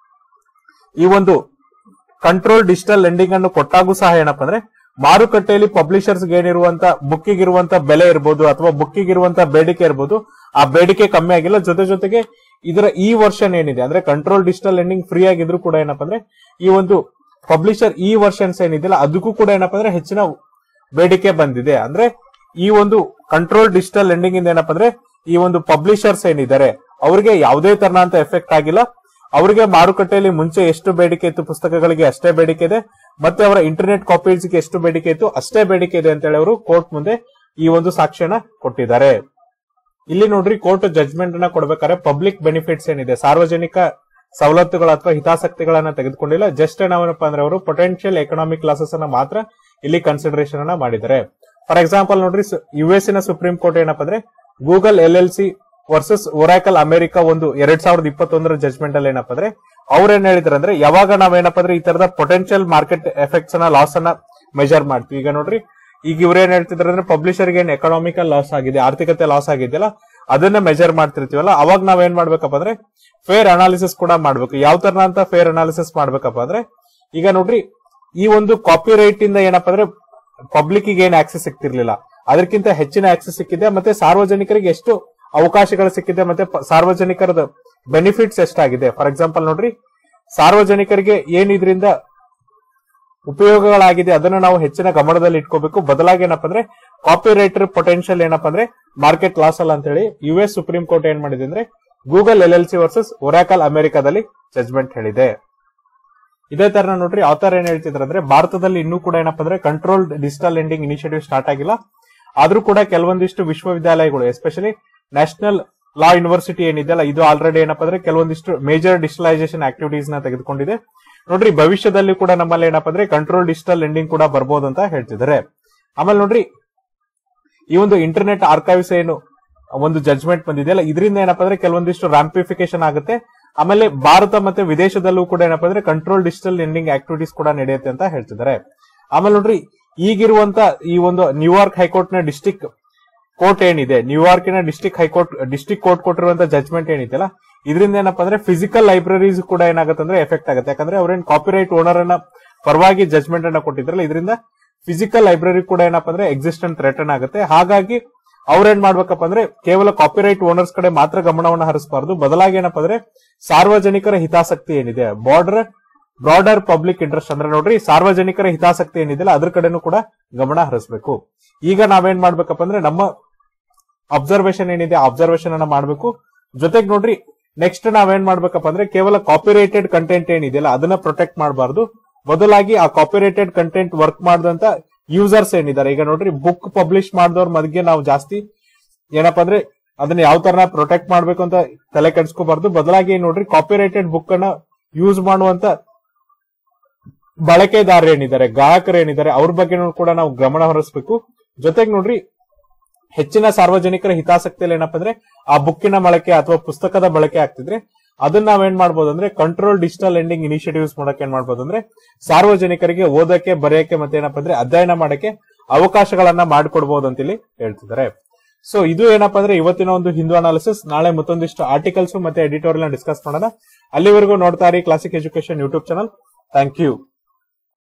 ಈ ಒಂದು ಕಂಟ್ರೋಲ್ ಡಿಜಿಟಲ್ ಲೆಂಡಿಂಗ್ ಅನ್ನು ಕೊಟ್ಟಾಗೂ ಸಹ ಏನಪ್ಪಾ ಅಂದ್ರೆ ಮಾರುಕಟ್ಟೆಯಲ್ಲಿ ಪಬ್ಲಿಷರ್ಸ್ ಏನಿರುವಂತ ಬುಕ್ಕಿಗಿರುವಂತ ಬೆಲೆ ಇರ್ಬೋದು ಅಥವಾ ಬುಕ್ಕಿಗಿರುವಂತ ಬೇಡಿಕೆ ಇರ್ಬೋದು ಆ ಬೇಡಿಕೆ ಕಮ್ಮಿ ಆಗಿಲ್ಲ ಜೊತೆ ಜೊತೆಗೆ ಇದರ ಈ ವರ್ಷನ್ ಏನಿದೆ ಅಂದ್ರೆ ಕಂಟ್ರೋಲ್ ಡಿಜಿಟಲ್ ಲೆಂಡಿಂಗ್ ಫ್ರೀ ಆಗಿದ್ರು ಕೂಡ ಏನಪ್ಪಾ ಅಂದ್ರೆ ಈ ಒಂದು ಪಬ್ಲಿಷರ್ ಈ ವರ್ಷನ್ಸ್ ಏನಿದೆಯಲ್ಲ ಅದಕ್ಕೂ ಕೂಡ ಏನಪ್ಪಾ ಅಂದ್ರೆ ಹೆಚ್ಚಿನ ಬೇಡಿಕೆ ಬಂದಿದೆ ಅಂದ್ರೆ ಈ ಒಂದು ಕಂಟ್ರೋಲ್ ಡಿಜಿಟಲ್ ಲೆಂಡಿಂಗ್ ಇಂದ ಏನಪ್ಪಾ ಅಂದ್ರೆ ಈ ಒಂದು ಪಬ್ಲಿಷರ್ಸ್ ಏನಿದ್ದಾರೆ ಅವರಿಗೆ ಯಾವುದೇ ತರನಂತ ಎಫೆಕ್ಟ್ ಆಗಿಲ್ಲ ಅವರಿಗೆ ಮಾರುಕಟ್ಟೆಯಲ್ಲಿ ಮುಂಚೆ ಎಷ್ಟು ಬೇಡಿಕೆ ಇತ್ತು ಪುಸ್ತಕಗಳಿಗೆ ಅಷ್ಟೇ ಬೇಡಿಕೆ ಇದೆ ಮತ್ತೆ ಅವರ ಇಂಟರ್ನೆಟ್ ಕಾಪೀಸ್ಗೆ ಎಷ್ಟು ಬೇಡಿಕೆ ಇತ್ತು ಅಷ್ಟೇ ಬೇಡಿಕೆ ಇದೆ ಅಂತ ಹೇಳಿ ಅವರು ಕೋರ್ಟ್ ಮುಂದೆ ಈ ಒಂದು ಸಾಕ್ಷ್ಯನ ಕೊಟ್ಟಿದ್ದಾರೆ ಇಲ್ಲಿ ನೋಡ್ರಿ ಕೋರ್ಟ್ ಜಜ್ಮೆಂಟ್ ಅನ್ನ ಕೊಡ್ಬೇಕಾದ್ರೆ ಪಬ್ಲಿಕ್ ಬೆನಿಫಿಟ್ಸ್ ಏನಿದೆ ಸಾರ್ವಜನಿಕ ಸವಲತ್ತುಗಳ ಅಥವಾ ಹಿತಾಸಕ್ತಿಗಳನ್ನ ತೆಗೆದುಕೊಂಡಿಲ್ಲ ಜಸ್ಟ್ ಏನಪ್ಪ ಅಂದ್ರೆ ಅವರು ಪೊಟೆನ್ಶಿಯಲ್ ಎಕನಾಮಿಕ್ ಲಾಸಸ್ ಅನ್ನ ಮಾತ್ರ ಇಲ್ಲಿ ಕನ್ಸಿಡರೇಷನ್ ಅನ್ನ ಮಾಡಿದ್ದಾರೆ ಫಾರ್ ಎಕ್ಸಾಂಪಲ್ ನೋಡ್ರಿ ಯು ಎಸ್ ನ ಸುಪ್ರೀಂ ಕೋರ್ಟ್ ಏನಪ್ಪ ಅಂದ್ರೆ Google L L C versus Oracle America ಒಂದು ಎರಡ್ ಸಾವಿರದ ಇಪ್ಪತ್ತೊಂದರ ಜಜ್ಮೆಂಟ್ ಅಲ್ಲಿ ಏನಪ್ಪ ಅಂದ್ರೆ ಅವ್ರ ಏನ್ ಹೇಳಿದಾರೆ ಅಂದ್ರೆ ಯಾವಾಗ ನಾವೇನಪ್ಪ ಅಂದ್ರೆ ಈ ತರದ ಪೊಟೆನ್ಶಿಯಲ್ ಮಾರ್ಕೆಟ್ ಎಫೆಕ್ಟ್ಸ್ ಅನ್ನ ಲಾಸ್ ಅನ್ನ ಮೆಜರ್ ಮಾಡ್ತೀವಿ ಈಗ ನೋಡ್ರಿ ಈಗ ಇವ್ರ ಏನ್ ಹೇಳ್ತಿದಾರೆ ಅಂದ್ರೆ ಪಬ್ಲಿಷರ್ ಏನ್ ಎಕನಾಮಿಕಲ್ ಲಾಸ್ ಆಗಿದೆ ಆರ್ಥಿಕತೆ ಲಾಸ್ ಆಗಿದೆಯಲ್ಲ ಅದನ್ನ ಮೆಜರ್ ಮಾಡ್ತಿರ್ತೀವಲ್ಲ ಅವಾಗ ನಾವ್ ಏನ್ ಮಾಡ್ಬೇಕಪ್ಪ ಅಂದ್ರೆ ಫೇರ್ ಅನಾಲಿಸಿಸ್ ಕೂಡ ಮಾಡ್ಬೇಕು ಯಾವ ತರ ಅಂತ ಫೇರ್ ಅನಾಲಿಸಿಸ್ ಮಾಡ್ಬೇಕಪ್ಪ ಅಂದ್ರೆ ಈಗ ನೋಡ್ರಿ ಈ ಒಂದು ಕಾಪಿ ರೈಟ್ ಇಂದ ಏನಪ್ಪ ಅಂದ್ರೆ ಪಬ್ಲಿಕ್ ಏನ್ ಆಕ್ಸೆಸ್ ಸಿಗ್ತಿರ್ಲಿಲ್ಲ ಅದಕ್ಕಿಂತ ಹೆಚ್ಚಿನ ಆಕ್ಸೆಸ್ ಸಿಕ್ಕಿದೆ ಮತ್ತೆ ಸಾರ್ವಜನಿಕರಿಗೆ ಎಷ್ಟು ಅವಕಾಶಗಳು ಸಿಕ್ಕಿದೆ ಮತ್ತೆ ಪ- ಸಾರ್ವಜನಿಕರದ ಬೆನಿಫಿಟ್ಸ್ ಎಷ್ಟಾಗಿದೆ ಫಾರ್ ಎಕ್ಸಾಂಪಲ್ ನೋಡ್ರಿ ಸಾರ್ವಜನಿಕರಿಗೆ ಏನ್ ಇದರಿಂದ ಉಪಯೋಗಗಳಾಗಿದೆ ಅದನ್ನ ನಾವು ಹೆಚ್ಚಿನ ಗಮನದಲ್ಲಿ ಇಟ್ಕೋಬೇಕು ಬದಲಾಗಿ ಏನಪ್ಪ ಅಂದ್ರೆ ಕಾಪಿ ರೈಟರ್ ಪೊಟೆನ್ಶಿಯಲ್ ಏನಪ್ಪ ಅಂದ್ರೆ ಮಾರ್ಕೆಟ್ ಲಾಸ್ ಅಲ್ಲ ಅಂತ ಹೇಳಿ ಯು ಎಸ್ ಸುಪ್ರೀಂ ಕೋರ್ಟ್ ಏನ್ ಮಾಡಿದೆ ಅಂದ್ರೆ Google L L C versus Oracle ಅಮೆರಿಕಾದಲ್ಲಿ ಜಜ್ಮೆಂಟ್ ಹೇಳಿದೆ ಇದೇ ತರ ನೋಡ್ರಿ ಆಥರ್ ಏನ್ ಹೇಳ್ತಿದ್ರೆ ಅಂದ್ರೆ ಭಾರತದಲ್ಲಿ ಇನ್ನೂ ಕೂಡ ಏನಪ್ಪ ಅಂದ್ರೆ control digital lending initiative start ಆಗಿಲ್ಲ ಆದ್ರೂ ಕೂಡ ಕೆಲವೊಂದಿಷ್ಟು ವಿಶ್ವವಿದ್ಯಾಲಯಗಳು ಎಸ್ಪೆಷಲಿ ನ್ಯಾಷನಲ್ ಲಾ ಯೂನಿವರ್ಸಿಟಿ ಏನಿದೆಯಲ್ಲ ಇದು ಆಲ್ರೆಡಿ ಏನಪ್ಪ ಅಂದ್ರೆ ಕೆಲವೊಂದಿಷ್ಟು ಮೇಜರ್ ಡಿಜಿಟಲೈಸೇಷನ್ ಆಕ್ಟಿವಿಟೀಸ್ ನ ತೆಗೆದುಕೊಂಡಿದೆ ನೋಡ್ರಿ ಭವಿಷ್ಯದಲ್ಲಿ ಕೂಡ ನಮ್ಮಲ್ಲಿ ಏನಪ್ಪ ಅಂದ್ರೆ ಕಂಟ್ರೋಲ್ ಡಿಜಿಟಲ್ ಲೆಂಡಿಂಗ್ ಕೂಡ ಬರ್ಬೋದು ಅಂತ ಹೇಳ್ತಿದ್ದಾರೆ ಆಮೇಲೆ ನೋಡ್ರಿ ಈ ಒಂದು ಇಂಟರ್ನೆಟ್ ಆರ್ಕೈವ್ಸ್ ಏನು ಒಂದು ಜಜ್ಮೆಂಟ್ ಬಂದಿದೆಯಲ್ಲ ಇದರಿಂದ ಏನಪ್ಪ ಅಂದ್ರೆ ಕೆಲವೊಂದಿಷ್ಟು ರ್ಯಾಂಪಿಫಿಕೇಶನ್ ಆಗುತ್ತೆ ಆಮೇಲೆ ಭಾರತ ಮತ್ತೆ ವಿದೇಶದಲ್ಲೂ ಕೂಡ ಏನಪ್ಪ ಅಂದ್ರೆ ಕಂಟ್ರೋಲ್ ಡಿಜಿಟಲ್ ಲೆಂಡಿಂಗ್ ಆಕ್ಟಿವಿಟೀಸ್ ಕೂಡ ನಡೆಯುತ್ತೆ ಅಂತ ಹೇಳ್ತಿದ್ದಾರೆ ಆಮೇಲೆ ನೋಡ್ರಿ ಈಗಿರುವಂತ ಈ ಒಂದು ನ್ಯೂಯಾರ್ಕ್ ಹೈಕೋರ್ಟ್ ನ ಡಿಸ್ಟಿಕ್ ಕೋರ್ಟ್ ಏನಿದೆ ನ್ಯೂಯಾರ್ಕಿನ ಡಿಸ್ಟಿಕ್ ಹೈಕೋರ್ಟ್ ಡಿಸ್ಟಿಕ್ ಕೋರ್ಟ್ ಕೊಟ್ಟಿರುವಂತ ಜಜ್ಮೆಂಟ್ ಏನಿದೆಯಲ್ಲ ಇದರಿಂದ ಏನಪ್ಪಾ ಅಂದ್ರೆ ಫಿಸಿಕಲ್ ಲೈಬ್ರರೀಸ್ ಕೂಡ ಏನಾಗುತ್ತೆ ಅಂದ್ರೆ ಎಫೆಕ್ಟ್ ಆಗುತ್ತೆ ಯಾಕಂದ್ರೆ ಅವ್ರೇನ್ ಕಾಪಿರೈಟ್ ಓನರ್ ಅನ್ನ ಪರವಾಗಿ ಜಜ್ಮೆಂಟ್ ಅನ್ನ ಕೊಟ್ಟಿದ್ರಲ್ಲ ಇದರಿಂದ ಫಿಸಿಕಲ್ ಲೈಬ್ರರಿ ಕೂಡ ಏನಪ್ಪಾ ಅಂದ್ರೆ ಎಕ್ಸಿಸ್ಟೆಂಟ್ ಥ್ರೆಟನ್ ಆಗುತ್ತೆ ಹಾಗಾಗಿ ಅವ್ರೇನ್ ಮಾಡ್ಬೇಕಪ್ಪ ಅಂದ್ರೆ ಕೇವಲ ಕಾಪಿರೈಟ್ ಓನರ್ಸ್ ಕಡೆ ಮಾತ್ರ ಗಮನವನ್ನು ಹರಿಸಬಾರದು ಬದಲಾಗಿ ಏನಪ್ಪಾ ಅಂದ್ರೆ ಸಾರ್ವಜನಿಕರ ಹಿತಾಸಕ್ತಿ ಏನಿದೆ ಬಾರ್ಡರ್ ಬ್ರಾಡರ್ ಪಬ್ಲಿಕ್ ಇಂಟ್ರೆಸ್ಟ್ ಅಂದ್ರೆ ನೋಡ್ರಿ ಸಾರ್ವಜನಿಕರ ಹಿತಾಸಕ್ತಿ ಏನಿದೆಯಲ್ಲ ಅದ್ರ ಕಡೆನೂ ಕೂಡ ಗಮನ ಹರಿಸಬೇಕು ಈಗ ನಾವೇನ್ ಮಾಡ್ಬೇಕಪ್ಪ ಅಂದ್ರೆ ನಮ್ಮ ಅಬ್ಸರ್ವೇಷನ್ ಏನಿದೆ ಅಬ್ಸರ್ವೇಷನ್ ಅನ್ನ ಮಾಡಬೇಕು ಜೊತೆಗೆ ನೋಡ್ರಿ ನೆಕ್ಸ್ಟ್ ನಾವೇನ್ ಮಾಡ್ಬೇಕಪ್ಪ ಅಂದ್ರೆ ಕೇವಲ ಕಾಪಿರೈಟೆಡ್ ಕಂಟೆಂಟ್ ಏನಿದೆಯಲ್ಲ ಅದನ್ನ ಪ್ರೊಟೆಕ್ಟ್ ಮಾಡಬಾರ್ದು ಬದಲಾಗಿ ಆ ಕಾಪಿರೈಟೆಡ್ ಕಂಟೆಂಟ್ ವರ್ಕ್ ಮಾಡಿದಂತ ಯೂಸರ್ಸ್ ಏನಿದ್ದಾರೆ ಈಗ ನೋಡ್ರಿ ಬುಕ್ ಪಬ್ಲಿಷ್ ಮಾಡಿದವ್ರ ಮಧ್ಯೆ ನಾವು ಜಾಸ್ತಿ ಏನಪ್ಪಾ ಅಂದ್ರೆ ಅದನ್ನ ಯಾವ ತರ ಪ್ರೊಟೆಕ್ಟ್ ಮಾಡ್ಬೇಕು ಅಂತ ತಲೆ ಕೆಡಿಸ್ಕೋಬಾರ್ದು ಬದಲಾಗಿ ನೋಡ್ರಿ ಕಾಪಿರೈಟೆಡ್ ಬುಕ್ ಅನ್ನ ಯೂಸ್ ಮಾಡುವಂತ ಬಳಕೆದಾರರು ಏನಿದ್ದಾರೆ ಗ್ರಾಹಕರು ಏನಿದ್ದಾರೆ ಅವ್ರ ಬಗ್ಗೆ ಕೂಡ ನಾವು ಗಮನ ಹರಿಸಬೇಕು ಜೊತೆಗೆ ನೋಡ್ರಿ ಹೆಚ್ಚಿನ ಸಾರ್ವಜನಿಕರ ಹಿತಾಸಕ್ತಿಯಲ್ಲಿ ಏನಪ್ಪಾ ಅಂದ್ರೆ ಆ ಬುಕ್ಕಿನ ಬಳಕೆ ಅಥವಾ ಪುಸ್ತಕದ ಬಳಕೆ ಆಗ್ತಿದ್ರೆ ಅದನ್ನ ನಾವೇನ್ ಮಾಡ್ಬೋದು ಅಂದ್ರೆ ಕಂಟ್ರೋಲ್ ಡಿಜಿಟಲ್ ಲೆಂಡಿಂಗ್ ಇನಿಷಿಯೇಟಿವ್ಸ್ ಮಾಡಕ್ಕೆ ಏನ್ ಮಾಡ್ಬೋದು ಅಂದ್ರೆ ಸಾರ್ವಜನಿಕರಿಗೆ ಓದಕ್ಕೆ ಬರೆಯಕ್ಕೆ ಮತ್ತೆ ಏನಪ್ಪಾ ಅಂದ್ರೆ ಅಧ್ಯಯನ ಮಾಡಕ್ಕೆ ಅವಕಾಶಗಳನ್ನ ಮಾಡಿಕೊಡ್ಬಹುದು ಅಂತ ಇಲ್ಲಿ ಹೇಳ್ತಿದ್ದಾರೆ ಸೊ ಇದು ಏನಪ್ಪಾ ಅಂದ್ರೆ ಇವತ್ತಿನ ಒಂದು ಹಿಂದೂ ಅನಾಲಿಸಿಸ್ ನಾಳೆ ಮತ್ತೊಂದಿಷ್ಟು ಆರ್ಟಿಕಲ್ಸ್ ಮತ್ತೆ ಎಡಿಟೋರಿಯಲ್ ಡಿಸ್ಕಸ್ ಮಾಡೋಣ ಅಲ್ಲಿವರೆಗೂ ನೋಡ್ತಾ ಇರಿ classic education YouTube channel thank you